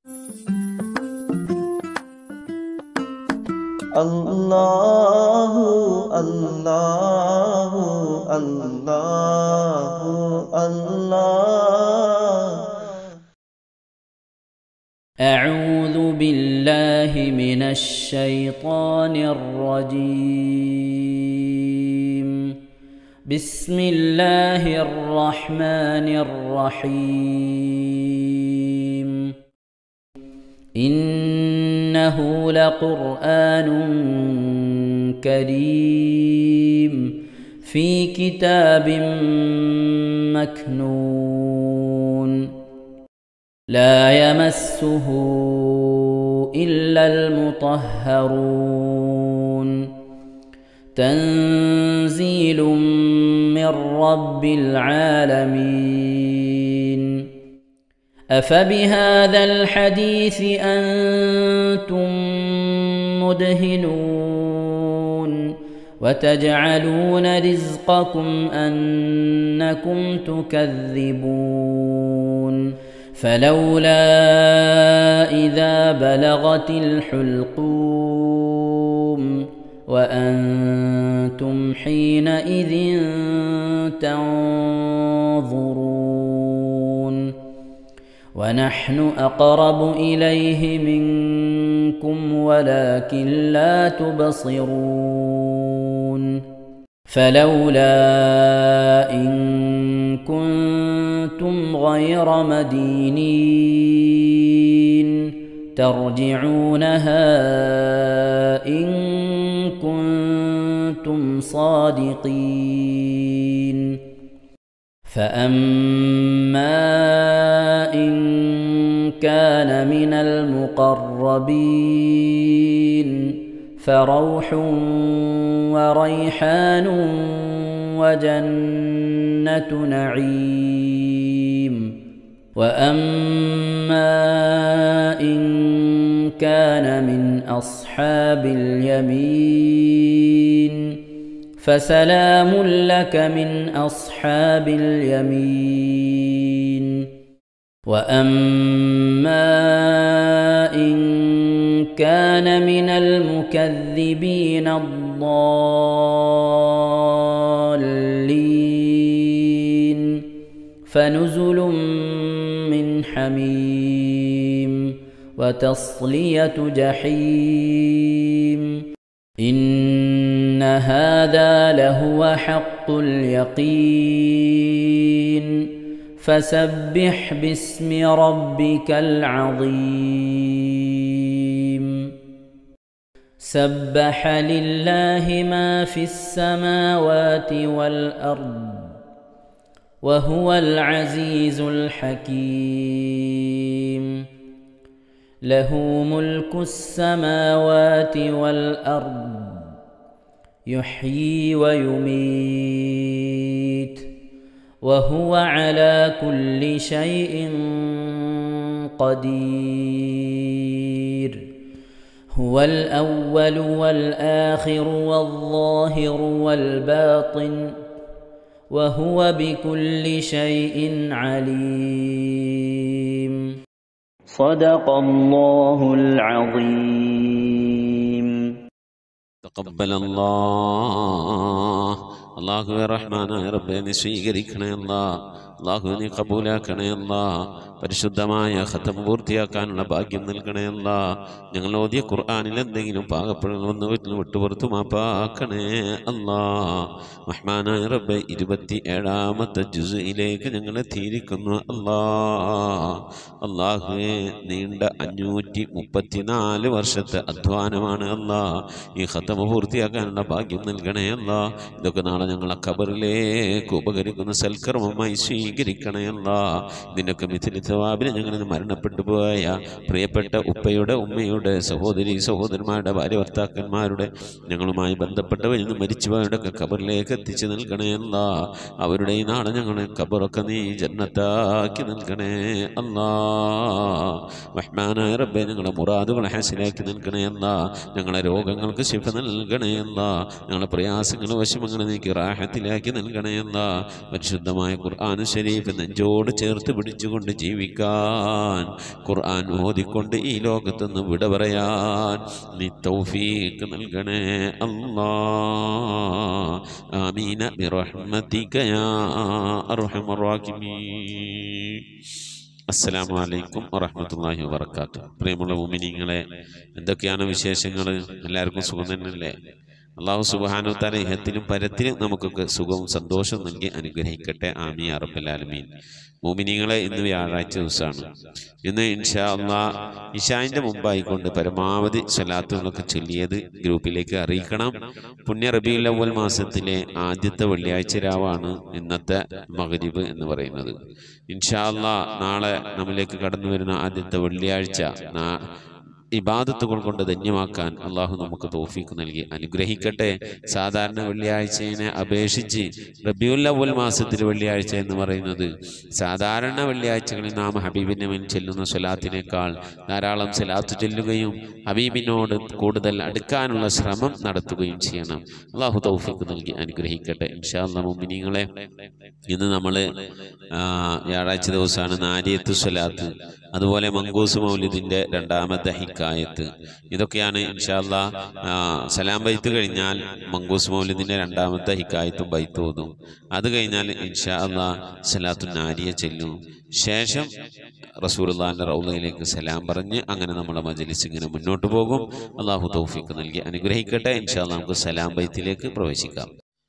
അല്ലാഹു അല്ലാഹു അല്ലാഹു അല്ലാഹ് أعوذ بالله من الشيطان الرجيم بسم الله الرحمن الرحيم إنه لقرآن كريم في كتاب مكنون لا يمسه إلا المطهرون تنزيل من رب العالمين أفبهذا الحديث أنتم مدهنون وتجعلون رزقكم أنكم تكذبون فلولا إذا بلغت الحلقوم وأنتم حينئذ تنظرون ونحن أقرب إليه منكم ولكن لا تبصرون فلولا إن كنتم غير مدينين ترجعونها إن كنتم صادقين فأما إن كان من المقربين فروح وريحان وجنة نعيم وأما إن كان من أصحاب اليمين فسلام لك من أصحاب اليمين وأما إن كان من المكذبين الضالين فنزل من حميم وتصلية جحيم إن هذا لهو حق اليقين فسبح باسم ربك العظيم سبح لله ما في السماوات والأرض وهو العزيز الحكيم له ملك السماوات والأرض يحيي ويميت وهو على كل شيء قدير هو الأول والآخر والظاهر والباطن وهو بكل شيء عليم صدق الله العظيم തക്കബൽ അല്ലാഹ് അള്ളാഹുവെ റഹ്മാനായ റബ്ബെ നീ സ്വീകരിക്കണേ അല്ലാ അള്ളാഹു നീ കബൂലാക്കണേ അല്ലാ പരിശുദ്ധമായ ഖത്തം പൂർത്തിയാക്കാനുള്ള ഭാഗ്യം നൽകണേ അല്ലാ ഞങ്ങൾ ഓതിയ ഖുർആാനിൽ എന്തെങ്കിലും പാകപ്പെടുന്ന വീട്ടിൽ വിട്ടുപുറത്തു മാപ്പാക്കണേ അല്ലാ റഹ്മാനായ റബ്ബെ ഇരുപത്തി ഏഴാമത്തെ ജുസയിലേക്ക് ഞങ്ങൾ എത്തിയിരിക്കുന്നു അല്ലാ അള്ളാഹുവെ നീണ്ട അഞ്ഞൂറ്റി മുപ്പത്തിനാല് വർഷത്തെ അധ്വാനമാണ് അല്ലാ ഈ ഖത്തമ പൂർത്തിയാക്കാനുള്ള ഭാഗ്യം നൽകണേ അല്ല ഇതൊക്കെ നാളെ ഞങ്ങളെ ഖബറിലേക്ക് ഉപകരിക്കുന്ന സൽക്കർമ്മമായി സ്വീകരിക്കണേ അല്ല ഇതിൻ്റെയൊക്കെ മിഥിലി സവാബിന് ഞങ്ങളിൽ മരണപ്പെട്ടു പോയ പ്രിയപ്പെട്ട ഉപ്പയുടെ ഉമ്മയുടെ സഹോദരി സഹോദരന്മാരുടെ ഭാര്യ ഭർത്താക്കന്മാരുടെ ഞങ്ങളുമായി ബന്ധപ്പെട്ടവരിൽ നിന്ന് മരിച്ചുപോയവരുടെയൊക്കെ ഖബറിലേക്ക് എത്തിച്ചു നൽകണേ അല്ല അവരുടെ ഈ നാളെ ഞങ്ങളെ ഖബറൊക്കെ നീ ജന്നത്താക്കി നൽകണേ അല്ലാ റഹ്മാനായ റബ്ബെ ഞങ്ങളുടെ മുറാദുകൾ ഹാസിലാക്കി നൽകണേ അല്ല ഞങ്ങളെ രോഗങ്ങൾക്ക് ശിഫ നൽകണേ അല്ല ഞങ്ങളെ പ്രയാസങ്ങൾ വശമങ്ങൾ നീക്കി റാഹത്തിലാക്കി നൽകണേ അല്ല പരിശുദ്ധമായ ഖുർആാനും ഷരീഫ് നെഞ്ചോട് ചേർത്ത് പിടിച്ചുകൊണ്ട് ജീവിക്കാൻ ഖുർആൻ ഓതിക്കൊണ്ട് ഈ ലോകത്തുനിന്ന് വിട പറയാൻ നീ തൗഫീക്ക് നൽകണേ അല്ലാ ആമീന ബിറഹ്മതിക യാ അർഹമർ റാഹിമീൻ അസ്സലാമു അലൈക്കും വറഹ്മത്തുള്ളാഹി വബറകാതുഹു പ്രിയമുള്ള മുഅ്മിനീങ്ങളെ എന്തൊക്കെയാണ് വിശേഷങ്ങൾ എല്ലാവർക്കും സുഖം തന്നെയല്ലേ അള്ളാഹു സുബ്ഹാനഹു തആല ഇഹത്തിലും പരത്തിലും നമുക്കൊക്കെ സുഖവും സന്തോഷവും നൽകി അനുഗ്രഹിക്കട്ടെ ആമീൻ യാ റബ്ബൽ ആലമീൻ മുഅ്മിനീങ്ങളെ ഇന്ന് വ്യാഴാഴ്ച ദിവസമാണ് ഇന്ന് ഇൻഷാ അള്ളാ ഇഷാന്റെ മുമ്പായിക്കൊണ്ട് പരമാവധി സ്വലാത്തുകളൊക്കെ ചൊല്ലിയത് ഗ്രൂപ്പിലേക്ക് അറിയിക്കണം പുണ്യ റബീഉൽ അവ്വൽ മാസത്തിലെ ആദ്യത്തെ വെള്ളിയാഴ്ച രാവാണ് ഇന്നത്തെ മഗ്രിബ് എന്ന് പറയുന്നത് ഇൻഷാ അള്ളാ നാളെ നമ്മിലേക്ക് കടന്നു വരുന്ന ആദ്യത്തെ വെള്ളിയാഴ്ച നാ- ഇബാദത്തുകൾ കൊണ്ട് ധന്യമാക്കാൻ അള്ളാഹു നമുക്ക് തോഫീക്ക് നൽകി അനുഗ്രഹിക്കട്ടെ സാധാരണ വെള്ളിയാഴ്ചയെ അപേക്ഷിച്ച് റബിയുൽ അവൽ മാസത്തിൽ വെള്ളിയാഴ്ച എന്ന് പറയുന്നത് സാധാരണ വെള്ളിയാഴ്ചകളിൽ നാം ഹബീബിൻ്റെ മേൽ ചെല്ലുന്ന സ്വലാത്തിനേക്കാൾ ധാരാളം സ്വലാത്ത് ചൊല്ലുകയും ഹബീബിനോട് കൂടുതൽ അടുക്കാനുള്ള ശ്രമം നടത്തുകയും ചെയ്യണം അള്ളാഹു തൗഫീക്ക് നൽകി അനുഗ്രഹിക്കട്ടെ ഇൻഷാ അല്ലാ മുഅ്മിനീങ്ങളെ ഇന്ന് നമ്മൾ വ്യാഴാഴ്ച ദിവസമാണ് നാരിയത്ത് സ്വലാത്ത് അതുപോലെ മങ്കൂസ് മൗലിദിൻ്റെ രണ്ടാമത്തെ ഹിക്കായത്ത് ഇതൊക്കെയാണ് ഇൻഷാല്ല സലാം ബൈത്ത് കഴിഞ്ഞാൽ മങ്കൂസ് മൗലിദിൻ്റെ രണ്ടാമത്തെ ഹിക്കായത്തും ബൈത്ത് ഓതും അത് കഴിഞ്ഞാൽ ഇൻഷാ അല്ലാ സലാത്തു നാരിയ ചെല്ലും ശേഷം റസൂലുള്ളാഹിന്റെ റൗലയിലേക്ക് സലാം പറഞ്ഞ് അങ്ങനെ നമ്മുടെ മജലിസ് ഇങ്ങനെ മുന്നോട്ട് പോകും അള്ളാഹു തൗഫീക്ക് നൽകി അനുഗ്രഹിക്കട്ടെ ഇൻഷാ അല്ലാ നമുക്ക് സലാം ബൈത്തിലേക്ക് പ്രവേശിക്കാം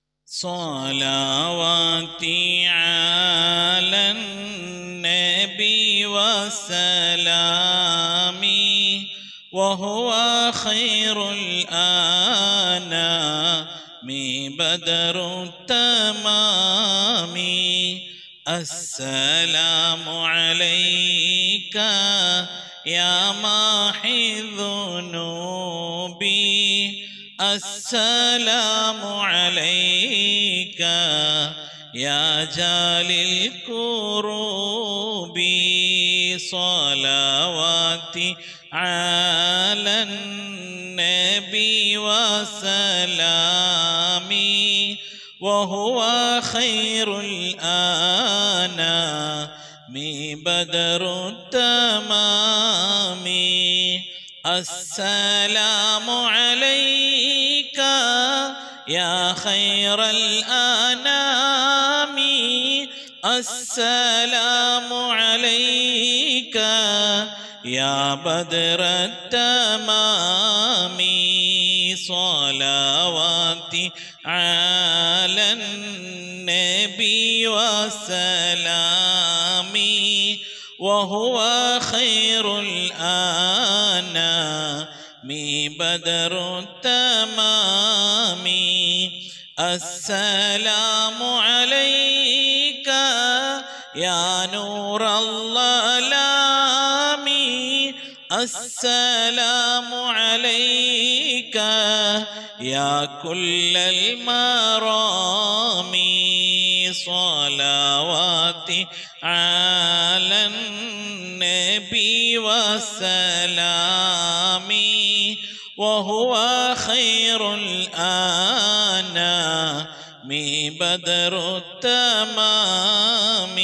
صلواتي على النبي وسلامي وهو خير الآنام بدر التمام السلام عليك يا محي ذنوبي السلام عليك يا جال الكروب صلواتي على النبي وسلامي وهو خير الآنام بدر التمام السلام عليك يا خير الأنام السلام عليك يا بدر التمام صلواتي على النبي وسلامي وهو خير الآنام بدر التمام السلام عليك يا نور الظلام السلام عليك يا كل المرام صلواتي على النبي وسلامي وهو خير الآنام بدر التمام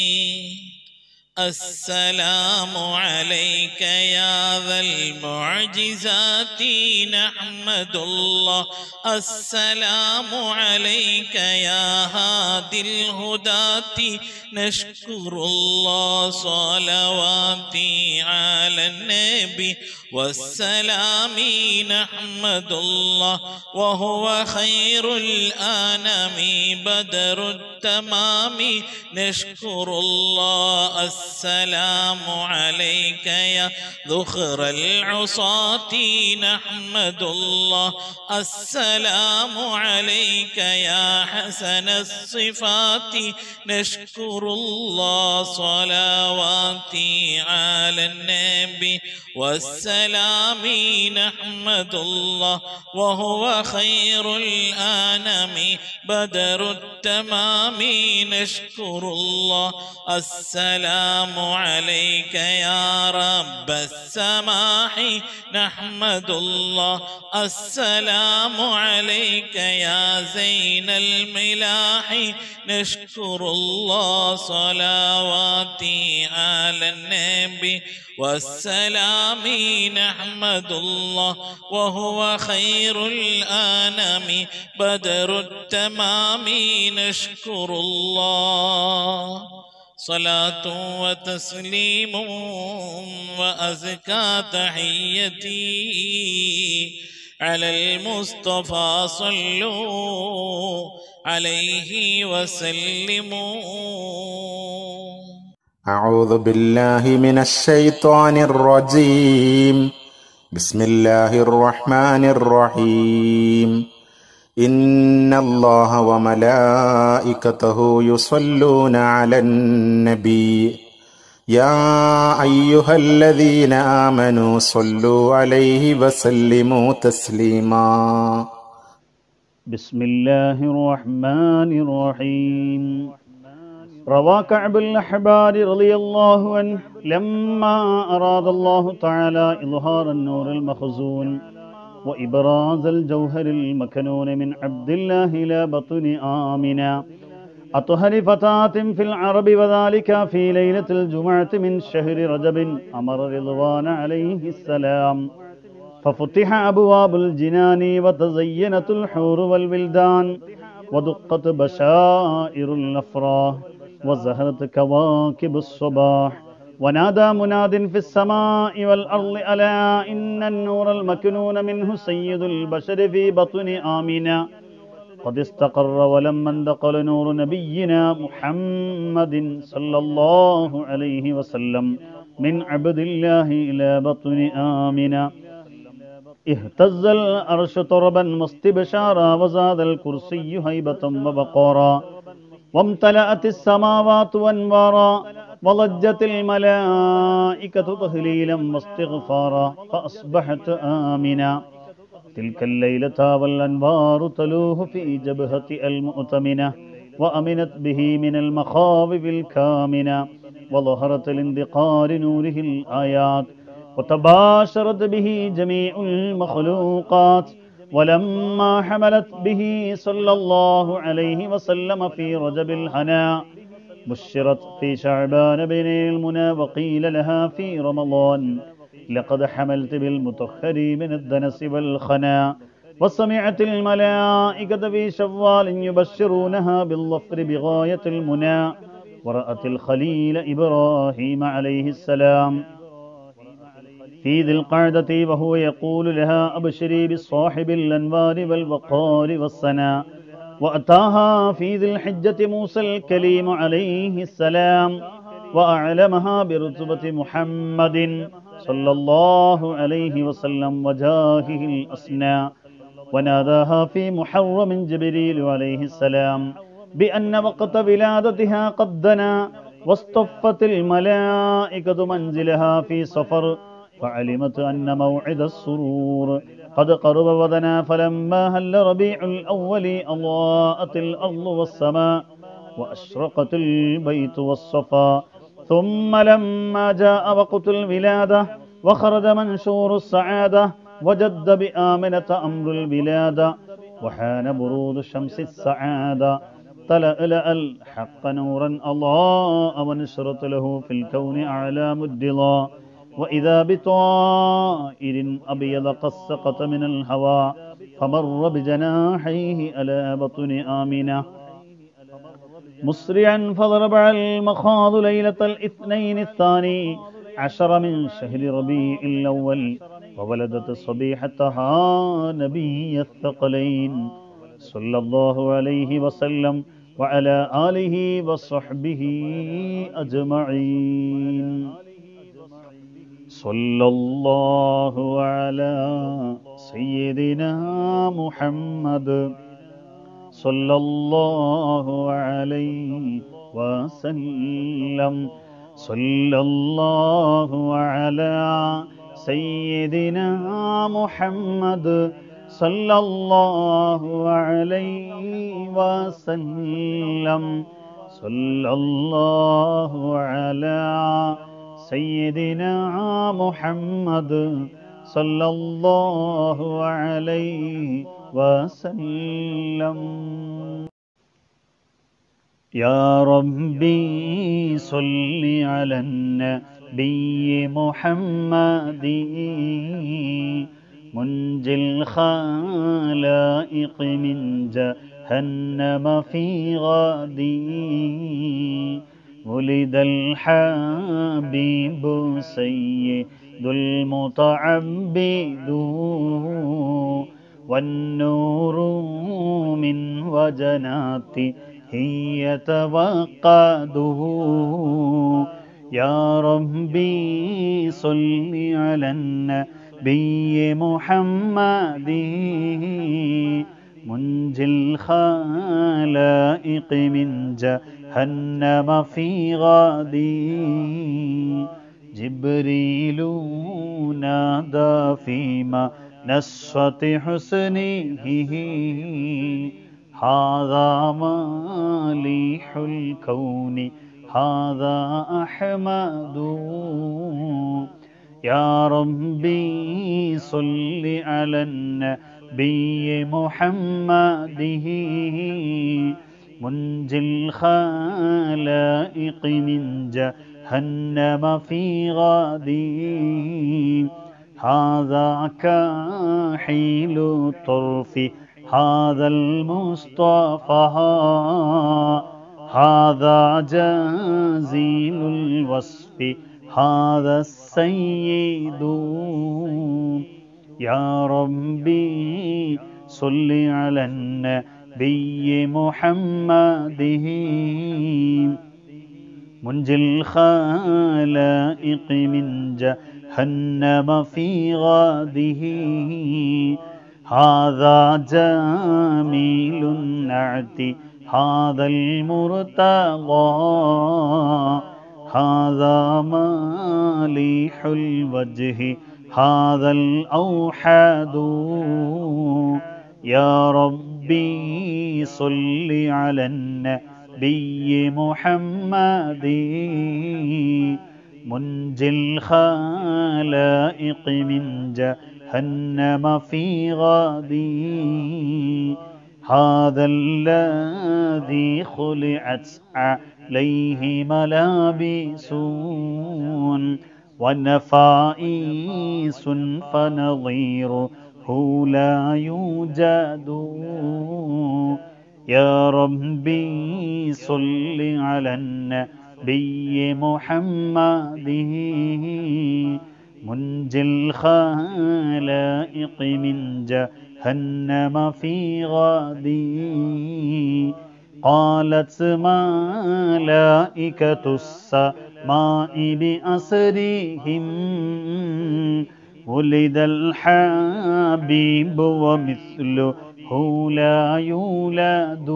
السلام عليك يا ذا المعجزات نحمد الله السلام عليك يا هادي الهداة نشكر الله صلواتي على النبي والسلام نحمد الله وهو خير الأنام بدر التمام نشكر الله السلام عليك يا ذخر العصاة نحمد الله السلام عليك يا حسن الصفات نشكر الله صلواتي على النبي والسلام نحمد الله وهو خير الأنام بدر التمام نشكر الله السلام السلام عليك يا رب السماح نحمد الله السلام عليك يا زين الملاح نشكر الله صلواتي على النبي والسلام نحمد الله وهو خير الآنام بدر التمام نشكر الله صلاة وتسليم وأزكى تحيتي على المصطفى صلوا عليه وسلموا أعوذ بالله من الشيطان الرجيم بسم الله الرحمن الرحيم إن الله وملائكته يصلون على النبي يا أيها الذين آمنوا صلوا عليه وسلموا تسليما بسم الله الرحمن الرحيم روى كعب الأحبار رضي الله عنه لما أراد الله تعالى إظهار النور المخزون وإبراز الجوهر المكنون من عبد الله إلى بطن آمنا أطهر فتاة في العرب وذلك في ليلة الجمعة من شهر رجب أمر رضوان عليه السلام ففتح أبواب الجنان وتزينت الحور والولدان ودقت بشائر الأفراح وزهرت كواكب الصباح ونادى مناد في السماء والأرض ألا إن النور المكنون منه سيد البشر في بطن آمنا قد استقر ولما انتقل نور نبينا محمد صلى الله عليه وسلم من عبد الله إلى بطن آمنا اهتز الأرش طربا واستبشارا وزاد الكرسي هيبة وبقارا وامتلأت السماوات وانوارا وضجت الملائكة تهليلا واستغفارا فأصبحت آمنا تلك الليلة والأنوار تلوه في جبهة المؤتمنة وأمنت به من المخاوف الكامنة وظهرت لاندقار نوره الآيات وتباشرت به جميع المخلوقات ولما حملت به صلى الله عليه وسلم في رجب الهنا بشرت في شعبان بين المنى وقيل لها في رمضان لقد حملت بالمطهر من الدنس والخنا وسمعت الملائكة في شوال يبشرونها بالظفر بغاية المنى ورأت الخليل إبراهيم عليه السلام في ذي القعدة وهو يقول لها أبشري بالصاحب الأنوار والوقار والسنا وأتاها في ذي الحجة موسى الكليم عليه السلام وأعلمها برتبة محمد صلى الله عليه وسلم وجاهه الأسنى وناداها في محرم جبريل عليه السلام بأن وقت ولادتها قد دنا واصطفت الملائكة منزلها في صفر فعلمت أن موعد السرور قد قرب ودنا فلما هل ربيع الأول أضاءت الأرض والسماء وأشرقت البيت والصفا ثم لما جاء وقت الولادة وخرج منشور السعادة وجد بآمنة أمر البلادة وحان برود شمس السعادة تلألأ الحق نورا أضاء ونشرت له في الكون أعلام الدضاء وإذا بطائر أبيض قد سقط من الهوى فمر بجناحيه على بطن آمنة مسرعا فضرب على المخاض ليلة الاثنين الثاني عشر من شهر ربيع الأول وولدت صبيحتها نبي الثقلين صلى الله عليه وسلم وعلى آله وصحبه أجمعين صلى الله على سيدنا محمد صلى الله عليه وسلم صلى الله على سيدنا محمد صلى الله عليه وسلم صلى الله على سيدنا محمد صلى الله عليه وسلم يا ربي صل على النبي محمد منجي الخلائق من جهنم في غادي ولد الحبيب سيد المتعبد والنور من وجناته يتوقده يا ربي صل على النبي محمد منجي الخلائق من جهنم في غادي جبريل نادى فيما نشرة حسنه هذا مالح الكون هذا أحمد يا ربي صل على النبي محمد منجي الخلائق من جهنم في غادي هذا كحيل الطرف هذا المصطفى هذا جزيل الوصف هذا السيد يا ربي صل على النبي محمد منجي الخلائق من جهنم في غاده هذا جميل النعت هذا المرتضى هذا مالح الوجه هذا الأوحد يا ربي صل على النبي محمد منجي الخلائق من جهنم في غادي هذا الذي خلعت عليه ملابس ونفائس فنظيره لا يوجد يا ربي صل على النبي محمد منجي الخلائق من جهنم في غادي قالت ملائكة السماء بأسرهم ولد الحبيب ومثله لا يولد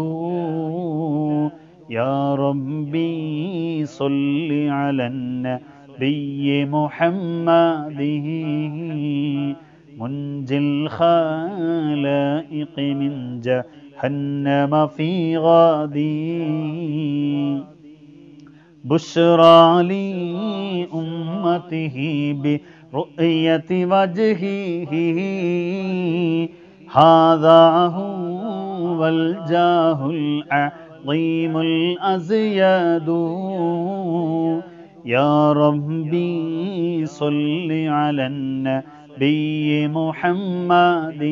يا ربي صل على النبي محمد منجي الخلائق من جهنم في غادي بشرى لأمته برؤية وجهه هذا هو الجاه العظيم الأزياد يا ربي صل على النبي محمد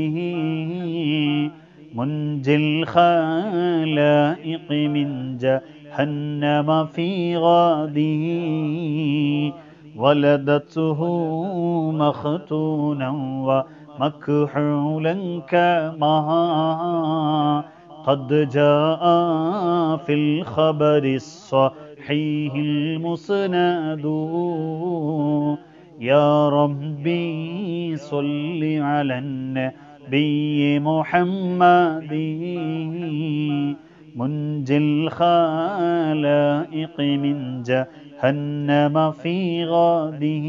منجي الخلائق من جهنم في غادي ولدته مختونا ومكحولا كما قد جاء في الخبر الصحيح المسند يا ربي صل على النبي محمد منجي الخلائق من جهنم في غاده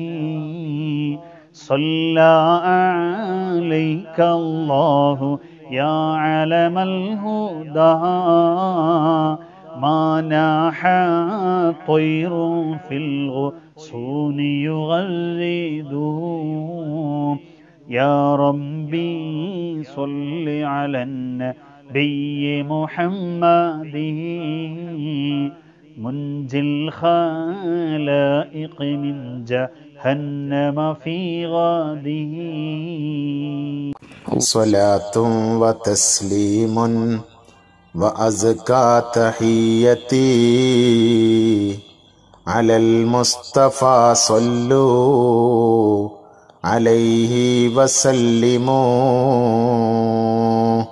صلى عليك الله يا علم الهدى ما ناح طير في الغصون يغرده يا ربي صل على النبي محمد منجي الخلائق من جهنم في غاده صلاة وتسليم وأزكى تحيتي على المصطفى صلوا عليه وسلموا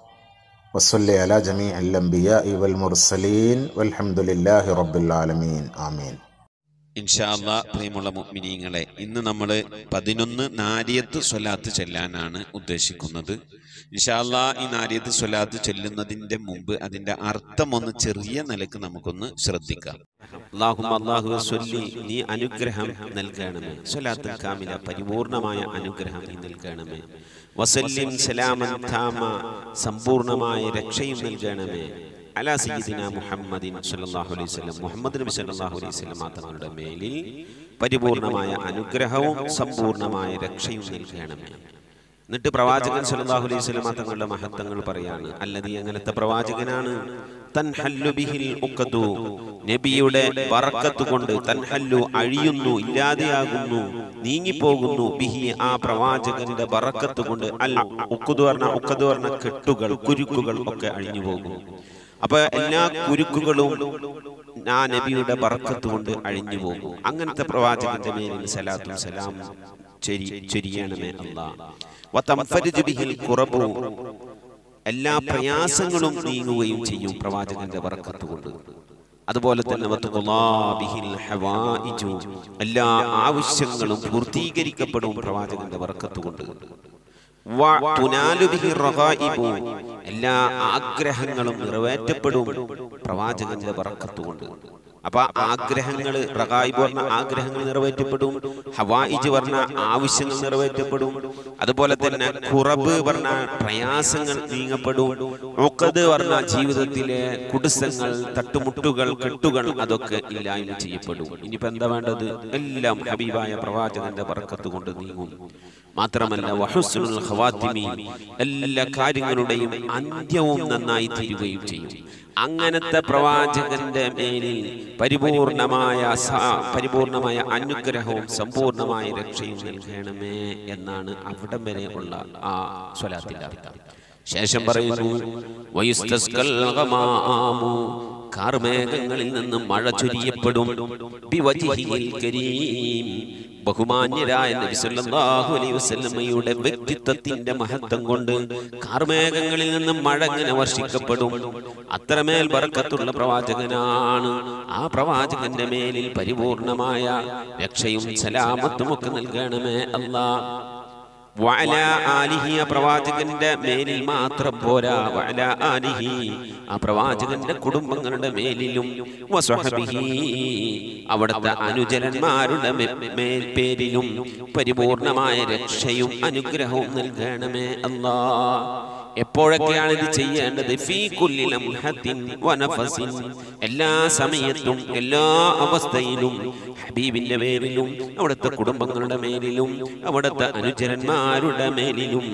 وصل على جميع الأنبياء والمرسلين والحمد لله رب العالمين آمين ഇൻഷാ അല്ലാ പ്രിയമുള്ള മുഅ്മിനീങ്ങളെ ഇന്ന് നമ്മൾ പതിനൊന്ന് നാരിയത്ത് സ്വലാത്ത് ചെല്ലാനാണ് ഉദ്ദേശിക്കുന്നത് ഇൻഷാ അല്ലാ ഈ നാരിയത്ത് സ്വലാത്ത് ചെല്ലുന്നതിന്റെ മുമ്പ് അതിന്റെ അർത്ഥം ഒന്ന് ചെറിയ നിലക്ക് നമുക്കൊന്ന് ശ്രദ്ധിക്കാം അല്ലാഹുമ്മ അല്ലാഹുവേ സ്വല്ലി നീ അനുഗ്രഹം നൽകണമേ സ്വലാത്തുൽ കാമില പരിപൂർണമായ അനുഗ്രഹം നീ നൽകണമേ വസല്ലിം സലാമൻ താമ സമ്പൂർണമായ രക്ഷയും നൽകണമേ അലാ സയ്യിദിന മുഹമ്മദിൻ സല്ലല്ലാഹു അലൈഹി വസല്ലം മുഹമ്മദ് നബി സല്ലല്ലാഹു അലൈഹി വസല്ലം തങ്ങളുടെ മേലിൽ പരിപൂർണമായ അനുഗ്രഹവും സമ്പൂർണമായ രക്ഷയും നൽകണമേ എന്നിട്ട് പ്രവാചകൻ സല്ലല്ലാഹു അലൈഹി വസല്ലം തങ്ങളുടെ മഹത്വങ്ങൾ പറയാണ് അല്ലതി അങ്ങനത്തെ പ്രവാചകനാണ് തൻഹല്ലു ബിഹിൽ ഉഖദു നബിയുടെ ബറക്കത്ത് കൊണ്ട് തൻഹല്ലു അഴിയുന്നു ഇല്ലാതെയാകുന്നു നീങ്ങിപ്പോകുന്നു ബിഹി ആ പ്രവാചകന്റെ ബറക്കത്ത് കൊണ്ട് അൽ ഉഖദു പറഞ്ഞ ഉഖദു പറഞ്ഞ കെട്ടുകൾ കുരുക്കുകൾ ഒക്കെ അഴിഞ്ഞു പോകും അപ്പൊ എല്ലാ കുരുക്കുകളും ആ നബിയുടെ ബറക്കത്ത് കൊണ്ട് അഴിഞ്ഞു പോകും അങ്ങനത്തെ പ്രവാചകന്റെ മേലിൽ സലാത്തും സലാം ചൊരി ചൊരിയണമേ അല്ലാ വതംഫരിജു ബിഹിൽ ഖുറബു എല്ലാ പ്രയാസങ്ങളും നീങ്ങുകയും ചെയ്യും പ്രവാചകന്റെ ബറക്കത്ത് കൊണ്ട് അതുപോലെ തന്നെ വത്തുഖുല്ലാ ബിഹിൽ ഹവായിജു എല്ലാ ആവശ്യങ്ങളും പൂർത്തീകരിക്കപ്പെടും പ്രവാചകന്റെ ബറക്കത്ത് കൊണ്ട് വ തുനാലു ബിഹി റഗായിബു എല്ലാ ആഗ്രഹങ്ങളും നിറവേറ്റപ്പെടും പ്രവാചകന്റെ ബറക്കത്ത് കൊണ്ട് അപ്പൊ ആഗ്രഹങ്ങൾ റഗായിബ് പറഞ്ഞ ആഗ്രഹങ്ങൾ നിറവേറ്റപ്പെടും ഹവായിജ് പറഞ്ഞ ആവശ്യങ്ങൾ നിറവേറ്റപ്പെടും അതുപോലെ തന്നെ കുറബ് പറഞ്ഞ പ്രയാസങ്ങൾ നീങ്ങപ്പെടും ഒക്കത് പറഞ്ഞ ജീവിതത്തിലെ കുടിസങ്ങൾ തട്ടുമുട്ടുകൾ കെട്ടുകൾ അതൊക്കെ ഇല്ലായ്മ ചെയ്യപ്പെടും ഇനിയിപ്പോ എന്താ വേണ്ടത് എല്ലാം ഹബീബായ പ്രവാചകന്റെ ബറക്കത്ത് കൊണ്ട് നീങ്ങും മാത്രമല്ല വഹുസ്നുൽ ഖവാത്തിമി എല്ലാ കാര്യങ്ങളുടെയും അന്ത്യവും നന്നായി തീരുകയും ചെയ്യും അങ്ങനത്തെ പ്രവാചകന്റെ മേലിൽ പരിപൂർണമായ സ- പരിപൂർണമായ അനുഗ്രഹവും സമ്പൂർണമായ രക്ഷയും നൽകണമേ എന്നാണ് അവിടം വരെ ഉള്ള ആ സ്വലാത്തിന്റെ അർത്ഥം ശേഷം പറയുന്നു വയുസ്തസ്കൽ ഗമാമു കാർമേഘങ്ങളിൽ നിന്ന് മഴ ചൊരിയപ്പെടും ബിവജിഹിൽ കരീം ബഹുമാന്യരായ നബി സല്ലല്ലാഹു അലൈഹി വസല്ലമയുടെ വ്യക്തിത്വത്തിന്റെ മഹത്വം കൊണ്ട് കാർമേഘങ്ങളിൽ നിന്നും മഴ ഇങ്ങനെ വർഷിക്കപ്പെടും അത്രമേൽ ബർക്കത്തുള്ള പ്രവാചകനാണ് ആ പ്രവാചകന്റെ മേലിൽ പരിപൂർണമായ രക്ഷയും സലാമത്തും ഒക്കെ നൽകണമേ അല്ലാ വഅല ആലിഹി ആ പ്രവാചകന്റെ മേലിൽ മാത്രം പോരാ വഅല ആലിഹി ആ പ്രവാചകന്റെ കുടുംബങ്ങളുടെ മേലിലും വസ്വഹബിഹി അവിടുത്തെ അനുജനന്മാരുടെ മേ- മേൽ പേരിലും പരിപൂർണമായ രക്ഷയും അനുഗ്രഹവും നൽകണമേ അല്ലാ എപ്പോഴൊക്കെയാണ് ഇത് ചെയ്യേണ്ടത് ഫീ കുല്ലി ലംഹത്തിൻ വനഫസിൻ എല്ലാ സമയത്തും എല്ലാ അവസ്ഥയിലും ഹബീബിന്റെ പേരിലും അവിടുത്തെ കുടുംബങ്ങളുടെ മേലിലും അവിടുത്തെ അനുചരന്മാരുടെ മേലിലും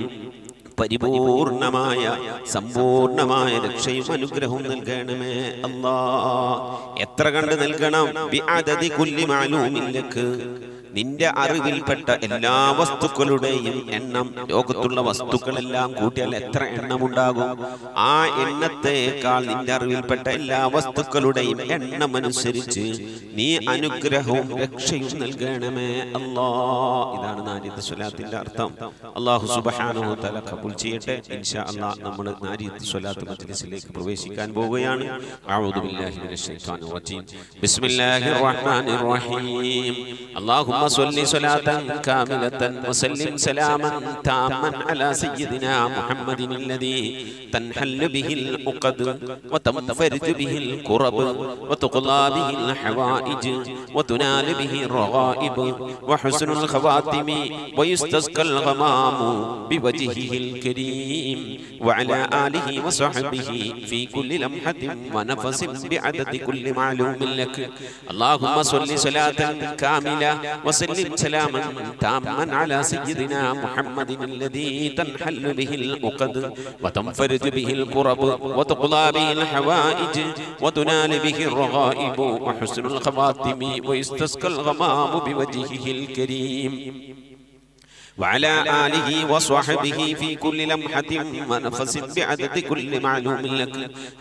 പരിപൂർണമായ സമ്പൂർണമായ രക്ഷയും അനുഗ്രഹവും നൽകണമേ അല്ലാ എത്ര കണ്ട് നൽകണം ബിഅദദി കുല്ലി മാലൂമിൻ ലക്ക് നിന്റെ അറിവിൽപ്പെട്ട എല്ലാ വസ്തുക്കളുടെയും എണ്ണം ലോകത്തുള്ള വസ്തുക്കളെല്ലാം കൂട്ടിയാൽ എത്ര എണ്ണമുണ്ടാകും ആ എണ്ണത്തേക്കാൾ നിന്റെ അറിവിൽപ്പെട്ട എല്ലാ വസ്തുക്കളുടെയും എണ്ണം അനുസരിച്ച് നീ അനുഗ്രഹവും രക്ഷയും നൽകണമേ അല്ലാ ഇതാണ് നാരിയത്ത് സ്വലാത്തിന്റെ അർത്ഥം അള്ളാഹു സുബ്ഹാനഹു തആല കബൂൽ ചെയ്യട്ടെ ഇൻഷാ അല്ലാ നമ്മൾ നാരിയത്ത് സ്വലാത്ത് മജ്ലിസിലേക്ക് പ്രവേശിക്കാൻ പോവുകയാണ് അഊദു ബില്ലാഹി മിനശ് ശൈത്വാനിർ റജീം ബിസ്മില്ലാഹിർ റഹ്മാനിർ റഹീം അല്ലാഹുമ്മ اللهم صل صلاة كاملة وسلم سلاما تاما على سيدنا محمد الذي تنحل به العقد وتنفرج به الكرب وتقضى به الحوائج وتنال به الرغائب وحسن الخواتم ويستسقى الغمام بوجهه الكريم وعلى آله وصحبه في كل لمحة ونفس بعدد كل معلوم لك اللهم صل صلاة كاملة وسلم سلاما تاما على سيدنا محمد الذي تنحل به العقد وتنفرج به الكرب وتقضى به الحوائج وتنال به الرغائب وحسن الخواتم ويستسقى الغمام بوجهه الكريم وعلى آله وصحبه في كل لمحة ونفس بعدد كل معلوم لك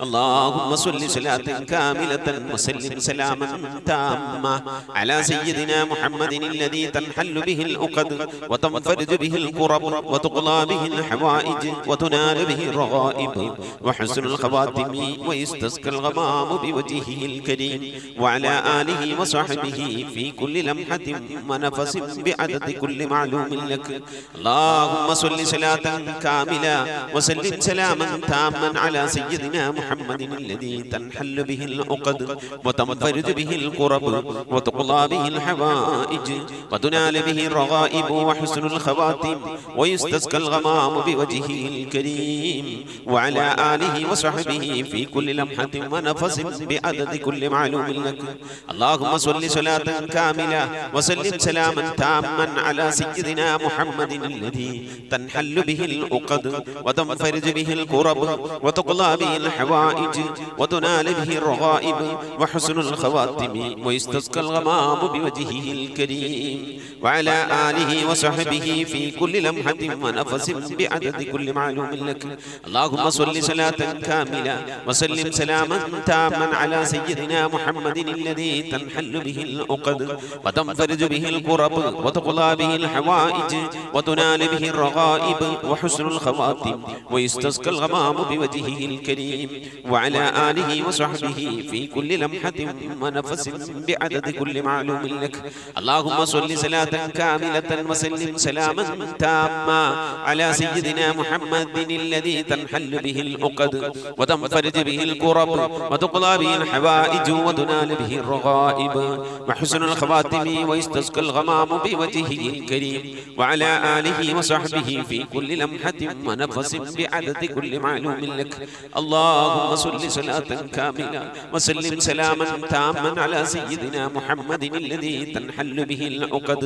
اللهم صل صلاة كاملة وسلم سلاما تاما على سيدنا محمد الذي تنحل به العقد وتنفرج به الكرب وتقضى به الحوائج وتنال به الرغائب وحسن الخواتم ويستسقى الغمام بوجهه الكريم وعلى آله وصحبه في كل لمحة ونفس بعدد كل معلوم لك اللهم صل صلاة كاملة وسلم سلاما تاما على سيدنا محمد الذي تنحل به العقد وتنفرج به الكرب وتقضى به الحوائج وتنال به الرغائب وحسن الخواتم ويستسقى الغمام بوجهه الكريم وعلى آله وصحبه في كل لمحة ونفس بعدد كل معلوم لك اللهم صل صلاة كاملة وسلم سلاما تاما على سيدنا محمد الذي تنحل به العقد وتنفرج به الكرب وتقضى به الحوائج وتنال به الرغائب وحسن الخواتم ويستسقى الغمام بوجهه الكريم وعلى آله وصحبه في كل لمحة ونفس بعدد كل معلوم لك اللهم صل صلاة كاملة وسلم سلاما تاما على سيدنا محمد الذي تنحل به العقد وتنفرج به الكرب وتقضى به الحوائج وتنال به الرغائب وحسن الخواتم ويستسقى الغمام بوجهه الكريم وعلى آله وصحبه في كل لمحة ونفس بعدد كل معلوم لك اللهم صل صلاة كاملة وسلم سلاما تاما على سيدنا محمد الذي تنحل به العقد وتنفرج به الكرب وتقضى به الحوائج وتنال به الرغائب وحسن الخواتم ويستسقى الغمام بوجهه الكريم وعلى آله وصحبه في كل لمحة ونفس بعدد كل معلوم لك اللهم صل صلاة كاملة وسلم سلاما تاما على سيدنا محمد الذي تنحل به العقد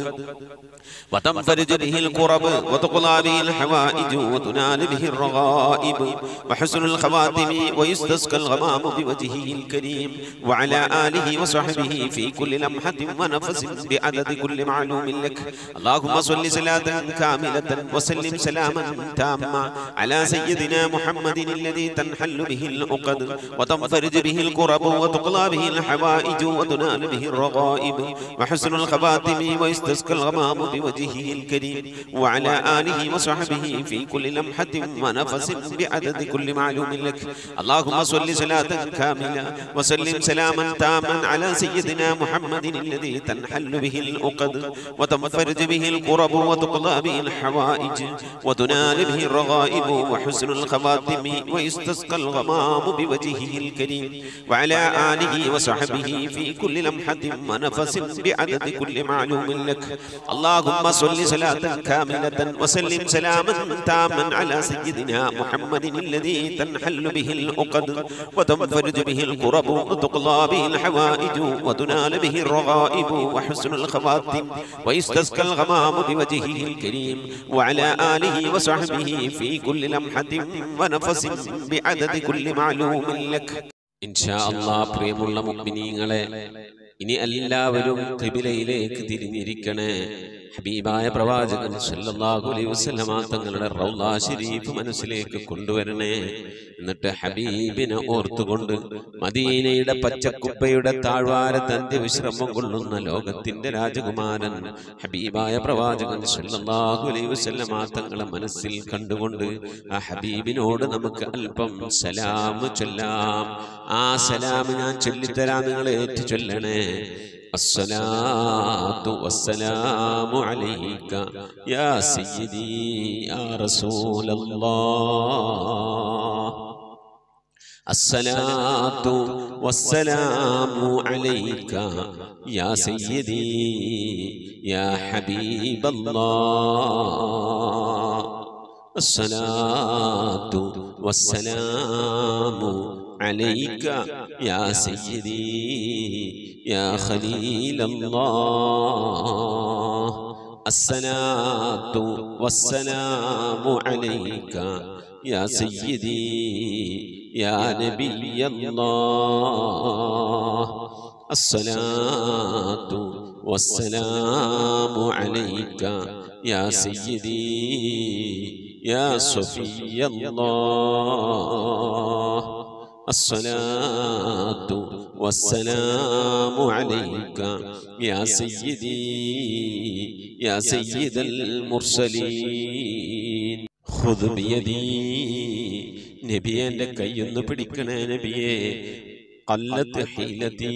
وتنفرج به الكرب وتقضى به الحوائج وتنال به الرغائب وحسن الخواتم ويستسقى الغمام بوجهه الكريم وعلى آله وصحبه في كل لمحة ونفس بعدد كل معلوم لك اللهم صل صلاة كاملة وسلم سلاما تاما على سيدنا محمد الذي تنحل به العقد وتنفرج به الكرب وتقضى به الحوائج وتنال به الرغائب وحسن الخواتم ويستسقى الغمام بوجهه الكريم وعلى آله وصحبه في كل لمحة ونفس بعدد كل معلوم لك اللهم صل صلاة كاملة وسلم سلاما تاما على سيدنا محمد الذي تنحل به العقد وتنفرج به الكرب وتقضى به الحوائج وتنال به الرغائب وحسن الخواتم ويستسقى الغمام بوجهه الكريم وعلى آله وصحبه في كل لمحة ونفس بعدد كل معلوم لك اللهم صل صلاة كاملة وسلم سلاما تاما على سيدنا محمد الذي تنحل به العقد وتنفرج به الكرب وتقضى به الحوائج وتنال به الرغائب وحسن الخواتم ويستسقى الغمام بوجهه الكريم وعلى آله وصحبه في كل لمحة ونفس بعدد كل معلوم لك ഇൻഷാ അല്ലാ പ്രിയമുള്ള മുഅ്മിനീങ്ങളെ ഇനി എല്ലാവരും ഖിബിലയിലേക്ക് തിരിഞ്ഞിരിക്കണേ ഹബീബായ പ്രവാചകൻ സല്ലല്ലാഹു അലൈഹി വസല്ലമ തങ്ങളുടെ റൗള ശരീഫ് മനസ്സിലേക്ക് കൊണ്ടുവരണേ എന്നിട്ട് ഹബീബിനെ ഓർത്തുകൊണ്ട് മദീനയുടെ പച്ചക്കുപ്പയുടെ താഴ്വാരത്ത് അന്ത്യവിശ്രമം കൊള്ളുന്ന ലോകത്തിന്റെ രാജകുമാരൻ ഹബീബായ പ്രവാചകൻ സല്ലല്ലാഹു അലൈഹി വസല്ലമ തങ്ങളെ മനസ്സിൽ കണ്ടുകൊണ്ട് ആ ഹബീബിനോട് നമുക്ക് അല്പം സലാം ചൊല്ലാം ആ സലാം ഞാൻ ചൊല്ലിത്തരാം നിങ്ങൾ ഏറ്റു ചൊല്ലണേ الصلاة والسلام عليك يا سيدي يا رسول الله الصلاة والسلام عليك يا سيدي يا حبيب الله الصلاة والسلام عليك يا سيدي يا خليل الله الصلاة والسلام عليك يا سيدي يا نبي الله الصلاة والسلام عليك يا سيدي يا صفي الله الصلاة والسلام عليك يا سيدي يا سيد المرسلين خذ بيدي നബിയെ എൻ്റെ കൈയൊന്ന് പിടിക്കണേ നബിയെ കല്ലത്ത് ഹീലത്തീ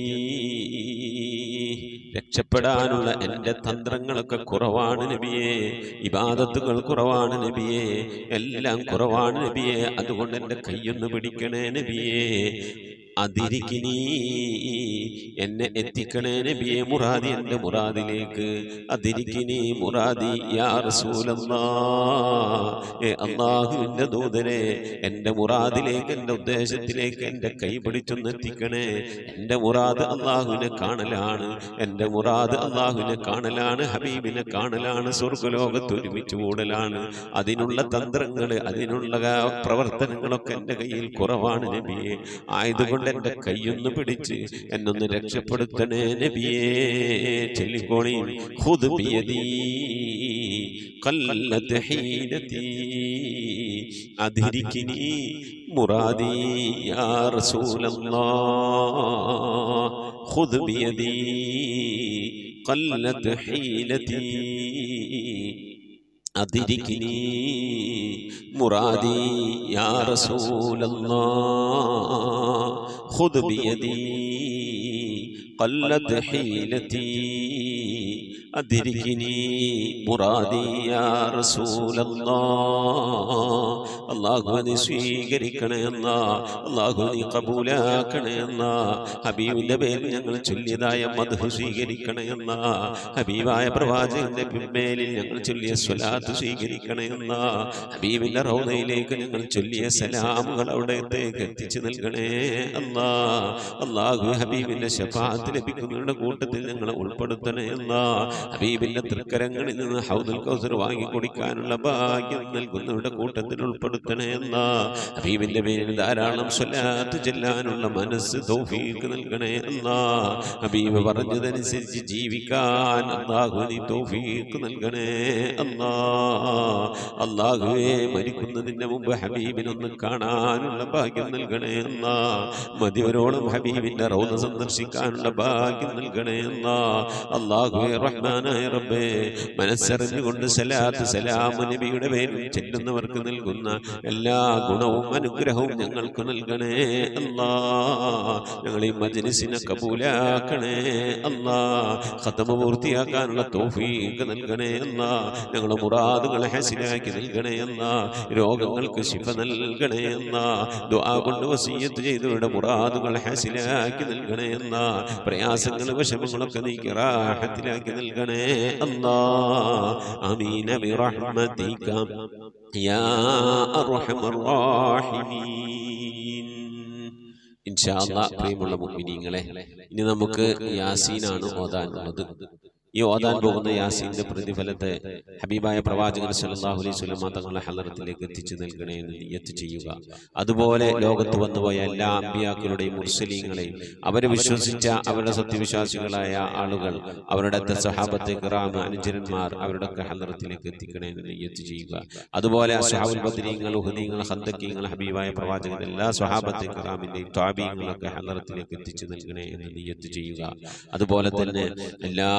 രക്ഷപ്പെടാനുള്ള എൻ്റെ തന്ത്രങ്ങളൊക്കെ കുറവാണ് നബിയെ ഇബാദത്തുകൾ കുറവാണ് നബിയെ എല്ലാം കുറവാണ് നബിയെ അതുകൊണ്ട് എൻ്റെ കൈയൊന്ന് പിടിക്കണേ നബിയെ അതിരിക്കിനി എന്നെ എത്തിക്കണേ നബിയെ മുറാദി എൻ്റെ മുറാദിലേക്ക് അതിരിക്കിനി മുറാദി യാ റസൂലല്ലാ ഏ അള്ളാഹുവിൻ്റെ ദൂതനെ എൻ്റെ മുറാദിലേക്ക് എൻ്റെ ഉദ്ദേശത്തിലേക്ക് എൻ്റെ കൈ പിടിച്ചൊന്ന് എത്തിക്കണേ എൻ്റെ മുറാദ് അള്ളാഹുവിനെ കാണലാണ് എൻ്റെ മുറാദ് അള്ളാഹുവിനെ കാണലാണ് ഹബീബിനെ കാണലാണ് സ്വർഗലോകത്ത് ഒരുമിച്ച് കൂടലാണ് അതിനുള്ള തന്ത്രങ്ങൾ അതിനുള്ള പ്രവർത്തനങ്ങളൊക്കെ എൻ്റെ കയ്യിൽ കുറവാണ് നബിയെ ആയതുകൊണ്ട് എൻ്റെ കൈയൊന്ന് പിടിച്ച് എന്നൊന്ന് രക്ഷപ്പെടുത്തണേ നബിയേ ചെല്ലിക്കോണി ഖുദ് ബിയദീ قلت حيلتي أدركني مرادي يا رسول الله خذ بيدي قلت حيلتي أدركني مرادي يا رسول الله خذ بيدي قلت حيلتي أدركني مرادي يا رسول الله അള്ളാഹുവിനെ സ്വീകരിക്കണേ എന്ന അള്ളാഹുവിനെ കബൂലാക്കണേ എന്ന ഹബീബിന്റെ പേരിൽ ഞങ്ങൾ ചൊല്ലിയതായ മധു സ്വീകരിക്കണേ എന്ന ഹബീബായ പ്രവാചകന്റെ പിന്മേലിൽ ഞങ്ങൾ ചൊല്ലിയ സ്വലാത്ത് സ്വീകരിക്കണേ എന്ന ഹബീബിന്റെ റൗദയിലേക്ക് ഞങ്ങൾ ചൊല്ലിയ സലാമുകൾ അവിടത്തേക്ക് എത്തിച്ചു നൽകണേ അല്ലാ അള്ളാഹു ഹബീബിന്റെ ശഫാത്ത് ലഭിക്കുന്നവരുടെ കൂട്ടത്തിൽ ഞങ്ങളെ ഉൾപ്പെടുത്തണേ എന്ന ഹബീബിന്റെ തൃക്കരങ്ങളിൽ നിന്ന് ഹൗദുൽ കൗസർ വാങ്ങി കുടിക്കാനുള്ള ഭാഗ്യം നൽകുന്നവരുടെ കൂട്ടത്തിൽ ഉൾപ്പെടുത്തണേ എന്ന ഹബീബിന്റെ പേരിൽ ധാരാളം സ്വലാത്ത് ചെല്ലാനുള്ള മനസ്സ് തൗഫീക്ക് നൽകണേ എന്ന ഹബീബ് പറഞ്ഞതനുസരിച്ച് ജീവിക്കാൻ അള്ളാഹു നീ തൗഫീക്ക് നൽകണേ അല്ലാ അള്ളാഹുവെ മരിക്കുന്നതിന് മുമ്പ് ഹബീബിനൊന്ന് കാണാനുള്ള ഭാഗ്യം നൽകണേ എന്ന മതിവരോളം ഹബീബിന്റെ റൗദ സന്ദർശിക്കാനുള്ള ഭാഗ്യം നൽകണേ എന്ന അള്ളാഹുവെ റഹ്മാനായ റബ്ബേ മനസ്സറിഞ്ഞുകൊണ്ട് സലാത്ത് സലാം നബിയുടെ പേരിൽ ചെല്ലുന്നവർക്ക് നൽകുന്ന എല്ലാ ഗുണവും അനുഗ്രഹവും ഞങ്ങൾക്ക് നൽകണേ അല്ലാ ഞങ്ങൾ ഈ മജ്ലിസിനെ കബൂലാക്കണേ അല്ലാ ഖതമ പൂർത്തിയാക്കാനുള്ള തൗഫീഖ് നൽകണേ അല്ലാ ഞങ്ങളെ മുറാദുകളെ ഹസിലാക്കി നൽകണേ അല്ലാ രോഗങ്ങൾക്ക് ശിഫ നൽകണേ അല്ലാ ദുആ കൊണ്ട് വസീയത്ത് ചെയ്തവരുടെ മുറാദുകൾ ഹസിലാക്കി നൽകണേ അല്ലാ പ്രയാസങ്ങൾ വിഷമങ്ങളൊക്കെ നീക്കി റാഹത്തിലാക്കി നൽകണേ അല്ലാ ആമീന ബിറഹ്മതിക യാ അർഹമർ റാഹിമീൻ ഇൻഷാ അല്ലാഹ് പ്രിയമുള്ള മുഅ്മിനീങ്ങളെ ഇനി നമുക്ക് യാസീനാണ് ഓതാനുള്ളത് ഈ ഓതാൻ പോകുന്ന യാസീന്റെ പ്രതിഫലത്തെ ഹബീബായ പ്രവാചകൻ സല്ലല്ലാഹു അലൈഹി വസല്ലം തങ്ങളുടെ ഹലറത്തിലേക്ക് എത്തിച്ചു നൽകണേ എന്ന് നിയ്യത്ത് ചെയ്യുക അതുപോലെ ലോകത്ത് വന്നുപോയ എല്ലാ അമ്പിയാക്കളുടെയും മുർസലീങ്ങളെയും അവരെ വിശ്വസിച്ച അവരുടെ സത്യവിശ്വാസികളായ ആളുകൾ അവരുടെ സഹാബത്തെ കിറാം അനുചരന്മാർ അവരുടെ ഹലറത്തിലേക്ക് എത്തിക്കണേ എന്ന് നിയ്യത്ത് ചെയ്യുക അതുപോലെ അസ്ഹാബുൽ ബദ്രീങ്ങൾ ഉഹദീങ്ങൾ ഹന്തക്കീങ്ങൾ ഹബീബായ പ്രവാചകൻ എല്ലാ സ്വഹാബത്തെ കിറാമിന്റെയും ത്വാബീങ്ങളൊക്കെ ഹലറത്തിലേക്ക് എത്തിച്ചു നൽകണേ എന്ന് നിയ്യത്ത് ചെയ്യുക അതുപോലെ തന്നെ എല്ലാ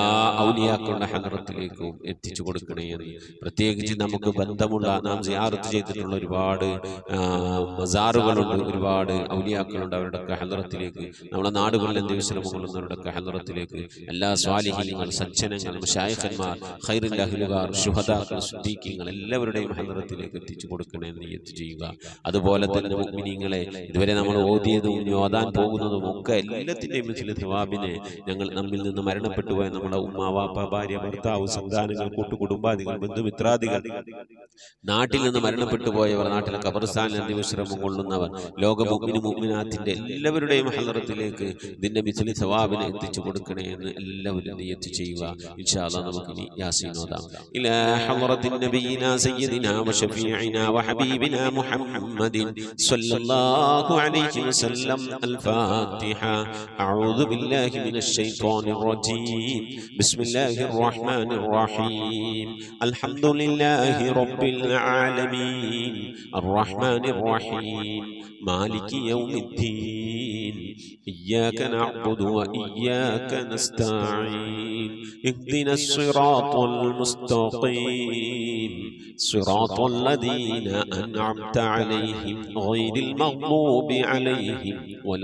ഔലിയാക്കളുടെ ഹലറത്തിലേക്കും എത്തിച്ചു കൊടുക്കണേ എന്ന് പ്രത്യേകിച്ച് നമുക്ക് ബന്ധമുള്ള നാം സിയാറത്ത് ചെയ്തിട്ടുള്ള ഒരുപാട് ആ, മസാറുകളുണ്ട് ഒരുപാട് ഔലിയാക്കളുണ്ട് അവരുടെയൊക്കെ ഹലറത്തിലേക്ക് നമ്മുടെ നാടുകളിലെ ദിവസം കൊള്ളുന്നവരുടെയൊക്കെ ഹലറത്തിലേക്ക് എല്ലാ സ്വാലിഹീങ്ങൾ സജ്ജനങ്ങൾ ഷായഖന്മാർ ഖൈറുൽ അഹ്ലുകാർ ശുഹദാക്കൾ സുദ്ദീഖീങ്ങൾ എല്ലാവരുടെയും ഹലറത്തിലേക്ക് എത്തിച്ചു കൊടുക്കണേ എന്ന് നിയ്യത്ത് ചെയ്യുക അതുപോലെ തന്നെ മുഅ്മിനീങ്ങളെ ഇതുവരെ നമ്മൾ ഓതിയതും ഇനി ഓതാൻ പോകുന്നതും ഒക്കെ എല്ലാത്തിൻ്റെയും ചില ഥവാബിനെ ഞങ്ങൾ നമ്മിൽ നിന്ന് മരണപ്പെട്ടു പോയ നമ്മുടെ ഉമ്മ വാപ്പ ഭാര്യ ഭർത്താവ് സന്താനങ്ങൾ കൂട്ടുകുടുംബാദികൾ ബന്ധുമിത്രാദികൾ നാട്ടിൽ നിന്ന് മരണപ്പെട്ടു പോയവർ നാട്ടിലെ ഖബർസ്ഥാനിൽ അന്തിവിശ്രമം കൊള്ളുന്നവർ ലോക മുഅ്മിനു മുഅ്മിനാത്തിന്റെ എല്ലാവരുടെയും ഹലറത്തിലേക്ക് ഇതിന്റെ മിഥിലി ഥവാബിനെ എത്തിച്ചു കൊടുക്കണേ എന്ന് എല്ലാവരും നിയത്ത് ചെയ്യുക ഇൻഷാ അല്ലാഹ് നമുക്ക് ഇനി യാസീൻ ഓതാം ഇലാ ഹളറത്തിൻ നബിയിനാ സയ്യിദിനാ വശഫീഇനാ വഹബീബിനാ മുഹമ്മദിൻ സ്വല്ലല്ലാഹു അലൈഹി വസല്ലം الفاتحة أعوذ بالله من الشيطان الرجيم بسم الله الرحمن الرحيم الحمد لله رب العالمين الرحمن الرحيم مالك يوم الدين إياك نعبد وإياك نستعين اهدنا الصراط المستقيم صراط الذين أنعمت عليهم غير المغضوب عليهم ولا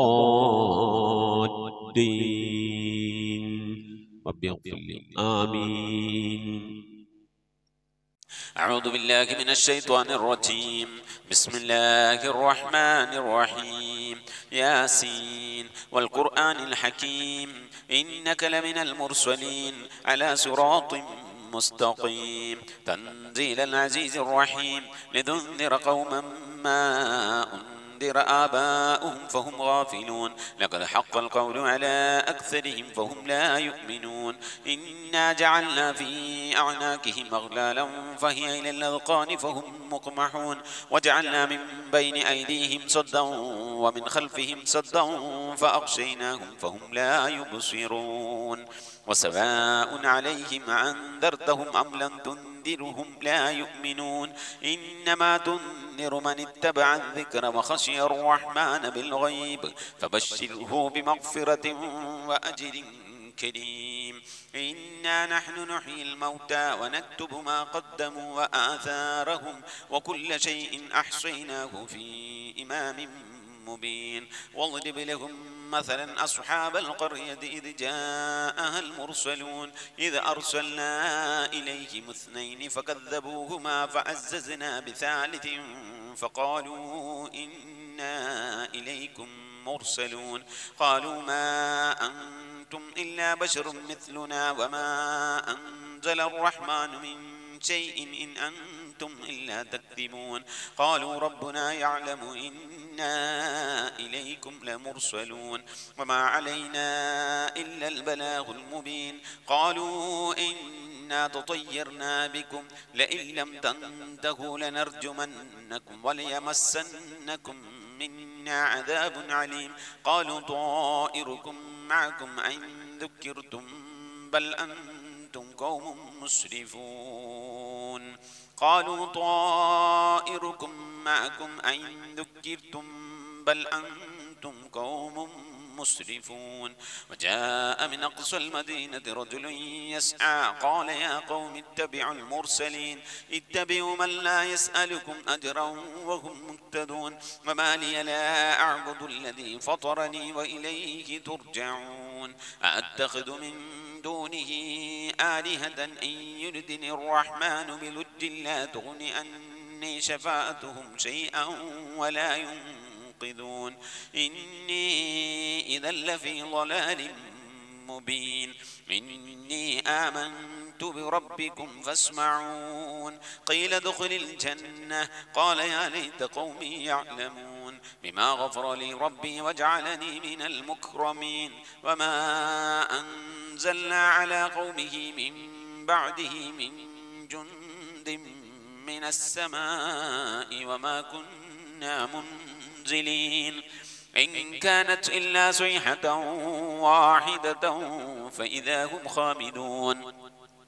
الضالين رب اغفر لي آمين أعوذ بالله من الشيطان الرجيم بسم الله الرحمن الرحيم ياسين والقرآن الحكيم إنك لمن المرسلين على صراط مستقيم تنزيل العزيز الرحيم لتنذر قوما ما أنذر آباؤهم فهم غافلون لقد حق القول على أكثرهم فهم لا يؤمنون إنا جعلنا في أعناقهم أغلالا فهي إلى الأذقان فهم مقمحون وجعلنا من بين أيديهم صدا ومن خلفهم صدا فأغشيناهم فهم لا يبصرون وسواء عليهم أنذرتهم أم لم تنذرهم لا يؤمنون إنما تنذر من اتبع الذكر وخشي الرحمن بالغيب فبشره بمغفرة وأجر كريم إنا نحن نحيي الموتى ونكتب ما قدموا وآثارهم وكل شيء أحصيناه في إمام مبين واضرب لهم مثلا أصحاب القرية إذ جاءها المرسلون إذ أرسلنا إليهم اثنين فكذبوهما فعززنا بثالث فقالوا إنا إليكم مرسلون قالوا ما أنتم إلا بشر مثلنا وما أنزل الرحمن من شيء إن أنتم إلا تكذبون قالوا ربنا يعلم إنا إليكم لمرسلون وما علينا إلا البلاغ المبين قالوا إنا تطيرنا بكم لئن لم تنتهوا لنرجمنكم وليمسنكم منا عذاب عليم قالوا طائركم معكم أن ذكرتم بل أنتم قوم مسرفون قالوا طائركم معكم أن ذكرتم بل أنتم قوم مسرفون وجاء من أقصى المدينة رجل يسعى قال يا قوم اتبعوا المرسلين اتبعوا من لا يسألكم أجرا وهم مهتدون وما لي لا أعبد الذي فطرني وإليه ترجعون أأتخذ من دونه آلهة إن يردني الرحمن بلج لا تغن عني شفاعتهم شيئا ولا ينقذون إني إذا لفي ضلال مبين إني آمنت بربكم فاسمعون قيل ادخل الجنة قال يا ليت قومي يعلمون بما غفر لي ربي وجعلني من المكرمين وما أنزلنا على قومه من بعده من جند من السماء وما كنا منزلين إن كانت إلا صيحة واحدة فإذا هم خامدون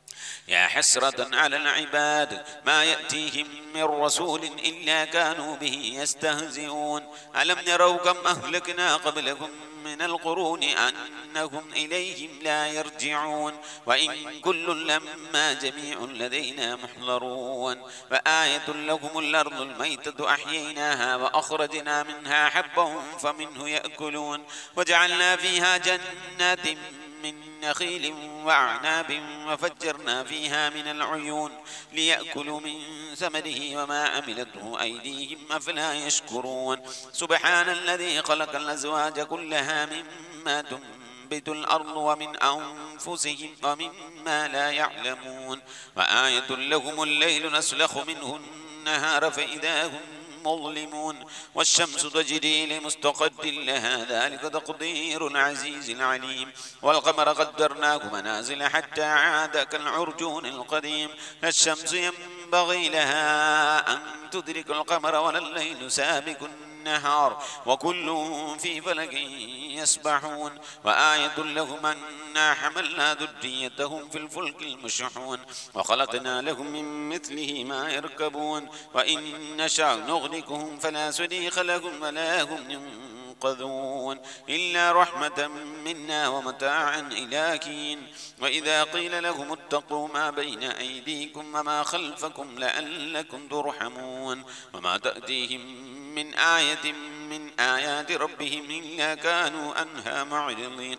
يا حسرة على العباد ما يأتيهم من رسول إلا كانوا به يستهزئون ألم يروا كم أهلكنا قبلهم من القرون أنهم إليهم لا يرجعون وإن كل لما جميع لدينا محضرون فآية لهم الأرض الميتة أحييناها وأخرجنا منها حبا فمنه يأكلون وجعلنا فيها جنات من نخيل وأعناب وفجرنا فيها من العيون ليأكلوا من ثمره وما عملته أيديهم أفلا يشكرون سبحان الذي خلق الأزواج كلها مما تنبت الأرض ومن أنفسهم ومما لا يعلمون وآية لهم الليل نسلخ منه النهار فإذا هم مظلمون والشمس تجري لمستقر لها ذلك تقدير العزيز العليم والقمر قدرناه منازل حتى عاد كالعرجون القديم الشمس ينبغي لها أن تدرك القمر ولا الليل سابق النهار وكل في فلك يسبحون وآية لهم أنا حملنا ذريتهم في الفلك المشحون وخلقنا لهم من مثله ما يركبون وإن نشاء نغرقهم فلا صريخ لهم ولا هم ينقذون إلا رحمة منا ومتاعا إلى حين وإذا قيل لهم اتقوا ما بين أيديكم وما خلفكم لعلكم ترحمون وما تأتيهم من آية من آيات ربهم إلا كانوا عنها معرضين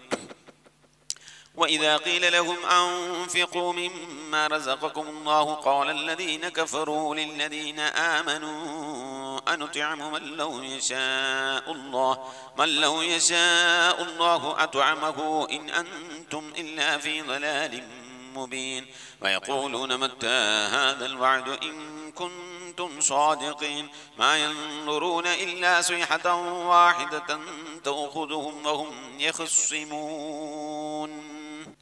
وإذا قيل لهم أنفقوا مما رزقكم الله قال الذين كفروا للذين آمنوا أنطعم من لو يشاء الله من لو يشاء الله أطعمه إن أنتم إلا في ضلال مبين ويقولون متى هذا الوعد إن كنتم صادقين ما ينظرون إلا صيحة واحدة تأخذهم وهم يخصمون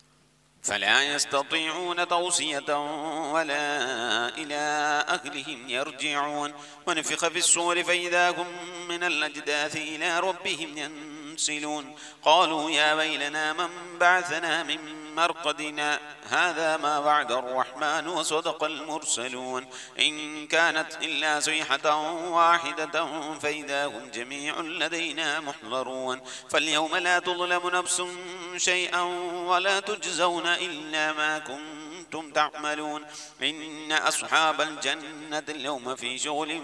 فلا يستطيعون توصية ولا إلى أهلهم يرجعون ونفخ في الصور فإذا هم من الأجداث إلى ربهم ينسلون قالوا يا ويلنا من بعثنا من مرقدنا هذا ما وعد الرحمن وصدق المرسلون إن كانت إلا صيحة واحدة فإذا هم جميع لدينا محضرون فاليوم لا تظلم نفس شيئا ولا تجزون إلا ما كنتم تعملون إن أصحاب الجنة اليوم في شغل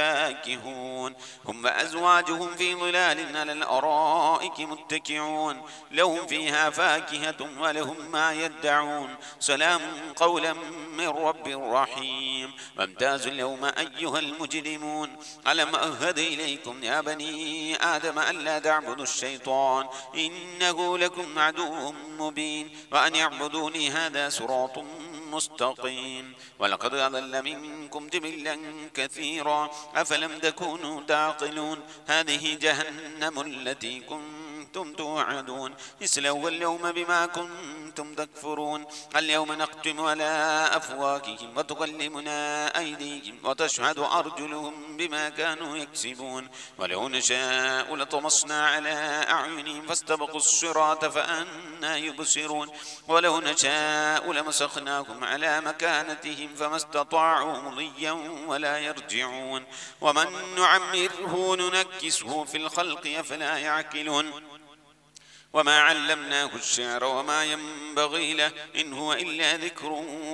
فاكهون هم وأزواجهم في ظلال على الأرائك متكئون لهم فيها فاكهة ولهم ما يدعون سلام قولا من رب رحيم وامتازوا اليوم أيها المجرمون ألم أهد إليكم يا بني آدم ألا تعبدوا الشيطان إنه لكم عدو مبين وأن يعبدوني هذا صراط مستقيم ولقد أضل منكم جبلا كثيرا أفلم تكونوا تعقلون هذه جهنم التي كنتم توعدون اسلوا اليوم بما كنتم تكفرون اليوم نختم على أفواكهم وتكلمنا أيديهم وتشهد أرجلهم بما كانوا يكسبون ولو نشاء لطمسنا على أعينهم فاستبقوا الصراط فأنا يبصرون ولو نشاء لمسخناهم على مكانتهم فما استطاعوا مضيا ولا يرجعون ومن نعمره ننكسه في الخلق أفلا يعقلون وما علمناه الشعر وما ينبغي له إن هو إلا ذكر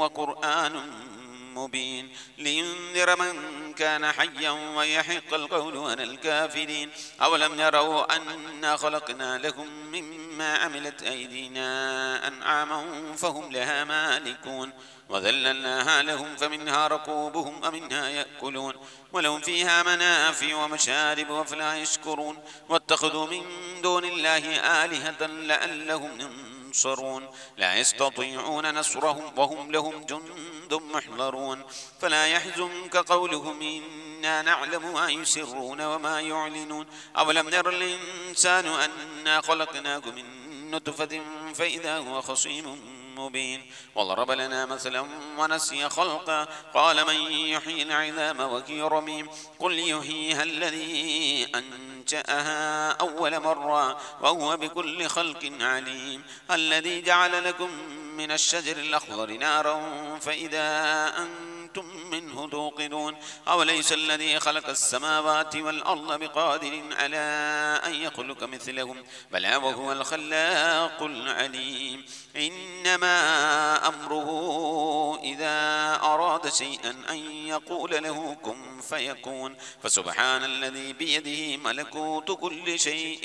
وقرآن مبين لينذر من كان حيا ويحق القول على الكافرين أولم يروا أنا خلقنا لهم مما عملت أيدينا أنعاما فهم لها مالكون وذللناها لهم فمنها ركوبهم ومنها يأكلون ولهم فيها منافع ومشارب وفلا يشكرون واتخذوا من دون الله آلهة لعلهم ينصرون لا يستطيعون نصرهم وهم لهم جند محضرون فلا يحزنك قولهم إنا نعلم ما يسرون وما يعلنون أولم ير الإنسان أنا خلقناه من نطفة فإذا هو خصيم مبين وضرب لنا مثلا ونسي خلقا قال من يحيي العظام وهي رميم قل يحييها الذي أنشأها أول مرة وهو بكل خلق عليم الذي جعل لكم من الشجر الأخضر نارا فإذا أنتم منه توقدون أوليس الذي خلق السماوات والأرض بقادر على أن يخلق مثلهم بلى وهو الخلاق العليم إنما أمره إذا أراد شيئا أن يقول له كن فيكون فسبحان الذي بيده ملكوت كل شيء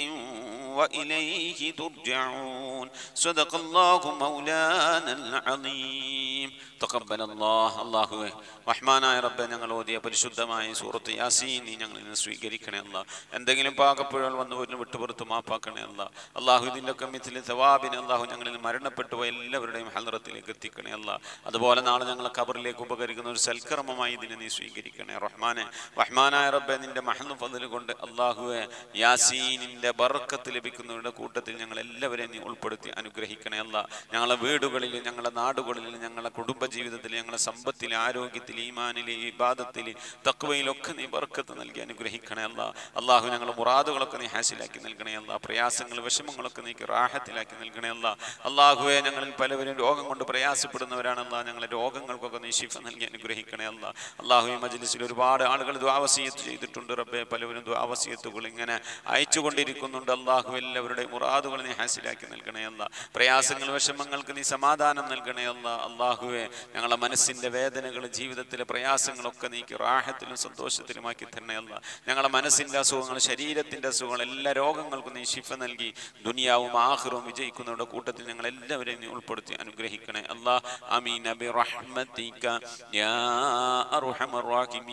وإليه ترجعون صدق الله مولانا العظيم تقبل الله الله റഹ്മാനായ റബ്ബെ ഞങ്ങൾ ഓതിയ പരിശുദ്ധമായ സൂറത്ത് യാസീൻ നീ ഞങ്ങളിൽ നിന്ന് സ്വീകരിക്കണേ അല്ല എന്തെങ്കിലും പാകപ്പുഴകൾ വന്നു പോലും വിട്ടുപുറത്ത് മാപ്പാക്കണേ അല്ല അള്ളാഹു ഇതിൻ്റെ ഒക്കെ മിഥിലെ സവാബിന് അള്ളാഹു ഞങ്ങളിൽ മരണപ്പെട്ടു പോയ എല്ലാവരുടെയും ഹലറത്തിലേക്ക് എത്തിക്കണേ അല്ല അതുപോലെ നാളെ ഞങ്ങളെ കബറിലേക്ക് ഉപകരിക്കുന്ന ഒരു സൽക്കർമ്മമായി ഇതിനെ നീ സ്വീകരിക്കണേ റഹ്മാനെ റഹ്മാനായ റബ്ബെ നിന്റെ മഹന്നു ഫതിൽ കൊണ്ട് അള്ളാഹുവെ യാസീനിന്റെ ബർക്കത്ത് ലഭിക്കുന്നവരുടെ കൂട്ടത്തിൽ ഞങ്ങൾ എല്ലാവരെയും നീ ഉൾപ്പെടുത്തി അനുഗ്രഹിക്കണേ അല്ല ഞങ്ങളെ വീടുകളിൽ ഞങ്ങളുടെ നാടുകളിൽ ഞങ്ങളുടെ കുടുംബജീവിതത്തിൽ ഞങ്ങളുടെ സമ്പത്തിൽ ആരോഗ്യത്തിൽ ഈമാനിൽ ഇബാദത്തിൽ തക്വയിലൊക്കെ നീ ബർക്കത്ത് നൽകി അനുഗ്രഹിക്കണേ അല്ല അള്ളാഹു ഞങ്ങളുടെ മുറാദുകളൊക്കെ നീ ഹാസിലാക്കി നൽകണേ അല്ല പ്രയാസങ്ങൾ വിഷമങ്ങളൊക്കെ നീ റാഹത്തിലാക്കി നൽകണേ അല്ല അള്ളാഹുവെ ഞങ്ങളിൽ പലവരും രോഗം കൊണ്ട് പ്രയാസപ്പെടുന്നവരാണല്ല ഞങ്ങളെ രോഗങ്ങൾക്കൊക്കെ നീ ശിഫ നൽകി അനുഗ്രഹിക്കണേ അല്ല അള്ളാഹു ഈ മജ്ലിസിൽ ഒരുപാട് ആളുകൾ ദ്വാവസീയത്ത് ചെയ്തിട്ടുണ്ട് റബ്ബെ പലവരും ദ്വാവസീയത്തുകൾ ഇങ്ങനെ അയച്ചുകൊണ്ടിരിക്കുന്നുണ്ട് അള്ളാഹു എല്ലാവരുടെയും മുറാദുകൾ നീ ഹാസിലാക്കി നൽകണേ അല്ല പ്രയാസങ്ങൾ വിഷമങ്ങൾക്ക് നീ സമാധാനം നൽകണേ അല്ല അള്ളാഹുവെ ഞങ്ങളെ മനസ്സിന്റെ വേദനകൾ ജീവിതത്തിലെ പ്രയാസങ്ങളൊക്കെ നീക്കി റാഹത്തിലും സന്തോഷത്തിലുമാക്കി തരണേ അല്ല ഞങ്ങളെ മനസ്സിന്റെ അസുഖങ്ങൾ ശരീരത്തിന്റെ അസുഖങ്ങൾ എല്ലാ രോഗങ്ങൾക്കും നീ ശിഫ നൽകി ദുനിയാവും ആഹ്റവും വിജയിക്കുന്നവരുടെ കൂട്ടത്തിൽ ഞങ്ങൾ എല്ലാവരെയും നീ ഉൾപ്പെടുത്തി അനുഗ്രഹിക്കണേ അല്ലാ അമീൻ അബി റഹ്മത്തിക യാ അർഹമർ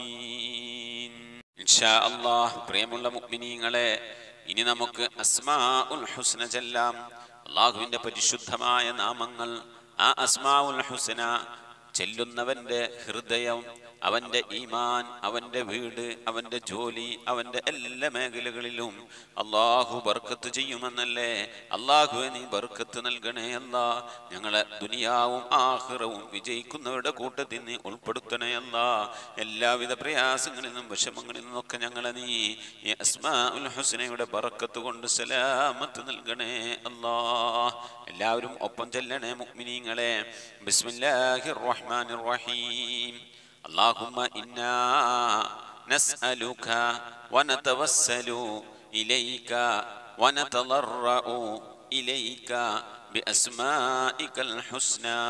റാഹിമീൻ ഇൻഷാ അല്ലാഹ് പ്രിയമുള്ള മുഅ്മിനീങ്ങളെ ഇനി നമുക്ക് അസ്മാ ഉൽ ഹുസ്ന ചെല്ലാം അള്ളാഹുവിന്റെ പരിശുദ്ധമായ നാമങ്ങൾ ആ അസ്മാ ഉൽ ഹുസ്ന ചെല്ലുന്നവന്റെ ഹൃദയം അവന്റെ ഈമാൻ അവന്റെ വീട് അവന്റെ ജോലി അവന്റെ എല്ലാ മേഖലകളിലും അള്ളാഹു ബർക്കത്ത് ചെയ്യുമെന്നല്ലേ അള്ളാഹുവെ നീ ബർക്കത്ത് നൽകണേ അല്ല ഞങ്ങളെ ദുനിയാവും ആഹ്റവും വിജയിക്കുന്നവരുടെ കൂട്ടത്തിൽ നീ ഉൾപ്പെടുത്തണേ അല്ല എല്ലാവിധ പ്രയാസങ്ങളിൽ നിന്നും വിഷമങ്ങളിൽ നിന്നൊക്കെ ഞങ്ങളെ നീ ഈ അസ്മാ ഉൽ ഹുസ്നയുടെ ബർക്കത്ത് കൊണ്ട് സലാമത്ത് നൽകണേ അല്ലാ എല്ലാവരും ഒപ്പം ചെല്ലണേ മുക്മിനീങ്ങളെ ബിസ്മില്ലാഹിർ റഹ്മാനിർ റഹീം اللهم إنا نسألك ونتوسل إليك ونتضرع إليك بأسمائك الحسنى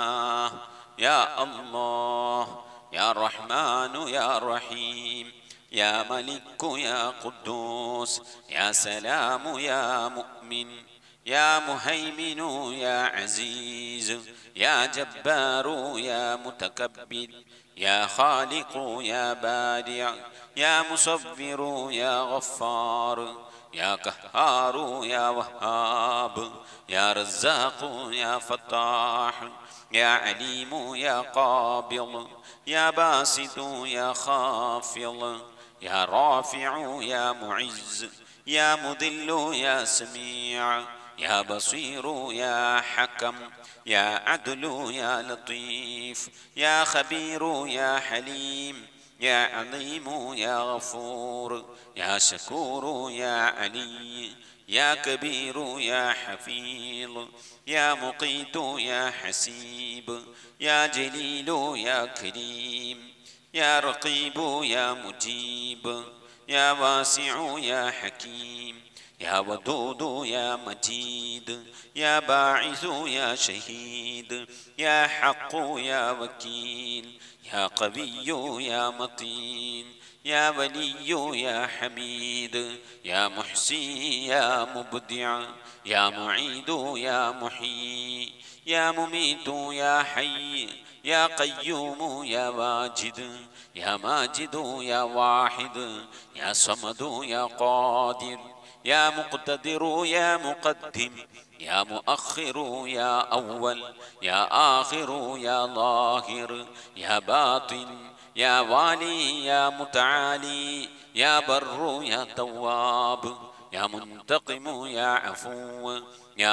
يا الله يا رحمن يا رحيم يا ملك يا قدوس يا سلام يا مؤمن يا مهيمن يا عزيز يا جبار يا متكبر يا خالق يا بارع يا مصور يا غفار يا قهار يا وهاب يا رزاق يا فتاح يا عليم يا قابض يا باسط يا خافض يا رافع يا معز يا مذل يا سميع يا بصير يا حكم يا عدل يا لطيف يا خبير يا حليم يا عظيم يا غفور يا شكور يا علي يا كبير يا حفيظ يا مقيت يا حسيب يا جليل يا كريم يا رقيب يا مجيب يا واسع يا حكيم يا ودود يا مجيد يا باعث يا شهيد يا حق يا وكيل يا قوي يا متين يا ولي يا حميد يا محسي يا مبدع يا معيد يا محيي يا مميت يا حي يا قيوم يا واجد يا ماجد يا واحد يا صمد يا قادر يا مقتدر يا مقدم يا مؤخر يا أول يا آخر يا ظاهر يا باطن يا والي يا متعالي يا بر يا تواب يا منتقم يا عفو يا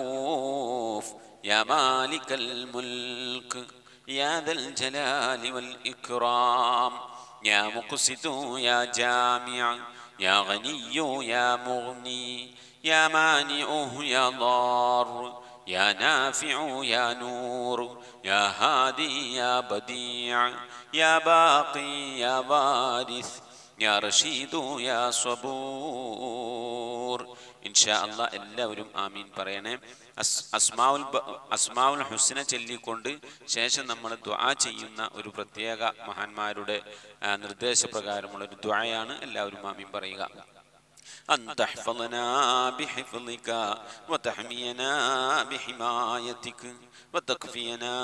رؤوف يا مالك الملك يا ذا الجلال والإكرام يا مقسط يا جامع يا غني يا مغني يا مانع يا ضار يا نافع يا نور يا هادي يا بديع يا باقي يا وارث يا رشيد يا صبور ഇൻഷാ അള്ളാ എല്ലാവരും ആമീൻ പറയണേ അസ് അസ്മാവുൽ ബ- അസ്മാവുൽ ഹുസ്ന ചൊല്ലിക്കൊണ്ട് ശേഷം നമ്മൾ ദ്വാ ചെയ്യുന്ന ഒരു പ്രത്യേക മഹാന്മാരുടെ ആ, നിർദ്ദേശപ്രകാരമുള്ള ഒരു ദ്വായാണ് എല്ലാവരും ആമീൻ പറയുക أن تحفظنا بحفظك وتحمينا بحمايتك وتكفينا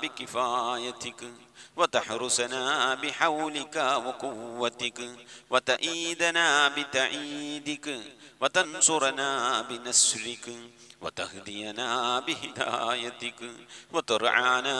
بكفايتك وتحرسنا بحولك وقوتك وتأيدنا بتأييدك وتنصرنا بنصرك وتهدينا بهدايتك وترعانا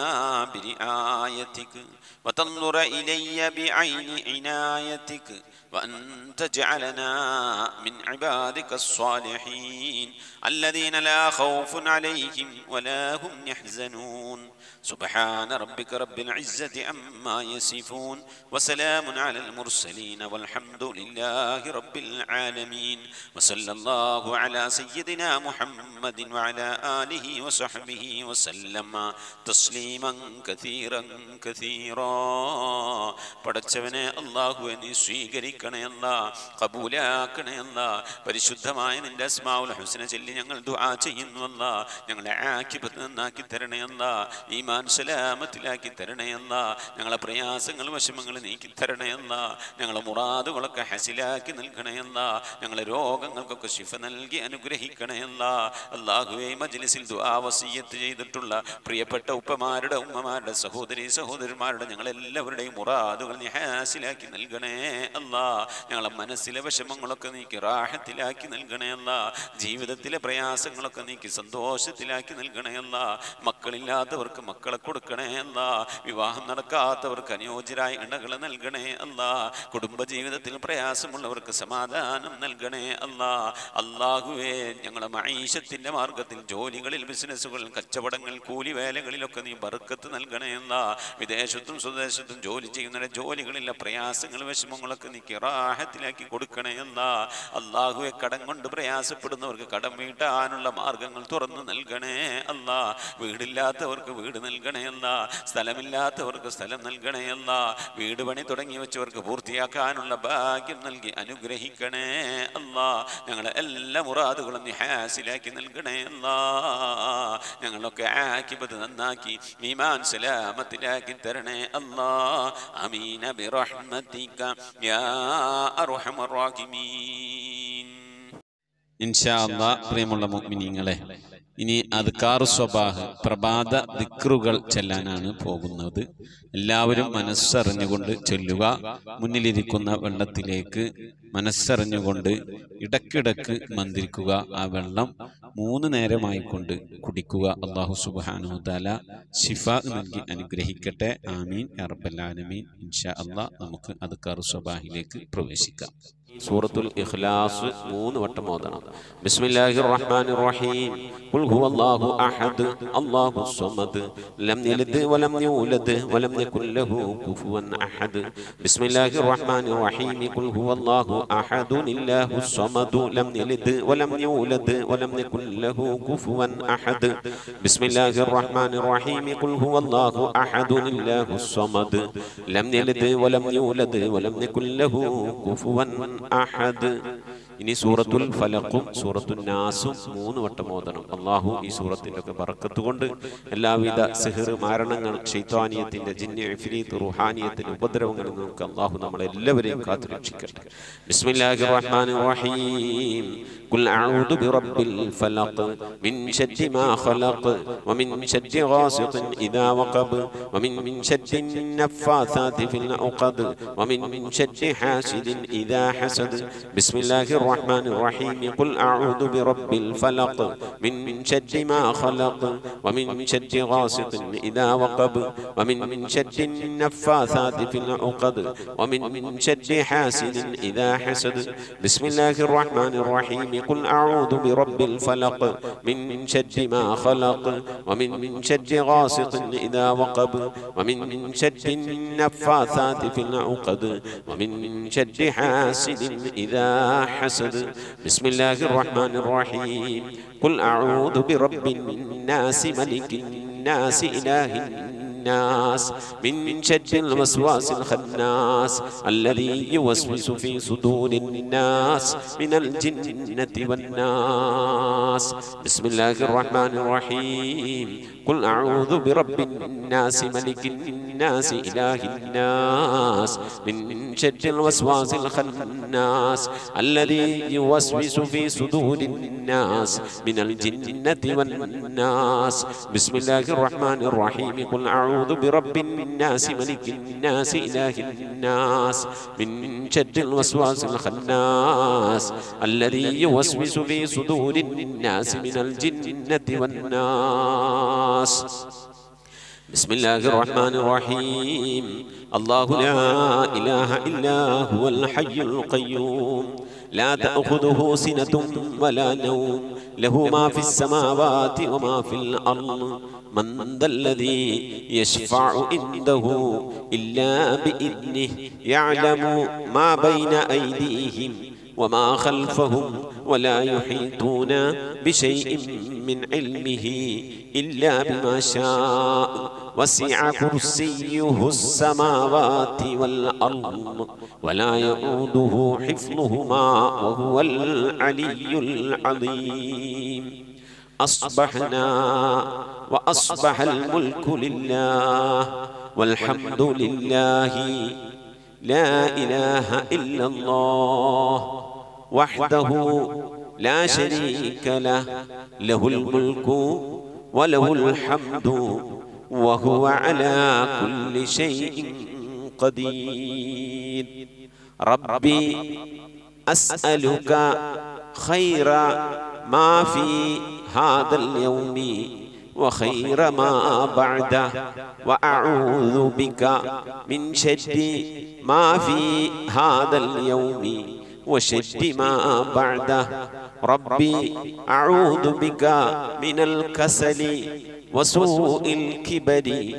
برعايتك وتنظر إلي بعين عنايتك وأن تجعلنا من عبادك الصالحين الذين لا خوف عليهم ولا هم يحزنون سبحان ربك رب العزة عما يصفون وسلام على المرسلين والحمد لله رب العالمين وصلى الله على سيدنا محمد وعلى آله وصحبه وسلم تسليما كثيرا كثيرا പടച്ചവനെ അള്ളാഹുവെ നീ സ്വീകരിക്കണേ അല്ല കബൂലാക്കണേ അല്ല പരിശുദ്ധമായ നിന്റെ അസ്മാവുൽ ഹുസ്ന ചൊല്ലി ഞങ്ങൾ ദുആ ചെയ്യുന്നു അല്ല ഞങ്ങളെ ആക്കിപത്ത് നന്നാക്കി തരണേ അല്ല ഈമാൻ സലാമത്തിലാക്കി തരണേ അല്ല ഞങ്ങളെ പ്രയാസങ്ങൾ വിഷമങ്ങൾ നീക്കി തരണേ അല്ല ഞങ്ങളെ മുറാദുകളൊക്കെ ഹസിലാക്കി നൽകണേ അല്ല ഞങ്ങളെ രോഗങ്ങൾക്കൊക്കെ ശിഫ നൽകി അനുഗ്രഹിക്കണേ അല്ല അള്ളാഹുവെ മജ്ലിസിൽ ദുആ വസിയത്ത് ചെയ്തിട്ടുള്ള പ്രിയപ്പെട്ട ഉപ്പമാരുടെ ഉമ്മമാരുടെ സഹോദരി സഹോദരന്മാരുടെ ഞങ്ങളെല്ലാവരുടെയും മുറാദുകൾ നീ ഹാസിലാക്കി നൽകണേ അല്ലാ ഞങ്ങളെ മനസ്സിലെ വിഷമങ്ങളൊക്കെ നീക്കി റാഹത്തിലാക്കി നൽകണേ അല്ല ജീവിതത്തിലെ പ്രയാസങ്ങളൊക്കെ നീക്കി സന്തോഷത്തിലാക്കി നൽകണേ അല്ല മക്കളില്ലാത്തവർക്ക് മക്കളെ കൊടുക്കണേ അല്ല വിവാഹം നടക്കാത്തവർക്ക് അനുയോജ്യരായ ഇണകളെ നൽകണേ അല്ല കുടുംബജീവിതത്തിൽ പ്രയാസമുള്ളവർക്ക് സമാധാനം നൽകണേ അല്ല അള്ളാഹുവേ ഞങ്ങളെ മൈഷത്തിന്റെ മാർഗത്തിൽ ജോലികളിൽ ബിസിനസ്സുകൾ കച്ചവടങ്ങൾ കൂലിവേലകളിലൊക്കെ നീ ബർക്കത്ത് നൽകണേ അല്ല വിദേശത്തും സ്വദേശത്തും ജോലി ചെയ്യുന്ന ജോലികളിലെ പ്രയാസങ്ങൾ വിഷമങ്ങളൊക്കെ നീ കിറാഹത്തിലാക്കി കൊടുക്കണേ അല്ല അള്ളാഹുവെ കടം കൊണ്ട് പ്രയാസപ്പെടുന്നവർക്ക് കടം വീട്ടാനുള്ള മാർഗങ്ങൾ തുറന്നു നൽകണേ അല്ല വീടില്ലാത്തവർക്ക് വീട് നൽകണേ അല്ല സ്ഥലമില്ലാത്തവർക്ക് സ്ഥലം നൽകണേ അല്ല വീട് പണി തുടങ്ങി വെച്ചവർക്ക് പൂർത്തിയാക്കാനുള്ള ഭാഗ്യം നൽകി അനുഗ്രഹിക്കണേ അല്ല ഞങ്ങളെ എല്ലാ മുറാദുകളും നീ ഹാസിലാക്കി നൽകണേ അല്ല ഞങ്ങളൊക്കെ ആക്കിപ്പത് നന്നാക്കി ഈമാൻ സലാമത്തിലാക്കി തരണേ അല്ലാ അമീന ബിറഹ്മതിക യാ അർഹമർ റാഹിമീൻ ഇൻഷാ അള്ളാ പ്രിയമുള്ള മുഅ്മിനീങ്ങളെ ഇനി അദ്കാർ സ്വബാഹ് പ്രഭാത ദിക്റുകൾ ചെല്ലാനാണ് പോകുന്നത് എല്ലാവരും മനസ്സറിഞ്ഞുകൊണ്ട് ചൊല്ലുക മുന്നിലിരിക്കുന്ന വെള്ളത്തിലേക്ക് മനസ്സറിഞ്ഞുകൊണ്ട് ഇടക്കിടക്ക് മന്ത്രിക്കുക ആ വെള്ളം മൂന്ന് നേരമായിക്കൊണ്ട് കുടിക്കുക അള്ളാഹു സുബ്ഹാനഹു തആല ശിഫ നൽകി അനുഗ്രഹിക്കട്ടെ ആമീൻ യാ റബ്ബൽ ആലമീൻ ഇൻഷാ അള്ളാ നമുക്ക് അദ്കാർ സ്വബാഹിലേക്ക് പ്രവേശിക്കാം സൂറത്തുൽ ഇഖ്ലാസ് മൂന്ന് വട്ടം ഓതണം ബിസ്മില്ലാഹിർ റഹ്മാനിർ റഹീം ഖുൽ ഹുവല്ലാഹു അഹദ് അല്ലാഹു സ്വമദ് ലം യലിദ് വലം യൂലദ് വലം യകുൽ ലഹു കുഫുവൻ അഹദ് ബിസ്മില്ലാഹിർ റഹ്മാനിർ റഹീം ഖുൽ ഹുവല്ലാഹു അഹദ് ഇല്ലാഹു സ്വമദ് ലം യലിദ് വലം യൂലദ് വലം യകുൽ ലഹു കുഫുവൻ അഹദ് ബിസ്മില്ലാഹിർ റഹ്മാനിർ റഹീം ഖുൽ ഹുവല്ലാഹു അഹദ് ഇല്ലാഹു സ്വമദ് ലം യലിദ് വലം യൂലദ് വലം യകുൽ ലഹു കുഫുവൻ അഹദ് ഇനി സൂറത്തുൽ ഫലഖും സൂറത്തുൽ നാസും മൂന്ന് വട്ടം ഓതണം അള്ളാഹു ഈ സൂറത്തിന്റെ ഒക്കെ ബറക്കത്ത് കൊണ്ട് എല്ലാവിധ സിഹിർ മാരണങ്ങൾ ഷെയ്ത്താനിയത്തിന്റെ ജിന്ന ഇഫ്രീത്ത് റുഹാനിയത്തിന്റെ ഉപദ്രവങ്ങളിൽ നമുക്ക് അള്ളാഹു നമ്മളെല്ലാവരെയും കാത്തു രക്ഷിക്കട്ടെ ബിസ്മില്ലാഹിർ റഹ്മാനിർ റഹീം قل أعوذ برب الفلق من شر ما خلق ومن شر غاسق إذا وقب ومن من شر النفاثات في العقد ومن من شر حاسد إذا حسد بسم الله الرحمن الرحيم قل أعوذ برب الفلق من شر ما خلق ومن شر غاسق إذا وقب ومن من شر النفاثات في العقد ومن من شر حاسد إذا حسد بسم الله الرحمن الرحيم قل أعوذ برب الفلق من شر ما خلق ومن من شر غاسق إذا وقب ومن من شر النفاثات في العقد ومن من شر حاسد إذا حسد الحسد بسم الله الرحمن الرحيم قل أعوذ برب الناس ملك الناس إله الناس من شر الوسواس الخناس الذي يوسوس في صدور الناس من الجنة والناس بسم الله الرحمن الرحيم قل أعوذ برب الناس ملك الناس إله الناس من شر الوسواس الخناس الذي يوسوس في صدور الناس من الجنة والناس بسم الله الرحمن الرحيم قل أعوذ برب الناس ملك الناس إله الناس من شر الوسواس الخناس الذي يوسوس في صدور الناس من الجنة والناس بسم الله الرحمن الرحيم الله لا إله إلا هو الحي القيوم لا تأخذه سنة ولا نوم له ما في السماوات وما في الأرض من ذا الذي يشفع عنده إلا بإذنه يعلم ما بين أيديهم وما خلفهم ولا يحيطون بشيء من علمه إلا بما شاء وسع كرسيه السماوات والأرض ولا يؤوده حفظهما وهو العلي العظيم أصبحنا وأصبح الملك لله والحمد لله لا إله إلا الله وحده لا شريك له له الملك وله الحمد وهو على كل شيء قدير ربي أسألك خير ما في هذا اليوم وخير ما بعده وأعوذ بك من شر ما في هذا اليوم وشر ما بعده ربي أعوذ بك من الكسل وسوء الكبر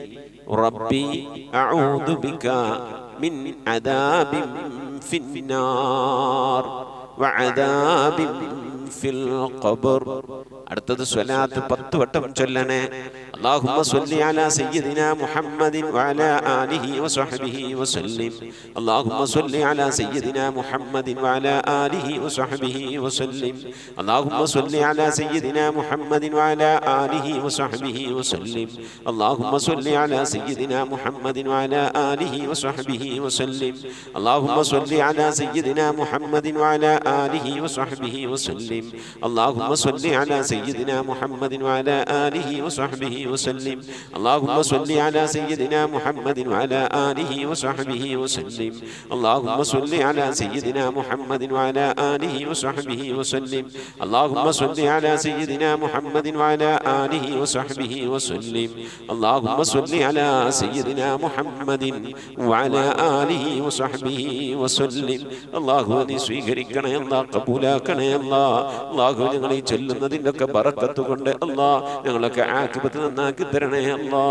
ربي أعوذ بك من عذاب في النار وعذاب في القبر അടുത്തത് സ്വലാത്ത് പത്ത് വട്ടം ചൊല്ലണേ اللهم صل على سيدنا محمد وعلى آله وصحبه وسلم اللهم صل على سيدنا محمد وعلى آله وصحبه وسلم اللهم صل على سيدنا محمد وعلى آله وصحبه وسلم اللهم صل على سيدنا محمد وعلى آله وصحبه وسلم اللهم صل على سيدنا محمد وعلى آله وصحبه وسلم اللهم صل على سيدنا محمد وعلى آله وصحبه وسلم اللهم صل على سيدنا محمد وعلى آله وصحبه وسلم اللهم صل على سيدنا محمد وعلى آله وصحبه وسلم اللهم صل على سيدنا محمد وعلى آله وصحبه وسلم اللهم صل على سيدنا محمد وعلى آله وصحبه وسلم الله നീ സ്വീകരിക്കണേ അല്ലാ കബൂലാക്കണേ അല്ലാ അള്ളാഹു ഞങ്ങൾ ഈ ചൊല്ലുന്നതിൻ്റെയൊക്കെ ബറക്കത്ത് കൊണ്ട് അല്ലാ ഞങ്ങളൊക്കെ ആക്കിപത്ത് നന്നാക്കി തരണേ അല്ലാ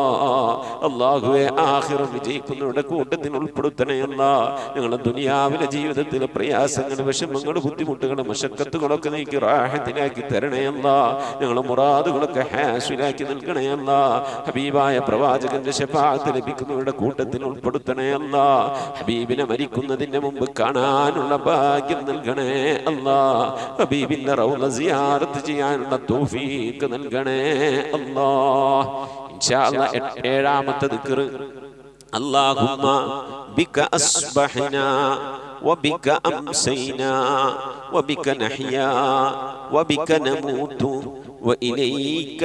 അള്ളാഹുവെ ആഹിറം വിജയിക്കുന്നവരുടെ കൂട്ടത്തിൽ ഉൾപ്പെടുത്തണേ അല്ലാ ഞങ്ങളുടെ ദുനിയാവിലെ ജീവിതത്തിലെ പ്രയാസങ്ങൾ വിഷമങ്ങൾ ബുദ്ധിമുട്ടുകൾ മഷക്കത്തുകളൊക്കെ നീക്കി റാഹത്തിലാക്കി തരണേ അല്ലാ ഞങ്ങളെ മുറാദുകളൊക്കെ ഹാസിലാക്കി നൽകണേ അല്ലാ ഹബീബായ പ്രവാചകന്റെ ശഫാത്ത് ലഭിക്കുന്നവരുടെ കൂട്ടത്തിൽ ഉൾപ്പെടുത്തണേ അല്ലാ ഹബീബിനെ മരിക്കുന്നതിന്റെ മുമ്പ് കാണാനുള്ള ഭാഗ്യം നൽകണേ അല്ലാ ഹബീബിന്റെ റൗള സിയാറത്ത് ചെയ്യാനുള്ള തൗഫീക്ക് നൽകണേ അല്ലാ ഇൻഷാ അല്ലാ എ- ഏഴാമത്തെ ദിക്ർ اللهم بك أصبحنا وبك أمسينا وبك نحيا وبك نموت وإليك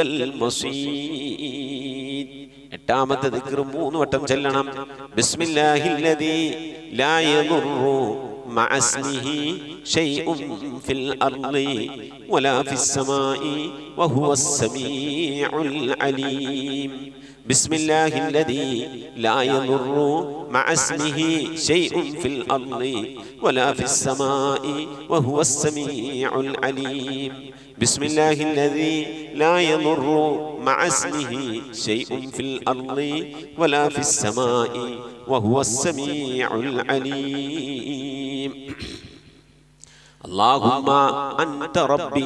المصير എട്ടാമത്തെ ദിക്ർ മൂന്ന് വട്ടം ചെല്ലണം ബിസ്മില്ലാഹില്ലദീ ലാ യദുറു مع اسمه شيء في الأرض ولا في السماء وهو السميع العليم بسم الله الذي لا يضر مع اسمه شيء في الأرض ولا في السماء وهو السميع العليم بسم الله الذي لا يضر مع اسمه شيء في الأرض ولا في السماء وهو السميع العليم اللهم أنت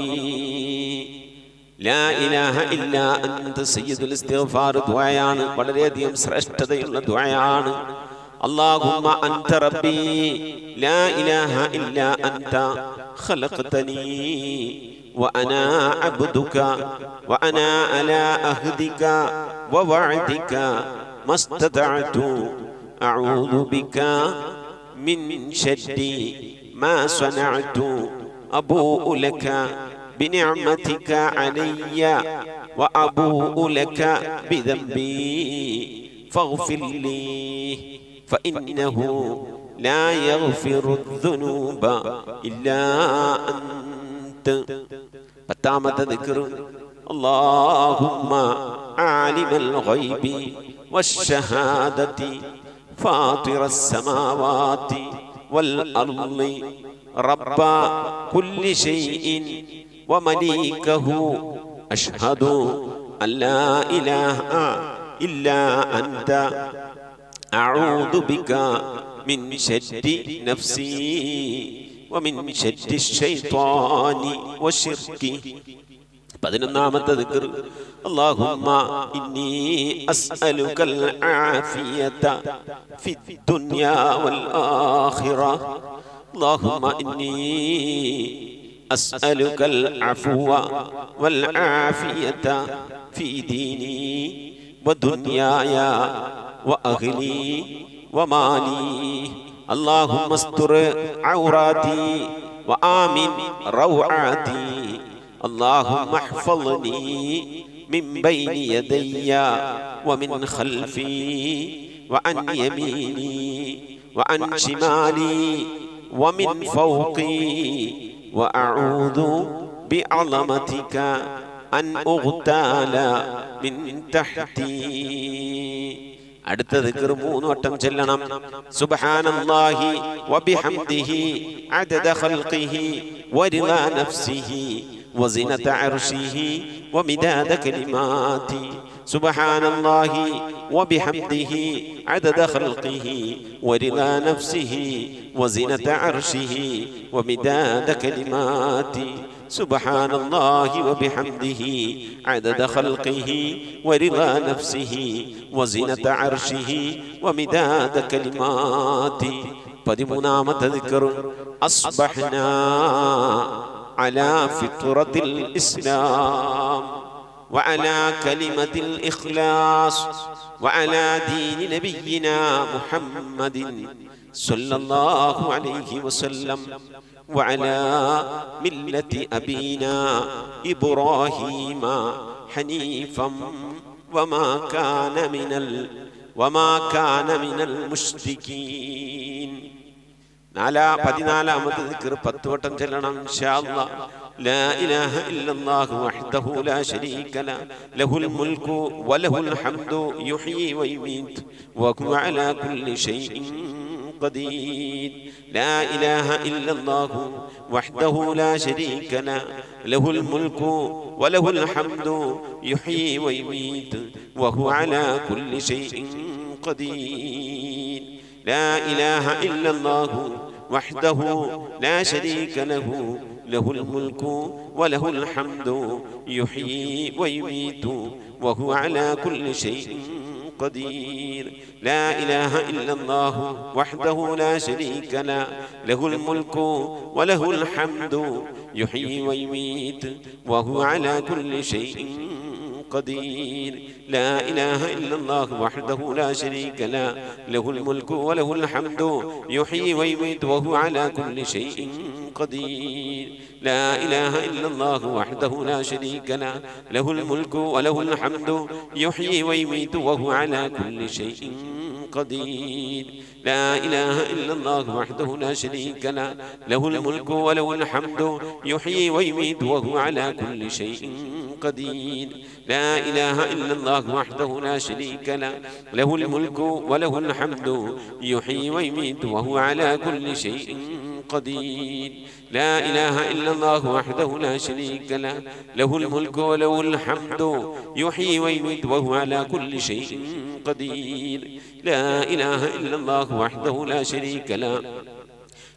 ربي ലാ ഇലാഹ ഇല്ലാ അന്ത സയ്യിദുൽ ഇസ്തിഗ്ഫാർ ദുആയാണ് വളരെയധികം ശ്രേഷ്ഠതയുള്ള ദുആയാണ് اللهم أنت ربي لا إله إلا أنت خلقتني وأنا عبدك وأنا على أهدك ووعدك ما استطعت أعوذ بك من شر ما صنعت أبوء لك بنعمتك علي وأبوء لك بذنبي فاغفر لي فإنه لا يغفر الذنوب إلا أنت പത്താമത്തെ ذكر اللهم عالم الغيب والشهادة فاطر السماوات والأرض رب كل شيء ومليكه أشهد أن لا إله إلا أنت أعوذ بك من شر نفسي ومن شر الشيطان وشركه പതിനൊന്നാമത്തെ ദിക്ർ اللهم إني أسألك العافية في الدنيا والآخرة اللهم إني أسألك العفو والعافية في ديني ودنياي وأهلي ومالي اللهم استر عوراتي وآمن روعاتي اللهم احفظني من بين يدي ومن خلفي وعن يميني وعن شمالي ومن فوقي وأعوذ بعظمتك أن أغتال من تحتي അടുത്ത ദിക്ർ മൂന്ന് വട്ടം ചെല്ലണം സുബ്ഹാനല്ലാഹി വബിഹംദിഹി അദദ ഖൽഖിഹി വരിളാ നഫ്സിഹി وزنة عرشه ومداد كلماته سبحان الله وبحمده عدد خلقه ورضا نفسه وزنة عرشه ومداد كلماته سبحان الله وبحمده عدد خلقه ورضا نفسه وزنة عرشه ومداد كلماته പതിമൂന്നാമത്തെ ദിക്കർ അസ്ബഹ്ന على فطرة الإسلام وعلى كلمة الإخلاص وعلى دين نبينا محمد صلى الله عليه وسلم وعلى ملة أبينا إبراهيم حنيفا وما كان من ال وما كان من المشركين നാലാ പതിനാലാമത്തെ ദിക്ർ പത്ത് വട്ടം ചെല്ലണം ഇൻഷാ അല്ലാഹ് لا إله إلا الله وحده لا شريك له له الملك وله الحمد يحيي ويميت وهو على كل شيء قدير لا إله إلا الله وحده لا شريك له له الملك وله الحمد يحيي ويميت وهو على كل شيء قدير لا إله إلا الله وحده لا شريك له له الملك وله الحمد يحيي ويميت وهو على كل شيء قدير لا إله إلا الله وحده لا شريك له له الملك وله الحمد يحيي ويميت وهو على كل شيء قدير لا إله إلا الله وحده لا شريك له له الملك وله الحمد يحيي ويميت وهو على كل شيء قدير لا إله إلا الله وحده لا شريك له له الملك وله الحمد يحيي ويميت وهو على كل شيء قدير لا إله إلا الله وحده لا شريك له له الملك وله الحمد يحيي ويميت وهو على كل شيء قدير لا إله إلا الله وحده لا شريك له له الملك وله الحمد يحيي ويميت وهو على كل شيء قدير لا إله إلا الله وحده لا شريك له له الملك وله الحمد يحيي ويميت وهو على كل شيء قدير لا إله إلا الله وحده لا شريك له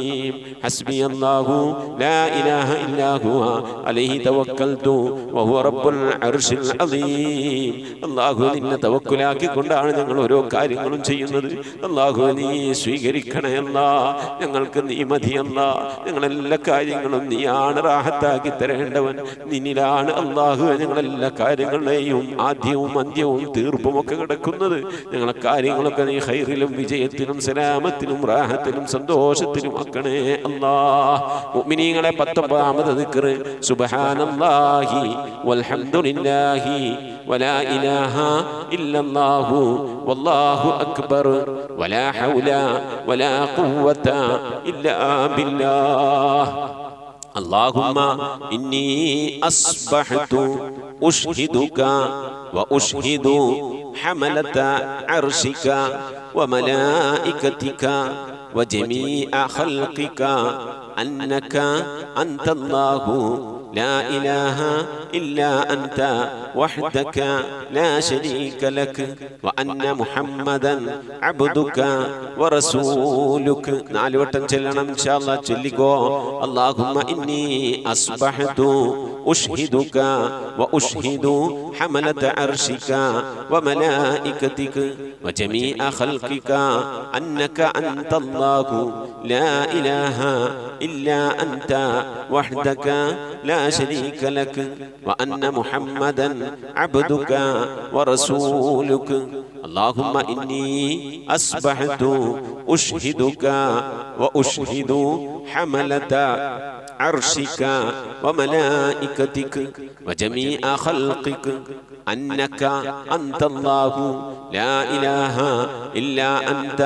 الحكيم حسبي الله لا إله إلا هو عليه توكلت وهو رب العرش العظيم അള്ളാഹു നിന്നെ തവക്കുലാക്കിക്കൊണ്ടാണ് ഞങ്ങൾ ഓരോ കാര്യങ്ങളും ചെയ്യുന്നത് അള്ളാഹു നീ സ്വീകരിക്കണയല്ല ഞങ്ങൾക്ക് നീ മതിയല്ല ഞങ്ങളെല്ലാ കാര്യങ്ങളും നീയാണ് റാഹത്താക്കി തരേണ്ടവൻ നിന്നിലാണ് അള്ളാഹു ഞങ്ങളെല്ലാ കാര്യങ്ങളുടെയും ആദ്യവും അന്ത്യവും തീർപ്പും ഒക്കെ കിടക്കുന്നത് ഞങ്ങളെ കാര്യങ്ങളൊക്കെ നീ ഹൈറിലും വിജയത്തിലും സലാമത്തിലും റാഹത്തിലും സന്തോഷത്തിലും ആക്കണേ അല്ലാ മുഅ്മിനീങ്ങളെ പത്തൊമ്പതാമത് ദിക്ർ സുബ്ഹാനല്ലാഹി വൽഹംദുലില്ലാഹി വലാ ഇലാഹ ഇല്ലല്ലാഹു വല്ലാഹു അക്ബർ വലാ ഹൗല വലാ ഖുവത ഇല്ലാ ബില്ലാഹ് اللهم إني أصبحت أشهدك وأشهد حملة عرشك وملائكتك وجميع خلقك أنك أنت الله لا إله إلا أنت وحدك لا شريك لك وأن محمدا عبدك ورسولك നാല് വട്ടം ചെല്ലണം ഇൻഷാ അല്ലാഹ് ചൊല്ലിക്കോ اللهم إني أصبحت أشهدك وأشهد حملة عرشك وملائكتك وجميع خلقك أنك أنت الله لا إله إلا أنت وحدك لا شريك لك وأن محمدا عبدك ورسولك اللهم إني أصبحت أشهدك وأشهد حملة عرشك وملائكتك وجميع خلقك أنك أنت الله لا إله إلا أنت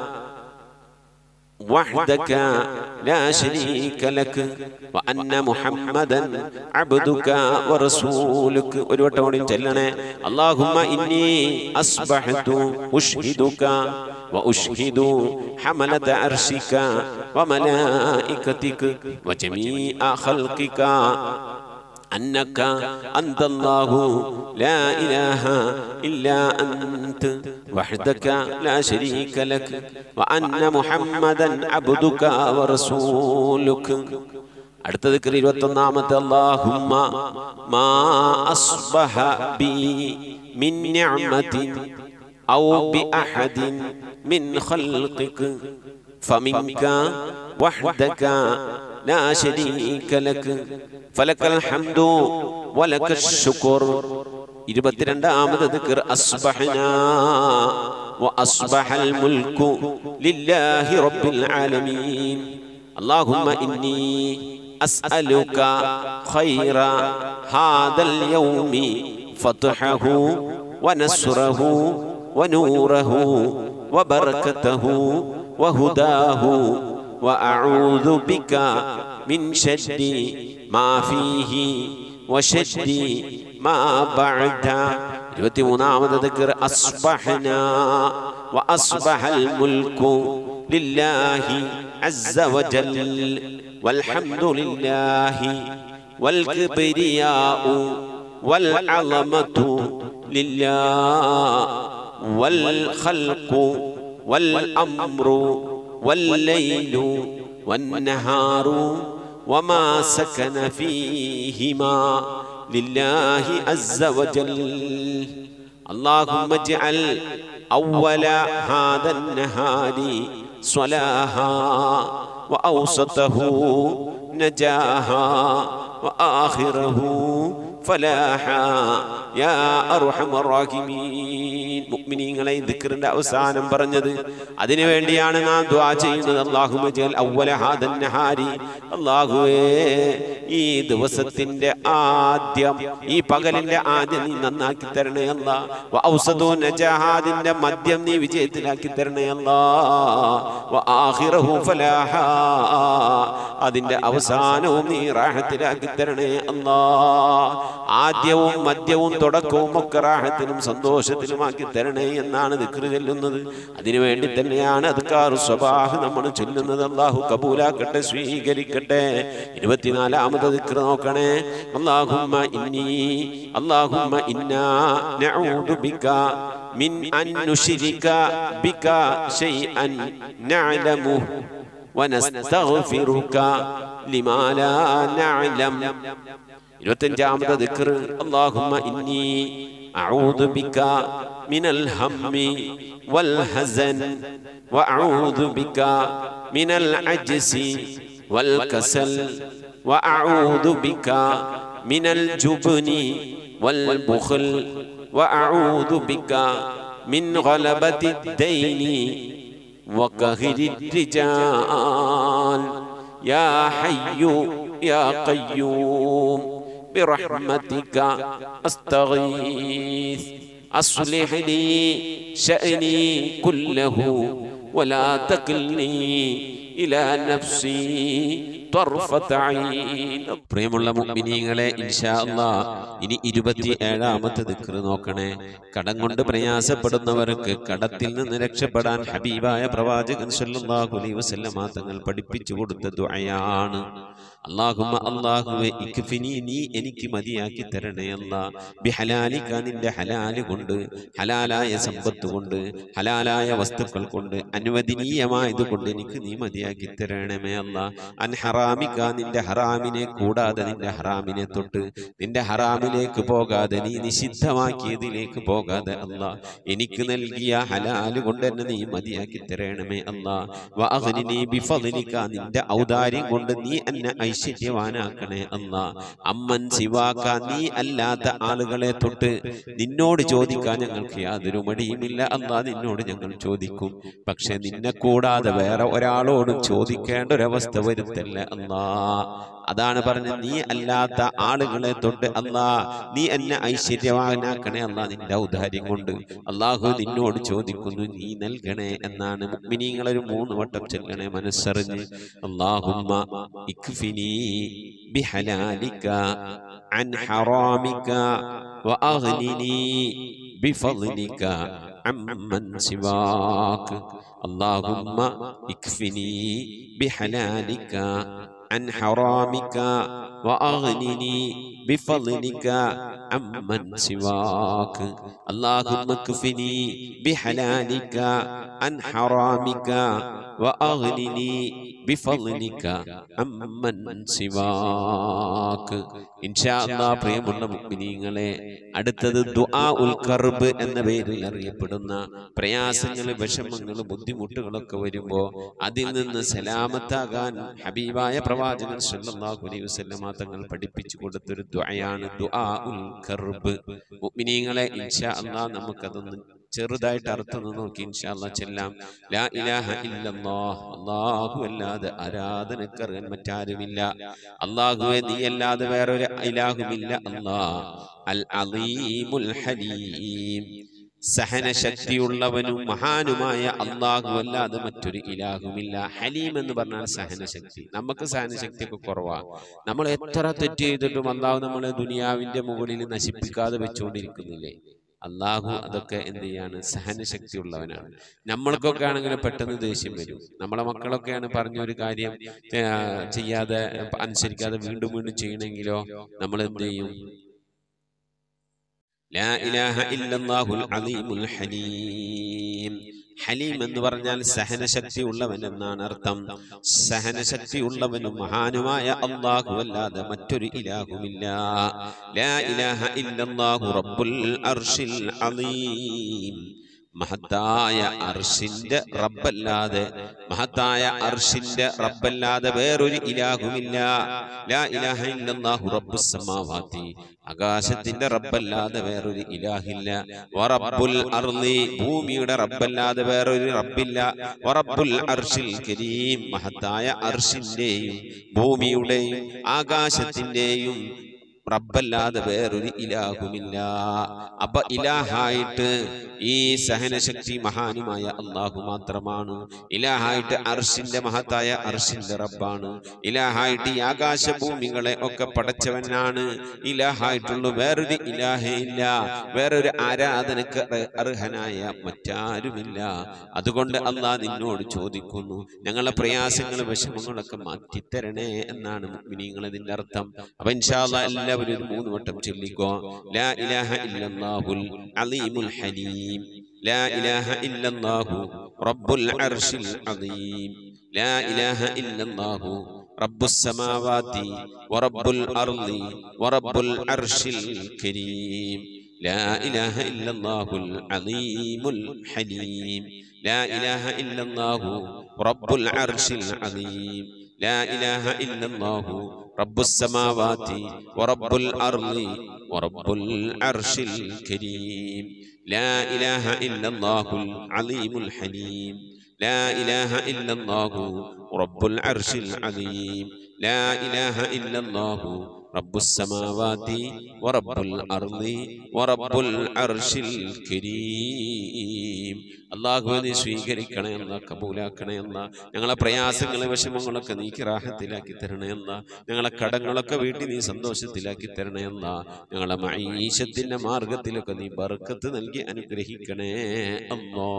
وحدك لا شريك لك وأن محمدا عبدك ورسولك ഒരുവട്ടം ചെല്ലണേ اللهم إني أصبحت أشهدك وأشهد حملة عرشك وملائكتك وجميع خلقك أنك أنت الله لا إله إلا أنت وحدك لا شريك لك وأن محمدا عبدك ورسولك അടുത്ത ദിക്ർ ഇരുപത്തൊന്നാമത്തെ അല്ലാഹുമ്മ മാ അസ്ബഹ ബി മിൻ നിഅമതിൻ ഔ ബി അഹദിൻ മിൻ ഖൽഖിക فمنك وحدك لا شريك لك فلك الحمد ولك الشكر ഇരുപത്തിരണ്ടാമത് ദിക്ർ അസ്ബഹന وأصبح الملك لله رب العالمين اللهم إني أسألك خير هذا اليوم فتحه ونسره ونوره وبركته وهداه وأعوذ بك من شر ما فيه وشر ما بعد ഇരുപത്തിമൂന്നാമത് ദിക്ർ അസ്ബഹന وأصبح الملك لله عز وجل والحمد لله والكبرياء والعظمة لله والخلق والأمر والليل والنهار وما سكن فيهما لله عز وجل اللهم اجعل أول هذا النهار صلاها وأوسطه نجاها وآخره ഫലാഹാ യാ അർഹമർ റാഹിമീൻ മുഅ്മിനീങ്ങളെ ഈ ദിക്റിന്റെ അവസാനം പറഞ്ഞത് അതിനു വേണ്ടിയാണ് നാം ദുആ ചെയ്യുന്നത് അല്ലാഹുമ്മ ജൽ അവ്വല ഹാദൻ നഹാരി അല്ലാഹുവേ ഈ ദിവസത്തിന്റെ ആദ്യം ഈ പകലിന്റെ ആദ്യം നീ നന്നാക്കി തരണേ അല്ലാ വ ഔസദു നജാഹാദിന്റെ മദ്യം നീ വിജയത്തിലാക്കി തരണേ അല്ലാ വ ആഖിറഹു ഫലാഹാ അതിന്റെ അവസാനവും നീ റാഹത്തിലാക്കി തരണേ അല്ലാ ആദ്യവും മധ്യവും തുടക്കവും ഒക്കെ റാഹത്തിനും സന്തോഷത്തിലുമാക്കി തരണേ എന്നാണ് ദിക്റ് ചെല്ലുന്നത് അതിനുവേണ്ടി തന്നെയാണ് അദ്കാർ സ്വബാഹ് നമ്മൾ ചൊല്ലുന്നത് അള്ളാഹു കബൂലാക്കട്ടെ സ്വീകരിക്കട്ടെ ഇരുപത്തിനാലാമത് ദിക്റ് നോക്കണേ അള്ളാഹുമ്മ ഇന്നി അള്ളാഹുമ്മ ഇന്നാ നഊദു ബിക മിൻ അൻ നുശ്രിക ബിക ശൈഅൻ നഅലമു ونستغفرك لما لا نعلم ഇരുപത്തഞ്ചാമത്തെ ദിക്ർ اللهم إني أعوذ بك من الهم والحزن وأعوذ بك من العجز والكسل وأعوذ بك من الجبن والبخل وأعوذ بك من غلبة الدين وقهر الرجال يا حي يا قيوم برحمتك أستغيث أصلح لي شأني كله ولا تكلني إلى نفسي طرفة عين പ്രിയമുള്ള മുഅ്മിനീങ്ങളെ ഇൻഷാ അല്ലാ ഇനി ഇരുപത്തി ഏഴാമത്തെ ദിക്ർ നോക്കണേ കടം കൊണ്ട് പ്രയാസപ്പെടുന്നവർക്ക് കടത്തിൽ നിന്ന് രക്ഷപ്പെടാൻ ഹബീബായ പ്രവാചകൻ സല്ലല്ലാഹു അലൈഹി വസല്ലമ തങ്ങൾ പഠിപ്പിച്ചു കൊടുത്ത ദുആയാണ് അല്ലാഹുമ്മ അല്ലാഹുവേ ഇക്ഫിനി നീ എനിക്ക് മതിയാക്കി തരണേ അല്ലാ ബിഹലാലിക നിന്റെ ഹലാല് കൊണ്ട് ഹലാലായ സമ്പത്ത് കൊണ്ട് ഹലാലായ വസ്തുക്കൾ കൊണ്ട് അനുവദനീയമായത് കൊണ്ട് എനിക്ക് നീ മതിയാക്കി തരണമേ അല്ല അൻ ഹറാമിക നിന്റെ ഹറാമിനെ കൂടാതെ നിന്റെ ഹറാമിനെ തൊട്ട് നിന്റെ ഹറാമിലേക്ക് പോകാതെ നീ നിഷിദ്ധമാക്കിയതിലേക്ക് പോകാതെ അല്ല എനിക്ക് നൽകിയ ഹലാല് കൊണ്ട് എന്നെ നീ മതിയാക്കി തരണമേ അല്ല വഅഗ്നിനി ബിഫദ്ലിക നിന്റെ ഔദാര്യം കൊണ്ട് നീ എന്നെ ഐശ്വര്യവാനാക്കണേ അല്ല അമ്മൻ ശിവാക്ക നീ അല്ലാത്ത ആളുകളെ തൊട്ട് നിന്നോട് ചോദിക്കാൻ ഞങ്ങൾക്ക് യാതൊരു മടിയുമില്ല അല്ല നിന്നോട് ഞങ്ങൾ ചോദിക്കും പക്ഷെ നിന്നെ കൂടാതെ വേറെ ഒരാളോടും ചോദിക്കേണ്ട ഒരവസ്ഥ വരുത്തല്ല അല്ലാ അതാണ് പറഞ്ഞത് നീ അല്ലാത്ത ആളുകളെ തൊട്ട് അല്ലാ നീ എന്നെ ഐശ്വര്യവാനാക്കണേ അല്ലാ നിന്റെ ഔദാര്യം കൊണ്ട് അള്ളാഹു നിന്നോട് ചോദിക്കുന്നു നീ നൽകണേ എന്നാണ് മുഗ്മിനീങ്ങൾ ഒരു മൂന്ന് വട്ടം ചെല്ലണേ മനസ്സറിഞ്ഞ് അള്ളാഹുമ്മ ഇക്ഫിനി ബിഹലാലിക عن حرامك وأغنني بفضلك عمن سواك اللهم اكفني بحلالك عن حرامك وأغنني بفضلك عمن سواك اللهم اكفني بحلالك عن حرامك وأغنني بفضلك عمن سواك إن شاء الله പ്രിയമുള്ള മുഅ്മിനീങ്ങളെ അടുത്തത് ദുആ ഉൽ കർബ് എന്ന പേരിൽ അറിയപ്പെടുന്ന പ്രയാസങ്ങൾ വിഷമങ്ങൾ ബുദ്ധിമുട്ടുകളൊക്കെ വരുമ്പോൾ അതിൽ നിന്ന് സലാമത്താകാൻ ഹബീബായ പ്രവാചകൻ സല്ലല്ലാഹു അലൈഹി വസല്ലമ തങ്ങൾ പഠിപ്പിച്ചു കൊടുത്തൊരു ദുആയാണ് ദുആ ഉൽ കർബ് മുഅ്മിനീങ്ങളെ ഇൻഷാ അല്ലാഹ് നമുക്കതൊന്ന് ചെറുതായിട്ട് അർത്ഥം ഒന്ന് നോക്കി ഇൻഷാ അല്ലാഹ് ചെല്ലാം ലാ ഇലാഹ ഇല്ലല്ലാഹ് അല്ലാഹു അല്ലാതെ ആരാധനക്കറിയാൻ മറ്റാരുമില്ല അല്ലാഹുവെ നീ അല്ലാതെ വേറൊരു ഇലാഹുമില്ല അല്ലാ അൽ അലീമുൽ ഹലീം സഹനശക്തിയുള്ളവനും മഹാനുമായ അള്ളാഹു അല്ലാതെ മറ്റൊരു ഇലാഹുമില്ല ഹലീം എന്ന് പറഞ്ഞാൽ സഹനശക്തി നമുക്ക് സഹനശക്തിയൊക്കെ കുറവാ നമ്മൾ എത്ര തെറ്റ് ചെയ്തിട്ടും അള്ളാഹു നമ്മളെ ദുനിയാവിന്റെ മുകളിൽ നശിപ്പിക്കാതെ വെച്ചുകൊണ്ടിരിക്കുന്നില്ലേ അള്ളാഹു അതൊക്കെ എന്ത് ചെയ്യാണ് സഹനശക്തി ഉള്ളവനാണ് നമ്മൾക്കൊക്കെ ആണെങ്കിൽ പെട്ടെന്ന് ദേഷ്യം വരും നമ്മളെ മക്കളൊക്കെയാണ് പറഞ്ഞ ഒരു കാര്യം ഏ, ചെയ്യാതെ അനുസരിക്കാതെ വീണ്ടും വീണ്ടും ചെയ്യണമെങ്കിലോ നമ്മൾ എന്ത് ചെയ്യും ലാ ഇലാഹ ഇല്ലല്ലാഹുൽ അലീമുൽ ഹലീം ഹലീം എന്ന് പറഞ്ഞാൽ സഹനശക്തി ഉള്ളവൻ എന്നാണ് അർത്ഥം സഹനശക്തി ഉള്ളവനും മഹാനുമായ അള്ളാഹു അല്ലാതെ മറ്റൊരു ഇലാഹുമില്ല ലാ ഇലാഹ ഇല്ലല്ലാഹു റബ്ബുൽ അർഷിൽ അലീം മഹത്തായ അർഷിന്റെ റബ്ബല്ലാതെ മഹത്തായ അർഷിന്റെ റബ്ബല്ലാതെ വേറൊരു ഇലാഹുമില്ല ലാ ഇലാഹ ഇല്ലല്ലാഹു റബ്ബുസ് സമാവാതി ആകാശത്തിന്റെ റബ്ബല്ലാതെ വേറൊരു ഇലാഹില്ല വറബ്ബുൽ അർളി ഭൂമിയുടെ റബ്ബല്ലാതെ വേറൊരു റബ്ബില്ല വറബ്ബുൽ അർഷിൽ കരീം മഹത്തായ അർഷിന്റെയും ഭൂമിയുടെയും ആകാശത്തിന്റെയും റബ്ബല്ലാതെ വേറൊരു ഇലാഹുമില്ല അപ്പൊ ഇലാഹായിട്ട് ഈ സഹനശക്തി മഹാനുമായ അള്ളാഹു മാത്രമാണ് ഇലാഹായിട്ട് അർഷിന്റെ മഹത്തായ അർഷിന്റെ റബ്ബാണ് ഇലാഹായിട്ട് ഈ ആകാശഭൂമികളെ ഒക്കെ പടച്ചവനാണ് ഇലാഹായിട്ടുള്ള വേറൊരു ഇലാഹേ ഇല്ല വേറൊരു ആരാധനക്ക് അർ- അർഹനായ മറ്റാരുമില്ല അതുകൊണ്ട് അള്ളാഹ് നിന്നോട് ചോദിക്കുന്നു ഞങ്ങളെ പ്രയാസങ്ങൾ വിഷമങ്ങളൊക്കെ മാറ്റിത്തരണേ എന്നാണ് മുഅ്മിനീങ്ങൾ ഇതിന്റെ അർത്ഥം അപ്പൊ ഇൻഷാല്ല എല്ലാവരും ഒരു മൂന്ന് വട്ടം ചൊല്ലിക്കോ ലാ ഇലാഹ ഇല്ലല്ലാഹുൽ അലീമുൽ ഹലീം ലാ ഇലാഹ ഇല്ലല്ലാഹു റബ്ബുൽ അർശിൽ അദീം ലാ ഇലാഹ ഇല്ലല്ലാഹു റബ്ബുസ് സമാവാതി വറബ്ബുൽ അർളി വറബ്ബുൽ അർശിൽ കരീം لا إله إلا الله العظيم الحليم لا إله إلا الله رب العرش العظيم لا إله إلا الله رب السماوات ورب الأرض ورب العرش الكريم لا إله إلا الله العظيم الحليم لا إله إلا الله رب العرش العظيم لا إله إلا الله رب السماوات ورب الأرض ورب العرش الكريم അള്ളാഹു നീ സ്വീകരിക്കണേ എന്ന കബൂലാക്കണേ എന്ന ഞങ്ങളെ പ്രയാസങ്ങളെ വിഷമങ്ങളൊക്കെ നീക്കി റാഹത്തിലാക്കി തരണേ എന്ന ഞങ്ങളെ കടങ്ങളൊക്കെ വീട്ടിൽ നീ സന്തോഷത്തിലാക്കി തരണേ എന്ന ഞങ്ങളെ മൈശത്തിന്റെ മാർഗത്തിലൊക്കെ നീ ബർക്കത്ത് നൽകി അനുഗ്രഹിക്കണേ അല്ലോ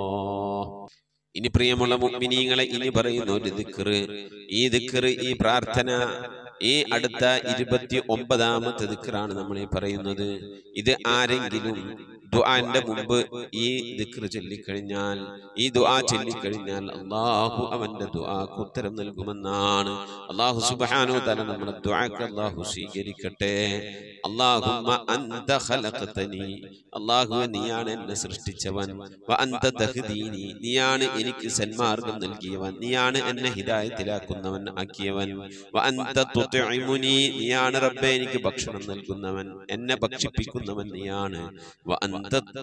ഇനി പ്രിയമുള്ള മുഗ്മിനീങ്ങളെ ഇനി പറയുന്ന ഒരു ദിക്കറ് ഈ ദിക്കറ് ഈ പ്രാർത്ഥന ഈ അടുത്ത ഇരുപത്തി ഒമ്പതാമത്തെ ദിക്കറാണ് നമ്മൾ ഈ പറയുന്നത് ഇത് ആരെങ്കിലും ദുആന്റെ മുമ്പ് ഈ ദിക്ർ ചൊല്ലിക്കഴിഞ്ഞാൽ ഈ ദുആ ചൊല്ലിക്കഴിഞ്ഞാൽ അള്ളാഹു അവന്റെ ദുആക്ക് ഉത്തരം നൽകുമെന്നാണ് അള്ളാഹു സുബ്ഹാനഹു വ തആല നമ്മുടെ ദുആക്ക് അള്ളാഹു സ്വീകരിക്കട്ടെ അല്ലാഹുമ്മ അൻത ഖലഖതനി അള്ളാഹു നീയാണ് എന്നെ സൃഷ്ടിച്ചവൻ വ അൻത തഹ്ദീനി നീയാണ് എനിക്ക് സന്മാർഗം നൽകിയവൻ നീയാണ് എന്നെ ഹിദായത്തിലാക്കുന്നവൻ ആക്കിയവൻ വ അൻത തുത്ഇമുനി നീയാണ് റബ്ബേ എനിക്ക് ഭക്ഷണം നൽകുന്നവൻ എന്നെ ഭക്ഷിപ്പിക്കുന്നവൻ നീയാണ് വ അൻത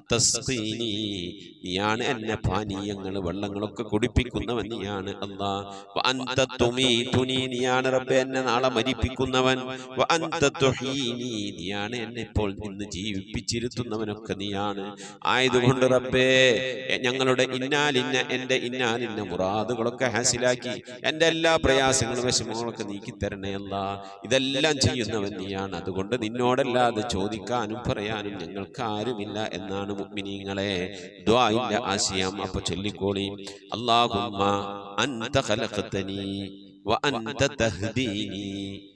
തസ്ഖീനി നീയാണ് എന്നെ പാനീയങ്ങൾ വെള്ളങ്ങളൊക്കെ കുടിപ്പിക്കുന്നവൻ നീയാണ് അല്ലാ വ അൻത തുമീതുനി നീയാണ് റബ്ബേ എന്നെ നാളെ മരിപ്പിക്കുന്നവൻ വ അൻത തുഹീനി നീയാണ് എന്നെ ഇപ്പോൾ ഇന്ന് ജീവിപ്പിച്ചിരുത്തുന്നവനൊക്കെ നീയാണ് ആയതുകൊണ്ട് റബ്ബേ എ- ഞങ്ങളുടെ ഇന്നാലിന്ന എന്റെ ഇന്നാലിന്ന മുറാദുകളൊക്കെ ഹാസിലാക്കി എന്റെ എല്ലാ പ്രയാസങ്ങളും വിഷമങ്ങളൊക്കെ നീക്കി തരണേ അല്ല ഇതെല്ലാം ചെയ്യുന്നവൻ നീയാണ് അതുകൊണ്ട് നിന്നോടല്ലാതെ ചോദിക്കാനും പറയാനും ഞങ്ങൾക്ക് ആരുമില്ല എന്നാണ് മുഗ്മിനീങ്ങളെ ദ്വായിന്റെ ആശയം അപ്പൊ ചൊല്ലിക്കോളി അല്ലാഹുമ്മ അൻത ഖലഖതനി വ അൻത തഹ്ദീനി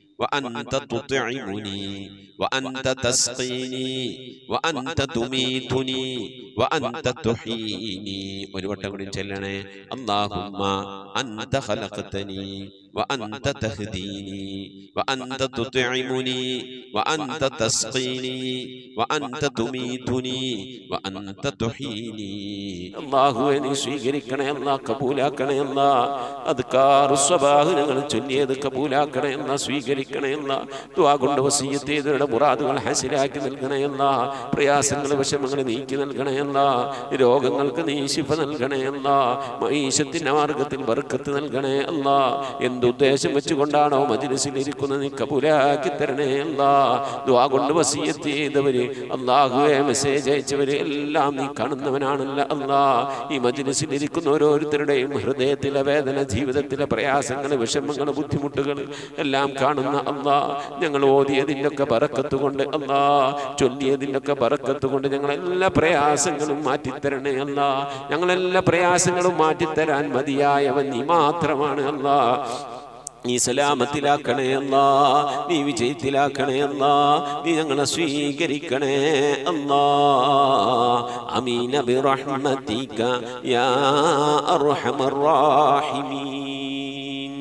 وأنت تطعمني وأنت تسقيني وأنت تميتني وأنت تحييني ഒരു വട്ടം കൂടി ചെല്ലണേ اللهم أنت خلقتني وأنت تهديني وأنت تطعمني وأنت تسقيني وأنت تميتني وأنت تحييني അള്ളാഹുവെ നീ സ്വീകരിക്കണേ അല്ല കബൂലാക്കണേ അല്ല അത് കാറുസ്വഭാവ് ഞങ്ങൾ ചൊല്ലിയത് കബൂലാക്കണേ എന്ന സ്വീകരിക്കണേ എന്ന ദുആ കൊണ്ട് വസീയത്ത് ചെയ്തവരുടെ മുറാദുകൾ ഹാസിലാക്കി നൽകണേ എന്ന പ്രയാസങ്ങൾ വിഷമങ്ങൾ നീക്കി നൽകണേ എന്ന രോഗങ്ങൾക്ക് നീ ശിഫ നൽകണേ എന്ന മൈശത്തിന്റെ മാർഗത്തിൽ ബർക്കത്ത് നൽകണേ അല്ല എന്തുദ്ദേശം വെച്ചുകൊണ്ടാണോ മജിലിസിൽ ഇരിക്കുന്നത് നീ കബൂലാക്കി തരണേ അല്ല ദുആ കൊണ്ട് വസീയത്ത് ചെയ്തവര് അള്ളാഹുവെ മെസ്സേജ് അയച്ചവര് എല്ലാം നീ കാണുന്നവനാണല്ല അല്ലാ ഈ മജിലിസിൽ ഇരിക്കുന്ന ഓരോരുത്തരുടെയും ഹൃദയത്തിലെ വേദന ജീവിതത്തിലെ പ്രയാസങ്ങൾ വിഷമങ്ങൾ ബുദ്ധിമുട്ടുകൾ എല്ലാം കാണുന്ന അല്ലാ ഞങ്ങൾ ഓതിയതിൻ്റെ ഒക്കെ പറക്കത്ത് കൊണ്ട് അല്ലാ ചൊല്ലിയതിൻ്റെ ഒക്കെ പറക്കത്ത് കൊണ്ട് ഞങ്ങളെല്ലാ പ്രയാസങ്ങളും മാറ്റിത്തരണേ അല്ല ഞങ്ങളെല്ലാ പ്രയാസങ്ങളും മാറ്റിത്തരാൻ മതിയായവൻ നീ മാത്രമാണ് അല്ലാ നീ സലാമത്തിലാക്കണേ അല്ലാ നീ വിജയത്തിലാക്കണേ അല്ലാ നീ ഞങ്ങളെ സ്വീകരിക്കണേ അല്ലാ അമീന ബിറഹ്മതിക യാ അർഹമർ റാഹിമീൻ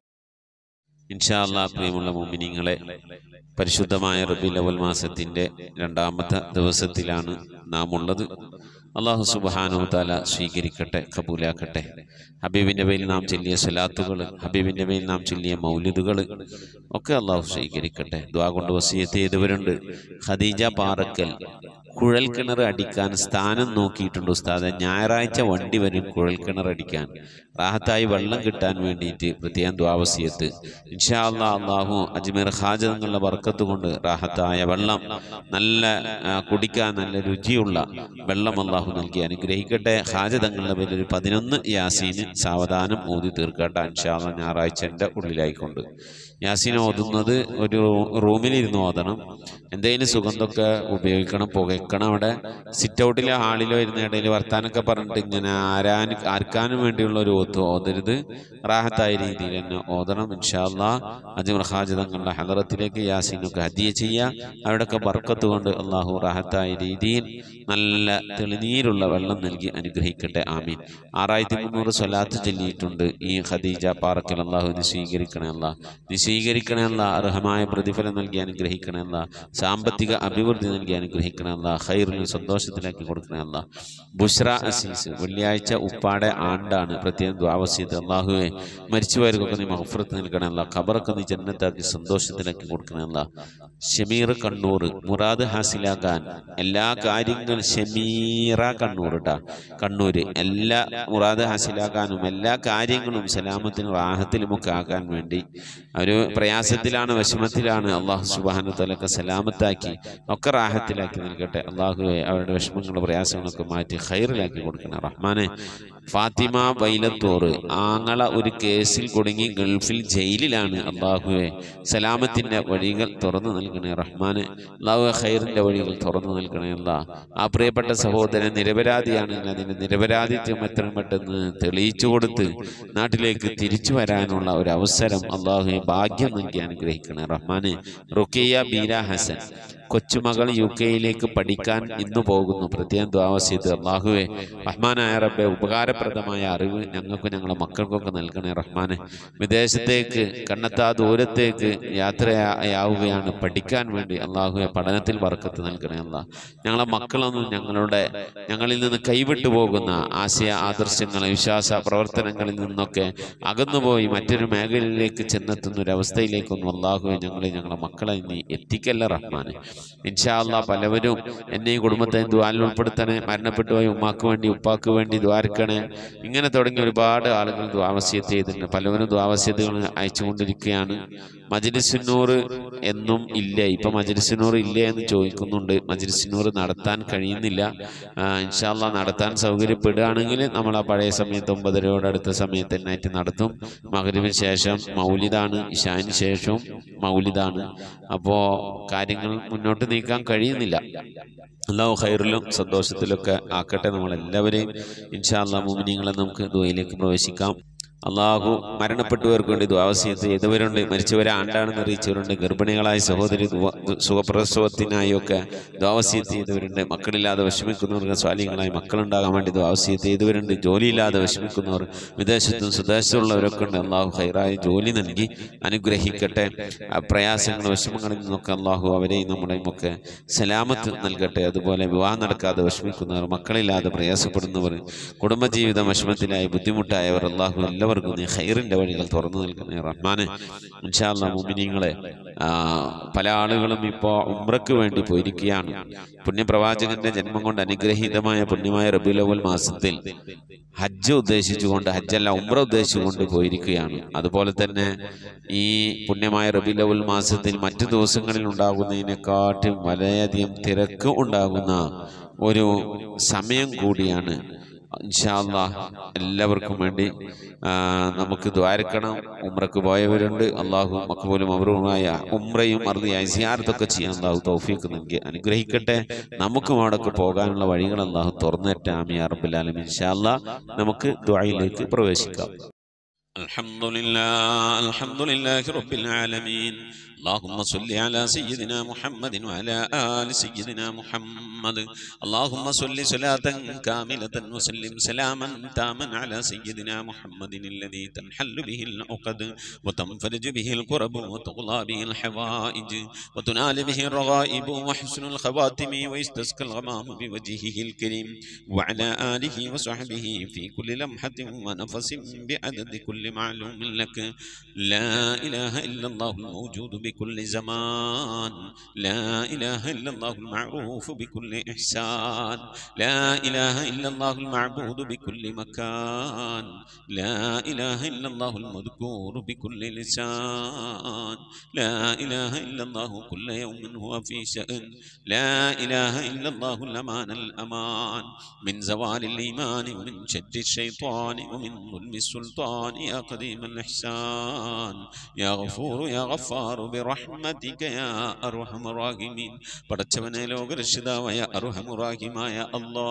ഇൻഷാ അല്ലാ പ്രിയമുള്ള മുഅ്മിനീങ്ങളെ പരിശുദ്ധമായ റബീൽ അവൽ മാസത്തിന്റെ രണ്ടാമത്തെ ദിവസത്തിലാണ് നാം ഉള്ളത് അള്ളാഹു സുബാനു താല സ്വീകരിക്കട്ടെ കബൂലാക്കട്ടെ ഹബീബിന്റെ പേരിൽ നാം ചൊല്ലിയ സ്വലാത്തുകൾ ഹബീബിന്റെ പേരിൽ നാം ചൊല്ലിയ മൗലിദുകൾ ഒക്കെ അള്ളാഹു സ്വീകരിക്കട്ടെ ദ്വാ കൊണ്ട് വസീയത്ത് ചെയ്തവരുണ്ട് ഖദീജ പാറക്കൽ കുഴൽക്കിണർ അടിക്കാൻ സ്ഥാനം നോക്കിയിട്ടുണ്ട് ഉസ്താദെ ഞായറാഴ്ച വണ്ടി വരും കുഴൽക്കിണർ അടിക്കാൻ റാഹത്തായി വെള്ളം കിട്ടാൻ വേണ്ടിയിട്ട് പ്രത്യേകം ദ്വാവസിയത്ത് ഇൻഷാ അല്ലാ അള്ളാഹു അജ്മീർ ഖാജ തങ്ങളുടെ വർക്കത്ത് കൊണ്ട് റാഹത്തായ വെള്ളം നല്ല ആ, കുടിക്കാൻ നല്ല രുചിയുള്ള വെള്ളം അള്ളാഹു നൽകി അനുഗ്രഹിക്കട്ടെ ഖാജ തങ്ങളുടെ പേരിൽ ഒരു പതിനൊന്ന് യാസീന് സാവധാനം ഊതി തീർക്കട്ടെ ഇൻഷാ അല്ലാ ഞായറാഴ്ചൻ്റെ ഉള്ളിലായിക്കൊണ്ട് യാസീൻ ഓതുന്നത് ഒരു റൂമിലിരുന്ന് ഓതണം എന്തെങ്കിലും സുഗന്ധമൊക്കെ ഉപയോഗിക്കണം പുകയ്ക്കണം അവിടെ സിറ്റ് ഔട്ടിലെ ഹാളിലോ ഇരുന്ന ഇടയിൽ വർത്താനൊക്കെ പറഞ്ഞിട്ട് ഇങ്ങനെ ആരാൻ ആർക്കാനും വേണ്ടിയുള്ള ഒരു ഓത്ത് ഓതരുത് റാഹത്തായ രീതിയിൽ തന്നെ ഓതണം ഇൻഷാല്ലാ അജ്മർ ഹാജ് തങ്ങളുടെ ഹലറത്തിലേക്ക് യാസീനൊക്കെ ഹദിയ ചെയ്യുക അവിടെയൊക്കെ ബർക്കത്ത് കൊണ്ട് അള്ളാഹു റാഹത്തായ രീതിയിൽ നല്ല തെളിനീരുള്ള വെള്ളം നൽകി അനുഗ്രഹിക്കട്ടെ ആമീൻ ആറായിരത്തി മുന്നൂറ് സ്വലാത്ത് ചൊല്ലിയിട്ടുണ്ട് ഈ ഖദീജ പാറക്കൽ അള്ളാഹു നീ സ്വീകരിക്കണേ അല്ല നീ സ്വീകരിക്കണേ അല്ല അർഹമായ പ്രതിഫലം നൽകി അനുഗ്രഹിക്കണേ അല്ല സാമ്പത്തിക അഭിവൃദ്ധി നൽകി അനുഗ്രഹിക്കണേ അല്ല ഹൈറിന് സന്തോഷത്തിലാക്കി കൊടുക്കണേ അല്ല ബുഷ്ര അസീസ് വെള്ളിയാഴ്ച ഉപ്പാടെ ആണ്ടാണ് പ്രത്യേകം ദ്വാവസ്യത്ത് അള്ളാഹുവെ മരിച്ചുപോയവർക്കൊക്കെ നീ മഹഫറത്ത് നൽകണേ അല്ല ഖബറൊക്കെ നീ ജന്നത്താക്കി സന്തോഷത്തിലാക്കി കൊടുക്കണേ അല്ല ഷമീർ കണ്ണൂർ മുറാദ് ഹാസിലാക്കാൻ എല്ലാ കാര്യങ്ങളും ഷമീറ കണ്ണൂർ കേട്ടാ കണ്ണൂര് എല്ലാ മുറാദ് ഹാസിലാക്കാനും എല്ലാ കാര്യങ്ങളും സലാമത്തിനും റാഹത്തിലും ഒക്കെ ആക്കാൻ വേണ്ടി അവർ പ്രയാസത്തിലാണ് വിഷമത്തിലാണ് അള്ളാഹു സുബാനു തലൊക്കെ സലാമത്താക്കി ഒക്കെ റാഹത്തിലാക്കി നൽകട്ടെ അള്ളാഹു അവരുടെ വിഷമങ്ങളും പ്രയാസങ്ങളൊക്കെ മാറ്റി ഖൈറിലാക്കി കൊടുക്കണം റഹ്മാനെ ഫാത്തിമ വൈലത്തൂറ് ആങ്ങള ഒരു കേസിൽ കുടുങ്ങി ഗൾഫിൽ ജയിലിലാണ് അള്ളാഹുവെ സലാമത്തിന്റെ വഴികൾ തുറന്നു നൽകണേ റഹ്മാനെ അള്ളാഹു ഖൈറിന്റെ വഴികൾ തുറന്നു നൽകണേ അല്ല ആ പ്രിയപ്പെട്ട സഹോദരൻ നിരപരാധിയാണെങ്കിൽ അതിന്റെ നിരപരാധിത്വം എത്രയും പെട്ടെന്ന് തെളിയിച്ചു കൊടുത്ത് നാട്ടിലേക്ക് തിരിച്ചു വരാനുള്ള ഒരു അവസരം അള്ളാഹുവെ ഭാഗ്യം നൽകി അനുഗ്രഹിക്കണേ റഹ്മാനെ റുക്കിയ ബീര ഹസൻ കൊച്ചുമകൾ യു കെയിലേക്ക് പഠിക്കാൻ ഇന്നു പോകുന്നു പ്രത്യേകം ദ്വാവസ്യത്ത് അള്ളാഹുവെ റഹ്മാനായ റബ്ബെ ഉപകാരപ്രദമായ അറിവ് ഞങ്ങൾക്ക് ഞങ്ങളുടെ മക്കൾക്കൊക്കെ നൽകണേ റഹ്മാനെ വിദേശത്തേക്ക് കണ്ണെത്താ ദൂരത്തേക്ക് യാത്രയാവുകയാണ് പഠിക്കാൻ വേണ്ടി അള്ളാഹുവെ പഠനത്തിൽ വർക്കത്ത് നൽകണേ അല്ല ഞങ്ങളെ മക്കളൊന്നും ഞങ്ങളുടെ ഞങ്ങളിൽ നിന്ന് കൈവിട്ടു പോകുന്ന ആശയ ആദർശങ്ങൾ വിശ്വാസ പ്രവർത്തനങ്ങളിൽ നിന്നൊക്കെ അകന്നുപോയി മറ്റൊരു മേഖലയിലേക്ക് ചെന്നെത്തുന്ന ഒരു അവസ്ഥയിലേക്കൊന്നും അള്ളാഹുവെ ഞങ്ങളെ ഞങ്ങളുടെ മക്കളെ നീ എത്തിക്കല്ല റഹ്മാനെ ഇൻഷാ അല്ലാ പലവരും എന്നെയും കുടുംബത്തെയും ദ്വാലിൽ ഉൾപ്പെടുത്തണേ മരണപ്പെട്ടു പോയി ഉമ്മാക്ക് വേണ്ടി ഉപ്പാക്ക് വേണ്ടി ദ്വാരക്കണേ ഇങ്ങനെ തുടങ്ങി ഒരുപാട് ആളുകൾ ദ്വാവസ്യത്ത് ചെയ്തിട്ടുണ്ട് പലവരും ദ്വാവസ്യതകൾ അയച്ചുകൊണ്ടിരിക്കുകയാണ് മജ്ലിസുന്നൂർ എന്നും ഇല്ല ഇപ്പൊ മജ്ലിസുന്നൂർ ഇല്ല എന്ന് ചോദിക്കുന്നുണ്ട് മജ്ലിസുന്നൂർ നടത്താൻ കഴിയുന്നില്ല ഇൻഷാല്ല നടത്താൻ സൗകര്യപ്പെടുകയാണെങ്കിൽ നമ്മൾ ആ പഴയ സമയത്ത് ഒമ്പതരയോട് അടുത്ത സമയത്ത് തന്നെയായിട്ട് നടത്തും മകരിവിന് ശേഷം മൗലിദാണ് ഇഷാന് ശേഷവും മൗലിദാണ് അപ്പോൾ കാര്യങ്ങൾ മുന്നോട്ട് നീക്കാൻ കഴിയുന്നില്ല അള്ളാഹു ഖൈറിലും സന്തോഷത്തിലൊക്കെ ആക്കട്ടെ നമ്മളെല്ലാവരെയും ഇൻഷാല്ലാ മുമിനിങ്ങളെ നമുക്ക് ദുബൈയിലേക്ക് പ്രവേശിക്കാം അള്ളാഹു മരണപ്പെട്ടവർക്ക് വേണ്ടി ദ്വാവസ്യത്ത് ചെയ്തവരുണ്ട് മരിച്ചവരെ ആണ്ടാണെന്ന് അറിയിച്ചവരുണ്ട് ഗർഭിണികളായ സഹോദരി ദുവ- ദു- സുഖപ്രസവത്തിനായി ഒക്കെ ദ്വാവസ്യത്ത് ചെയ്തവരുണ്ട് മക്കളില്ലാതെ വിഷമിക്കുന്നവർക്ക് സ്വാലികളായി മക്കളുണ്ടാകാൻ വേണ്ടി ദ്വാവസ്യത്ത് ചെയ്തവരുണ്ട് ജോലിയില്ലാതെ വിഷമിക്കുന്നവർ വിദേശത്തും സ്വദേശത്തുള്ളവരൊക്കെ ഉണ്ട് അള്ളാഹു ഹൈറായ ജോലി നൽകി അനുഗ്രഹിക്കട്ടെ ആ പ്രയാസങ്ങൾ വിഷമങ്ങളിൽ നിന്നൊക്കെ അള്ളാഹു അവരെയും നമ്മുടെയും ഒക്കെ സലാമത്ത് നൽകട്ടെ അതുപോലെ വിവാഹം നടക്കാതെ വിഷമിക്കുന്നവർ മക്കളില്ലാതെ പ്രയാസപ്പെടുന്നവർ കുടുംബജീവിതം വിഷമത്തിലായി ബുദ്ധിമുട്ടായവർ അള്ളാഹു എല്ലാവർക്കും നീ ഖൈറിന്റെ വഴികൾ തുറന്നു നൽകണേ റഹ്മാനെ ഇൻഷാല്ല മുമിനിങ്ങളെ ആ, പല ആളുകളും ഇപ്പോൾ ഉംറയ്ക്ക് വേണ്ടി പോയിരിക്കുകയാണ് പുണ്യപ്രവാചകന്റെ ജന്മം കൊണ്ട് അനുഗ്രഹീതമായ പുണ്യമായ റബിയുലവൽ മാസത്തിൽ ഹജ്ജ് ഉദ്ദേശിച്ചുകൊണ്ട് ഹജ്ജല്ല ഉംറ ഉദ്ദേശിച്ചുകൊണ്ട് പോയിരിക്കുകയാണ് അതുപോലെ തന്നെ ഈ പുണ്യമായ റബിലവുൽ മാസത്തിൽ മറ്റു ദിവസങ്ങളിൽ ഉണ്ടാകുന്നതിനെക്കാട്ടും വളരെയധികം തിരക്ക് ഉണ്ടാകുന്ന ഒരു സമയം കൂടിയാണ് ഇൻഷാല്ലാ എല്ലാവർക്കും വേണ്ടി ആ, നമുക്ക് ദ്വാരക്കണം ഉമ്രക്ക് പോയവരുണ്ട് അള്ളാഹു മക്കബൂലും അവരുമായ ഉമ്രയും അറുതിയായി സിയാർത്തൊക്കെ ചെയ്യാൻ അള്ളാഹു തൗഫീക്ക് നൽകി അനുഗ്രഹിക്കട്ടെ നമുക്കും അവിടേക്ക് പോകാനുള്ള വഴികൾ അള്ളാഹു തുറന്നിട്ട് ആമി അറബുലാലും ഇൻഷാല്ലാ നമുക്ക് ദ്വായിലേക്ക് പ്രവേശിക്കാം الحمد لله الحمد لله رب العالمين اللهم صل على سيدنا محمد وعلى آل سيدنا محمد اللهم صل صلاة كاملة وسلم سلاما تاما على سيدنا محمد الذي تنحل به العقد وتنفرج به الكرب وتغلى به الحوائج وتنال به الرغائب وحسن الخواتم ويستسقى الغمام بوجهه الكريم وعلى آله وصحبه في كل لمحة ونفس بعدد كل معلوم لك لا إله إلا الله الموجود بكل زمان لا إله إلا الله المعروف بكل إحسان لا إله إلا الله المعبود بكل مكان لا إله إلا الله المذكور بكل لسان لا إله إلا الله كل يوم هو في شأن لا إله إلا الله الأمان الأمان من زوال الإيمان ومن شد الشيطان ومن ظلم السلطان يا قديم الإحسان يا غفور يا غفار برحمتك يا أرحم الراحمين പടച്ചവനെ ലോകരക്ഷിതാവായ അർഹമുറാഹിമായ അല്ലാ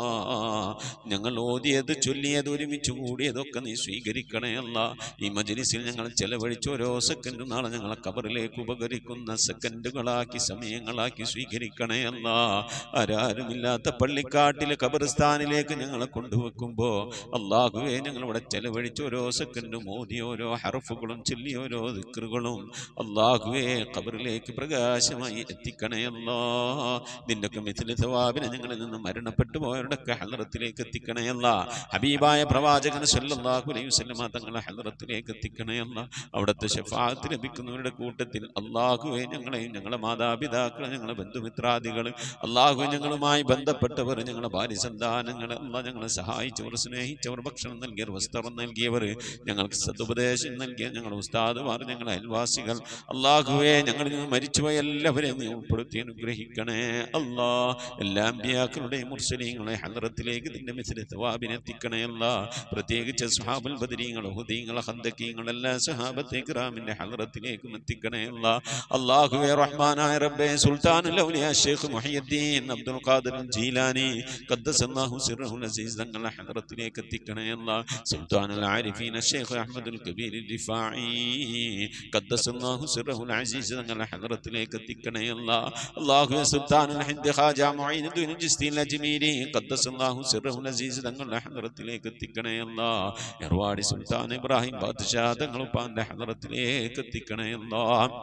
ഞങ്ങൾ ഓതിയത് ചൊല്ലിയത് ഒരുമിച്ച് കൂടിയതൊക്കെ നീ സ്വീകരിക്കണേ അല്ല ഈ മജ്ലിസിൽ ഞങ്ങൾ ചെലവഴിച്ച ഓരോ സെക്കൻഡും നാളെ ഞങ്ങളെ കബറിലേക്ക് ഉപകരിക്കുന്ന സെക്കൻഡുകളാക്കി സമയങ്ങളാക്കി സ്വീകരിക്കണേ അല്ല ആരാരുമില്ലാത്ത പള്ളിക്കാട്ടിലെ കബറിസ്ഥാനിലേക്ക് ഞങ്ങളെ കൊണ്ടുവെക്കുമ്പോൾ അള്ളാഹുവെ ഞങ്ങളിവിടെ ചെലവഴിച്ച ഓരോ സെക്കൻഡും ഓതി ഓരോ ഹർഫുകളും ചൊല്ലി ഓരോ ദിക്റുകളും അള്ളാഹുവെ കബറിലേക്ക് പ്രകാശമായി എത്തിക്കണേ അല്ലാ നിന്റെ മിഥില സവാബിനെ ഞങ്ങളിൽ നിന്ന് മരണപ്പെട്ടു പോയവരുടെയൊക്കെ ഹലറത്തിലേക്ക് എത്തിക്കണേ അല്ല ഹബീബായ പ്രവാചകൻ സല്ലല്ലാഹു അലൈഹി വസല്ലമ തങ്ങളെ ഹലറത്തിലേക്ക് എത്തിക്കണേ അല്ല അവിടുത്തെ ഷഫാത്ത് ലഭിക്കുന്നവരുടെ കൂട്ടത്തിൽ അള്ളാഹുവെ ഞങ്ങളെയും ഞങ്ങളെ മാതാപിതാക്കളെ ഞങ്ങളെ ബന്ധുമിത്രാദികൾ അള്ളാഹു ഞങ്ങളുമായി ബന്ധപ്പെട്ടവർ ഞങ്ങളെ ഭാര്യ സന്താനങ്ങൾ അല്ല ഞങ്ങളെ സഹായിച്ചവർ സ്നേഹിച്ചവർ ഭക്ഷണം നൽകിയവർ വസ്ത്രം നൽകിയവർ ഞങ്ങൾക്ക് സതുപദേശം നൽകിയ ഞങ്ങളുടെ ഉസ്താദുമാർ ഞങ്ങളുടെ അയൽവാസികൾ അള്ളാഹുവെ ഞങ്ങളിൽ നിന്ന് മരിച്ചുപോയ എല്ലാവരെയും നീ ഉൾപ്പെടുത്തി അനുഗ്രഹിക്കണേ അല്ലാ എല്ലാ അമ്പിയാക്കളുടെയും മുർസലീങ്ങളെ ഹലറത്തിലേക്ക് നിന്റെ മിസിലെ തവാബിനെ എത്തിക്കണേ അല്ല പ്രത്യേകിച്ച് സുഹാബുൽ ബദരീങ്ങൾ ഹുദീങ്ങൾ ഹന്തക്കീങ്ങൾ എല്ലാ സഹാബത്തെ ഗ്രാമിന്റെ ഹലറത്തിലേക്കും എത്തിക്കണേ അല്ല അള്ളാഹുവെ റഹ്മാനായ റബ്ബെ സുൽത്താനുൽ ഔലിയ ഷേഖ് മുഹിയുദ്ദീൻ അബ്ദുൽ ഖാദിർ ജീലാനി ഖദ്ദസല്ലാഹു സിർറഹുൽ അസീസ് തങ്ങളുടെ ഹലറത്തിലേക്ക് എത്തിക്കണേ അല്ല സുൽത്താനുൽ ആരിഫീൻ ഷേഖ് അഹ്മദുൽ കബീർ ദിഫാഇ ഖദ്ദസല്ലാഹു സിർറഹുൽ അസീസ് തങ്ങളുടെ ഹലറത്തിലേക്ക് എത്തിക്കണേ അല്ല അള്ളാഹുവെ സുൽത്താനുൽ ഹിന്ദ് ഖാജ മുഈനുദ്ദീൻ ജിസ്തീൻ അജ്മീരി ഖദ്ദസല്ലാഹു സിർറഹുൽ അസീസ് തങ്ങളുടെ ഹലറത്തിലേക്ക് എത്തിക്കണേ അല്ല എർവാടി സുൽത്താൻ ഇബ്രാഹിം ബാദ്ഷാ തങ്ങളുപ്പാന്റെ ഹലറത്തിലേക്ക് എത്തിക്കണേ അല്ലാ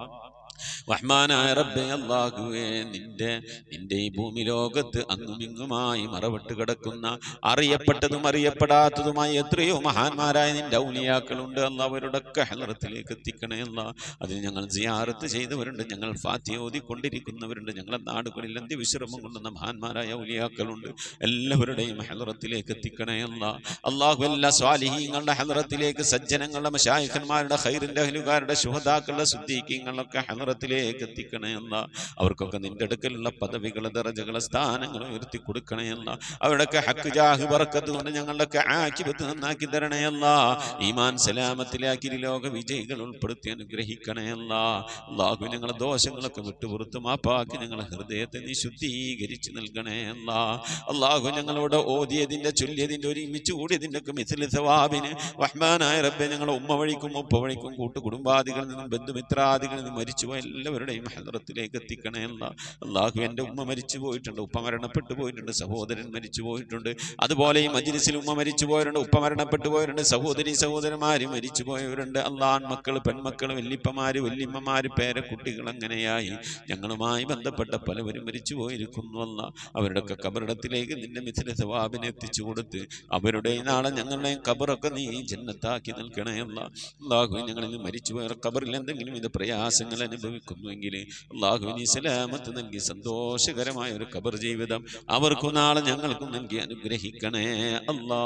റഹ്മാനായ റബ്ബെ അല്ലാഹുവേ നിന്റെ നിന്റെ ഈ ഭൂമി ലോകത്ത് അങ്ങും ഇങ്ങുമായി മറവിട്ട് കിടക്കുന്ന അറിയപ്പെട്ടതും അറിയപ്പെടാത്തതുമായ എത്രയോ മഹാന്മാരായ നിന്റെ ഔലിയാക്കളുണ്ട് അല്ല അവരുടെയൊക്കെ ഹലറത്തിലേക്ക് എത്തിക്കണേ അല്ല അതിന് ഞങ്ങൾ സിയാറത്ത് ചെയ്തവരുണ്ട് ഞങ്ങൾ ഫാത്തി ഓതിക്കൊണ്ടിരിക്കുന്നവരുണ്ട് ഞങ്ങളെ നാടുകളിൽ അന്ത്യവിശ്രമം കൊണ്ടുവന്ന മഹാന്മാരായ ഔലിയാക്കളുണ്ട് എല്ലാവരുടെയും ഹലറത്തിലേക്ക് എത്തിക്കണേ അല്ല അള്ളാഹു എല്ലാ സ്വാലിഹീങ്ങളുടെ ഹലറത്തിലേക്ക് സജ്ജനങ്ങളുടെ മശായിഖന്മാരുടെ ഹൈറിന്റെ അഹലുകാരുടെ ശുഹതാക്കളുടെ സുദ്ദീഖീങ്ങളൊക്കെ ഹലറത്തിലേക്ക് എത്തിക്കണേ അല്ല അവർക്കൊക്കെ നിന്റെ അടുക്കലുള്ള പദവികളെ ദറജകളെ സ്ഥാനങ്ങൾ ഉയർത്തി കൊടുക്കണേ അല്ല അവരുടെയൊക്കെ ഹക്ക് ജാഹ് ബർക്കത്ത് കൊണ്ട് ഞങ്ങളുടെയൊക്കെ ആക്കിപത്ത് നന്നാക്കി തരണേ അല്ല ഈമാൻ സലാമത്തിലാക്കി ഈ ലോക വിജയികൾ ഉൾപ്പെടുത്തി അനുഗ്രഹിക്കണേ അല്ല അള്ളാഹു ഞങ്ങളെ ദോഷങ്ങളൊക്കെ വിട്ടുപുറത്ത് മാപ്പാക്കി ഞങ്ങളെ ഹൃദയത്തെ നീ ശുദ്ധീകരിച്ച് നൽകണേ അല്ല അള്ളാഹു ഞങ്ങളോട് ഓതിയതിന്റെ ചൊല്ലിയതിന്റെ ഒരുമിച്ച് കൂടിയതിന്റെ ഒക്കെ മിഥിലി സവാബിന് റഹ്മാനായ റബ്ബെ ഞങ്ങളെ ഉമ്മ വഴിക്കും ഉപ്പ വഴിക്കും കൂട്ടുകുടുംബാദികളിൽ നിന്നും ബന്ധുമിത്രാദികളിൽ നിന്നും മരിച്ചുപോയ എല്ലാവരുടെയും ഹലറത്തിലേക്ക് എത്തിക്കണേ അല്ല അള്ളാഹു എൻ്റെ ഉമ്മ മരിച്ചു പോയിട്ടുണ്ട് ഉപ്പ മരണപ്പെട്ടു പോയിട്ടുണ്ട് സഹോദരൻ മരിച്ചു പോയിട്ടുണ്ട് അതുപോലെ ഈ മജ്ലിസിൽ ഉമ്മ മരിച്ചു പോയവരുണ്ട് ഉപ്പ മരണപ്പെട്ടു പോയവരുണ്ട് സഹോദരി സഹോദരന്മാര് മരിച്ചു പോയവരുണ്ട് അള്ളാൻ മക്കൾ പെൺമക്കൾ വല്യപ്പമാര് വല്യമ്മമാര് പേരക്കുട്ടികൾ അങ്ങനെയായി ഞങ്ങളുമായി ബന്ധപ്പെട്ട പലവരും മരിച്ചു പോയിരിക്കുന്നു അല്ല അവരുടെയൊക്കെ കബറിടത്തിലേക്ക് നിന്റെ മിഥില സവാബിനെ എത്തിച്ചു കൊടുത്ത് അവരുടെ നാളെ ഞങ്ങളുടെ കബറൊക്കെ നീ ജന്നത്താക്കി നൽകണേ അല്ല അള്ളാഹു ഞങ്ങളിൽ മരിച്ചു പോയ കബറിൽ എന്തെങ്കിലും ഇത് പ്രയാസങ്ങൾ അനുഭവിക്കുന്നുവെങ്കിൽ അള്ളാഹു നീ സലാമത്ത് നൽകി സന്തോഷകരമായ ഒരു കബർ ജീവിതം അവർക്കും നാളെ ഞങ്ങൾക്കും നൽകി അനുഗ്രഹിക്കണേ അല്ലാ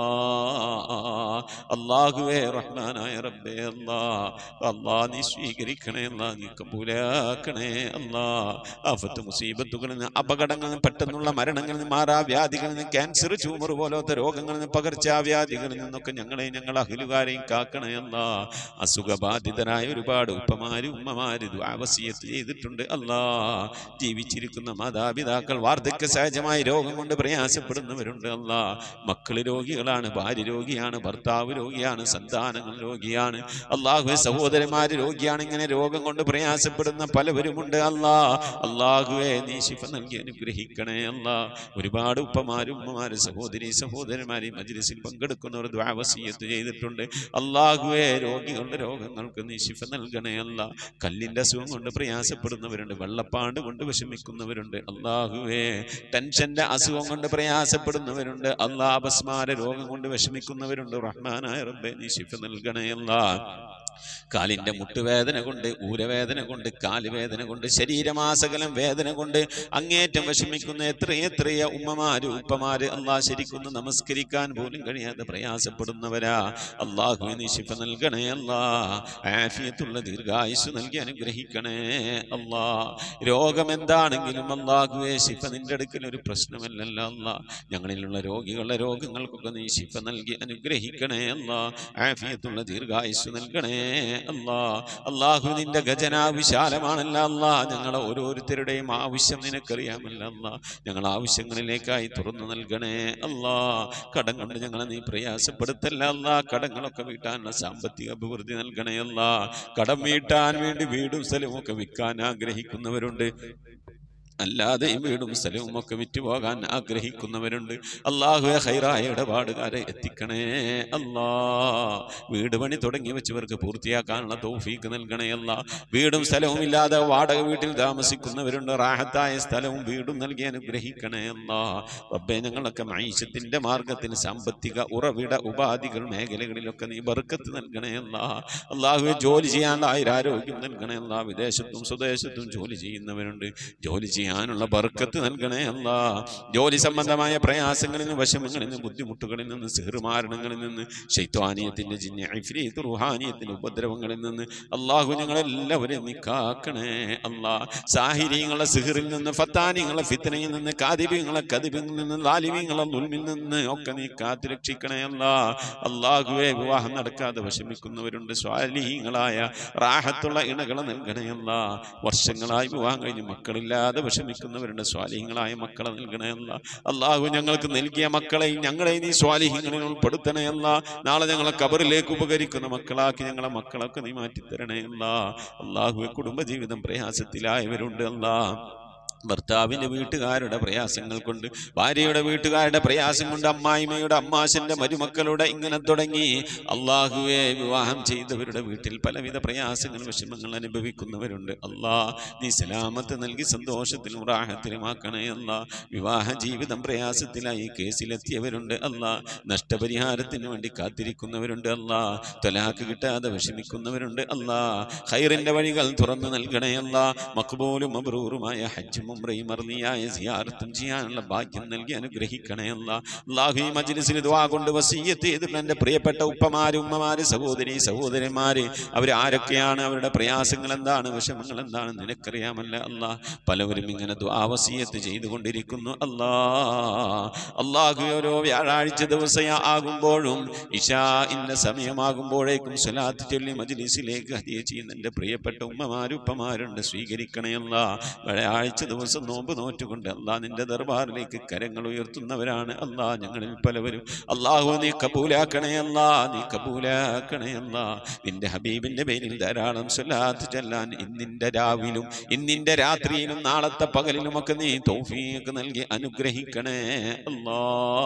അള്ളാഹുവേ റഹ്മാനായ റബ്ബേ അല്ലാ അല്ലാ നീ സ്വീകരിക്കണേ അല്ലാ നീ കബൂലാക്കണേ അല്ലാ ആഫത്ത് മുസീബത്തുകളിൽ നിന്ന് അപകടങ്ങളിൽ നിന്ന് പെട്ടെന്നുള്ള മരണങ്ങളിൽ നിന്ന് മാറാവ്യാധികളിൽ നിന്ന് ക്യാൻസർ ട്യൂമർ പോലത്തെ രോഗങ്ങളിൽ നിന്ന് പകർച്ചാവ്യാധികളിൽ നിന്നൊക്കെ ഞങ്ങളെ ഞങ്ങൾ അഖിലുകാരെയും കാക്കണേ അല്ലാ അസുഖബാധിതരായ ഒരുപാട് ഉപ്പമാര് ഉമ്മമാര് ദ്വാവസീയത്ത് ചെയ്തിട്ടുണ്ട് അല്ലാ ജീവിച്ചിരിക്കുന്ന മാതാപിതാക്കൾ വാർദ്ധക്യ സഹജമായ രോഗം കൊണ്ട് പ്രയാസപ്പെടുന്നവരുണ്ട് അല്ലാ മക്കള് രോഗികളാണ് ഭാര്യ രോഗിയാണ് ഭർത്താവ് രോഗിയാണ് സന്താനങ്ങൾ രോഗിയാണ് അള്ളാഹു സഹോദരന്മാര് രോഗിയാണ് ഇങ്ങനെ രോഗം കൊണ്ട് പ്രയാസപ്പെടുന്ന പലവരുമുണ്ട് അല്ലാ അള്ളാഹുവെ നീ ശിഫ നൽകി അനുഗ്രഹിക്കണേ അല്ലാ ഒരുപാട് ഉപ്പമാരും ഉമ്മമാര് സഹോദരി സഹോദരന്മാര് ഈ മജ്ലിസിൽ പങ്കെടുക്കുന്നവർ ദ്വാവസീയത്ത് ചെയ്തിട്ടുണ്ട് അള്ളാഹുവെ രോഗികളുടെ രോഗങ്ങൾക്ക് നീ ശിഫ നൽകണേ അല്ല കല്ലിന്റെ അസുഖം കൊണ്ട് പ്രയാസപ്പെടുന്നവരുണ്ട് വെള്ളപ്പാണ്ട് കൊണ്ട് വിഷമിക്കുന്നവരുണ്ട് അള്ളാഹുവേ ടെൻഷന്റെ അസുഖം കൊണ്ട് പ്രയാസപ്പെടുന്നവരുണ്ട് അള്ളാഹ് അപസ്മാര രോഗം കൊണ്ട് വിഷമിക്കുന്നവരുണ്ട് റഹ്മാനായ റബ്ബെ നീ ശിഫ നൽകണേ അല്ലാ കാലിൻ്റെ മുട്ടുവേദന കൊണ്ട് ഊരവേദന കൊണ്ട് കാലുവേദന കൊണ്ട് ശരീരമാസകലം വേദന കൊണ്ട് അങ്ങേറ്റം വിഷമിക്കുന്ന എത്രയെത്രയ ഉമ്മമാര് ഉപ്പമാര് അള്ളാ ശരിക്കൊന്ന് നമസ്കരിക്കാൻ പോലും കഴിയാതെ പ്രയാസപ്പെടുന്നവരാ അള്ളാഹു നീ ശിഫ നൽകണേ അല്ലാ ആഫിയത്തുള്ള ദീർഘായുസ് നൽകി അനുഗ്രഹിക്കണേ അല്ലാ രോഗം എന്താണെങ്കിലും അള്ളാഹുവെ ശിഫ നിന്റെ അടുക്കൽ ഒരു പ്രശ്നമല്ലല്ലോ അല്ലാ ഞങ്ങളിലുള്ള രോഗികളുടെ രോഗങ്ങൾക്കൊക്കെ നീ ശിഫ നൽകി അനുഗ്രഹിക്കണേ അല്ലാ ആഫിയത്തുള്ള ദീർഘായുസ് നൽകണേ അല്ലാ അള്ളാഹു നിന്റെ ഖജന വിശാലമാണല്ല അല്ലാ ഞങ്ങളെ ഓരോരുത്തരുടെയും ആവശ്യം നിനക്കറിയാമല്ല അല്ലാ ഞങ്ങൾ ആവശ്യങ്ങളിലേക്കായി തുറന്നു നൽകണേ അല്ലാ കടം കൊണ്ട് ഞങ്ങളെ നീ പ്രയാസപ്പെടുത്തല്ല അല്ലാ കടങ്ങളൊക്കെ വീട്ടാനുള്ള സാമ്പത്തിക അഭിവൃദ്ധി നൽകണേ അല്ലാ കടം വീട്ടാൻ വേണ്ടി വീടും സ്ഥലവും ഒക്കെ വിൽക്കാൻ ആഗ്രഹിക്കുന്നവരുണ്ട് അല്ലാതെയും വീടും സ്ഥലവും ഒക്കെ വിറ്റുപോകാൻ ആഗ്രഹിക്കുന്നവരുണ്ട് അള്ളാഹുവെ ഹൈറായ ഇടപാടുകാരെ എത്തിക്കണേ അല്ലാ വീട് പണി തുടങ്ങി വെച്ചവർക്ക് പൂർത്തിയാക്കാനുള്ള തൗഫീക്ക് നൽകണേ അല്ല വീടും സ്ഥലവും ഇല്ലാതെ വാടക വീട്ടിൽ താമസിക്കുന്നവരുണ്ട് റാഹത്തായ സ്ഥലവും വീടും നൽകി അനുഗ്രഹിക്കണേ അല്ല റബ്ബെ ഞങ്ങളൊക്കെ മൈശത്തിന്റെ മാർഗത്തിൽ സാമ്പത്തിക ഉറവിട ഉപാധികൾ മേഖലകളിലൊക്കെ നീ ബർക്കത്ത് നൽകണേ അല്ല അള്ളാഹുവെ ജോലി ചെയ്യാനുള്ള ആയുരാരോഗ്യം നൽകണേ അല്ല വിദേശത്തും സ്വദേശത്തും ജോലി ചെയ്യുന്നവരുണ്ട് ജോലി ചെയ്യാനുള്ള ബർക്കത്ത് നൽകണേ അല്ല ജോലി സംബന്ധമായ പ്രയാസങ്ങളിൽ നിന്ന് വശമങ്ങളിൽ നിന്ന് ബുദ്ധിമുട്ടുകളിൽ നിന്ന് സിഹ്റുമാരണങ്ങളിൽ നിന്ന് ശൈത്വാനീയത്തിന്റെ ജിന്ന ഇഫ്രീത്ത് റുഹാനിയത്തിന്റെ ഉപദ്രവങ്ങളിൽ നിന്ന് അള്ളാഹു ഞങ്ങളെല്ലാവരെയും നീ കാക്കണേ അല്ലാ സാഹിര്യങ്ങളെ സിഹറിൽ നിന്ന് ഫത്താനിങ്ങളെ ഫിത്തനയിൽ നിന്ന് കാതിബിങ്ങളെ കതിബിൽ നിന്ന് ലാലിമീങ്ങളെ ദുൽമിൽ നിന്ന് ഒക്കെ നീ കാത്തു രക്ഷിക്കണേ അല്ലാ അള്ളാഹുവെ വിവാഹം നടക്കാതെ വിഷമിക്കുന്നവരുണ്ട് സ്വാലിഹീങ്ങളായ റാഹത്തുള്ള ഇണകളെ നൽകണേ അല്ലാ വർഷങ്ങളായി വിവാഹം കഴിഞ്ഞ് മക്കളില്ലാതെ വിഷമിക്കുന്നവരുണ്ട് സ്വാലിഹീങ്ങളായ മക്കളെ നൽകണേ അല്ല അള്ളാഹു ഞങ്ങൾക്ക് നൽകിയ മക്കളെ ഞങ്ങളെ നീ സ്വാലിഹീങ്ങളിൽ ഉൾപ്പെടുത്തണേ അല്ല നാളെ ഞങ്ങളെ കബറിലേക്ക് ഉപകരിക്കുന്ന മക്കളാക്കി ഞങ്ങളെ മക്കളൊക്കെ നീ മാറ്റിത്തരണേ അല്ല അള്ളാഹു കുടുംബജീവിതം പ്രയാസത്തിലായവരുണ്ട് അല്ലാ ഭർത്താവിൻ്റെ വീട്ടുകാരുടെ പ്രയാസങ്ങൾ കൊണ്ട് ഭാര്യയുടെ വീട്ടുകാരുടെ പ്രയാസം കൊണ്ട് അമ്മായിമ്മയുടെ അമ്മാശന്റെ മരുമക്കളുടെ ഇങ്ങനെ തുടങ്ങി അള്ളാഹുവെ വിവാഹം ചെയ്തവരുടെ വീട്ടിൽ പലവിധ പ്രയാസങ്ങൾ വിഷമങ്ങൾ അനുഭവിക്കുന്നവരുണ്ട് അല്ലാ നീ സലാമത്ത് നൽകി സന്തോഷത്തിലും റാഹത്തിലും ആക്കണേ അല്ല വിവാഹ ജീവിതം പ്രയാസത്തിലായി കേസിലെത്തിയവരുണ്ട് അല്ല നഷ്ടപരിഹാരത്തിന് വേണ്ടി കാത്തിരിക്കുന്നവരുണ്ട് അല്ല തൊലാക്ക് കിട്ടാതെ വിഷമിക്കുന്നവരുണ്ട് അല്ല ഹൈറിന്റെ വഴികൾ തുറന്നു നൽകണേ അല്ല മക്ബൂലും മബ്രൂറുമായ ഹജ്ജും ഉംറയും അർന്നിയായ സിയാറത്തും ചെയ്യാനുള്ള ഭാഗ്യം നൽകി അനുഗ്രഹിക്കണേ അല്ല അല്ലാഹു ഈ മജ്ലിസിൽ ദുആ കൊണ്ട് വസീയത്ത് ചെയ്തിട്ടുണ്ട് എൻ്റെ പ്രിയപ്പെട്ട ഉപ്പമാര് ഉമ്മമാര് സഹോദരി സഹോദരന്മാര് അവർ ആരൊക്കെയാണ് അവരുടെ പ്രയാസങ്ങൾ എന്താണ് വിഷമങ്ങൾ എന്താണ് നിനക്കറിയാമല്ല അല്ലാ പലവരും ഇങ്ങനെ ദുആ വസീയത്ത് ചെയ്തുകൊണ്ടിരിക്കുന്നു അല്ലാ അള്ളാഹു ഓരോ വ്യാഴാഴ്ച ദിവസം ആകുമ്പോഴും ഇഷാ ഇന്ന സമയമാകുമ്പോഴേക്കും സ്വലാത്ത് ചൊല്ലി മജ്ലിസിലേക്ക് ഹദിയ ചെയ്യുന്ന എൻ്റെ പ്രിയപ്പെട്ട ഉമ്മമാരും ഉപ്പമാരുണ്ട് സ്വീകരിക്കണേ അല്ല വ്യാഴാഴ്ച ദിവസം നോമ്പ് നോറ്റുകൊണ്ട് അല്ലാ നിന്റെ ദർബാറിലേക്ക് കരങ്ങൾ ഉയർത്തുന്നവരാണ് അല്ലാ ഞങ്ങളിൽ പലവരും അള്ളാഹു നീ കബൂലാക്കണേ അല്ല നീ കബൂലാക്കണേ അല്ല നിന്റെ ഹബീബിന്റെ പേരിൽ ധാരാളം സ്വലാത്ത് ചെല്ലാൻ ഇന്നിന്റെ രാവിലും ഇന്നിന്റെ രാത്രിയിലും നാളത്തെ പകലിലുമൊക്കെ നീ തൗഫീഖ് നൽകി അനുഗ്രഹിക്കണേ അല്ലാ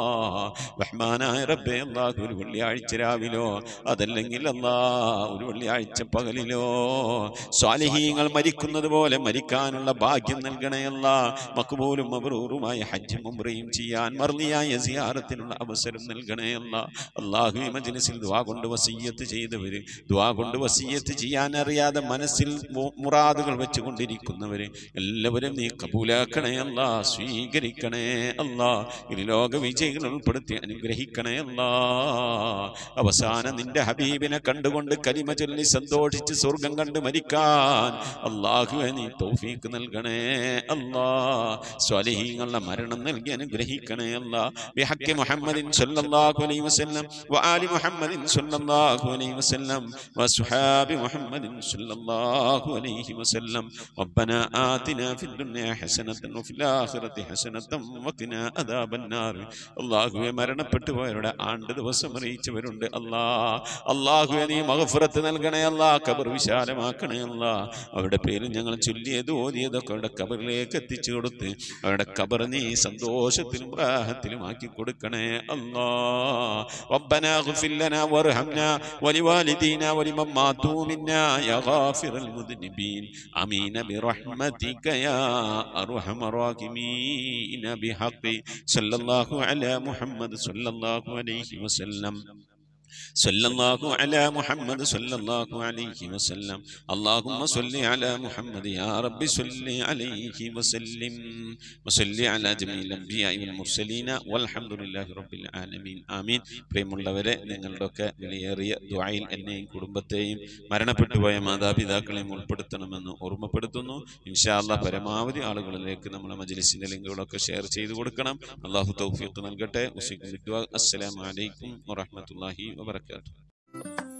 റഹ്മാനായ റബ്ബേ അല്ലാഹു ഒരു വെള്ളിയാഴ്ച രാവിലോ അതല്ലെങ്കിൽ അല്ലാ ഒരു വെള്ളിയാഴ്ച പകലിലോ സ്വാലിഹീങ്ങൾ മരിക്കുന്നത് പോലെ മരിക്കാനുള്ള ഭാഗ്യം നൽകണയല്ല മക്ബൂലും മബ്രൂറുമായ ഹജ്ജും ഉംറയും ചെയ്യാൻ മർലിയായ സിയാറത്തിനുള്ള അവസരം നൽകണയല്ല അള്ളാഹു ഈ മജ്ലിസിൽ ദുആ കൊണ്ട് വസീയത്ത് ചെയ്തവര് ദുആ കൊണ്ട് വസീയത്ത് ചെയ്യാൻ അറിയാതെ മനസ്സിൽ മു- മുറാദുകൾ വെച്ചുകൊണ്ടിരിക്കുന്നവര് എല്ലാവരും നീ കബൂലാക്കണേ അല്ല സ്വീകരിക്കണേ അല്ല ഇനി ലോക വിജയികൾ ഉൾപ്പെടുത്തി അനുഗ്രഹിക്കണേ അല്ല അവസാനം നിന്റെ ഹബീബിനെ കണ്ടുകൊണ്ട് കലിമ ചൊല്ലി സന്തോഷിച്ച് സ്വർഗം കണ്ട് മരിക്കാൻ അള്ളാഹുവെ നീ തൗഫീക്ക് നൽകണേ അല്ലാ സ്വാലിഹീങ്ങളുടെ മരണം നൽകി അനുഗ്രഹിക്കണേ അല്ല ബിഹക്കി മുഹമ്മദിൻ സല്ലല്ലാഹു അലൈഹി വസല്ലം വആലി മുഹമ്മദിൻ സല്ലല്ലാഹു അലൈഹി വസല്ലം വസുഹാബി മുഹമ്മദിൻ സല്ലല്ലാഹു അലൈഹി വസല്ലം ربنا آتنا في الدنيا حسنة وفي الآخرة حسنة وقنا عذاب النار അള്ളാഹുവെ മരണപ്പെട്ടു പോയവരുടെ ആണ്ട് ദിവസം അറിയിച്ചവരുണ്ട് അല്ലാ അള്ളാഹുവെ നീ മഹഫുറത്ത് നൽകണേ അല്ലാ കബർ വിശാലമാക്കണേ അല്ലാ അവരുടെ പേരിൽ ഞങ്ങൾ ചൊല്ലിയത് ഓതിയതൊക്കെ അവരുടെ കബറിലേക്ക് എത്തിച്ചു കൊടുത്ത് അവരുടെ കബർ നീ സന്തോഷത്തിലും പ്രാഹത്തിലും ആക്കി കൊടുക്കണേ അല്ലാ ربنا اغفر لنا وارحمنا ولوالدينا ولمن ماتوا منا يا غافر المذنبين امين برحمتك يا ارحم الراحمين بحق صلى الله على محمد صلى الله عليه وسلم صلى الله على محمد صلى الله عليه وسلم اللهم صل على محمد يا رب صل عليه وسلم وصل على جميع الأنبياء والمرسلين والحمد لله رب العالمين آمين പ്രിയമുള്ളവരെ നിങ്ങളുടെയൊക്കെ വിലയേറിയ ദുആയിൽ എന്നെയും കുടുംബത്തെയും മരണപ്പെട്ടുപോയ മാതാപിതാക്കളെയും ഉൾപ്പെടുത്തണമെന്ന് ഓർമ്മപ്പെടുത്തുന്നു ഇൻഷാല്ല പരമാവധി ആളുകളിലേക്ക് നമ്മളെ മജ്ലിസിന്റെ ലിങ്കുകളൊക്കെ ഷെയർ ചെയ്തു കൊടുക്കണം അള്ളാഹു തൗഫീഖ് നൽകട്ടെ അസ്സലാമു അലൈക്കും വറഹ്മത്തുള്ളാഹി വബറകാതുഹു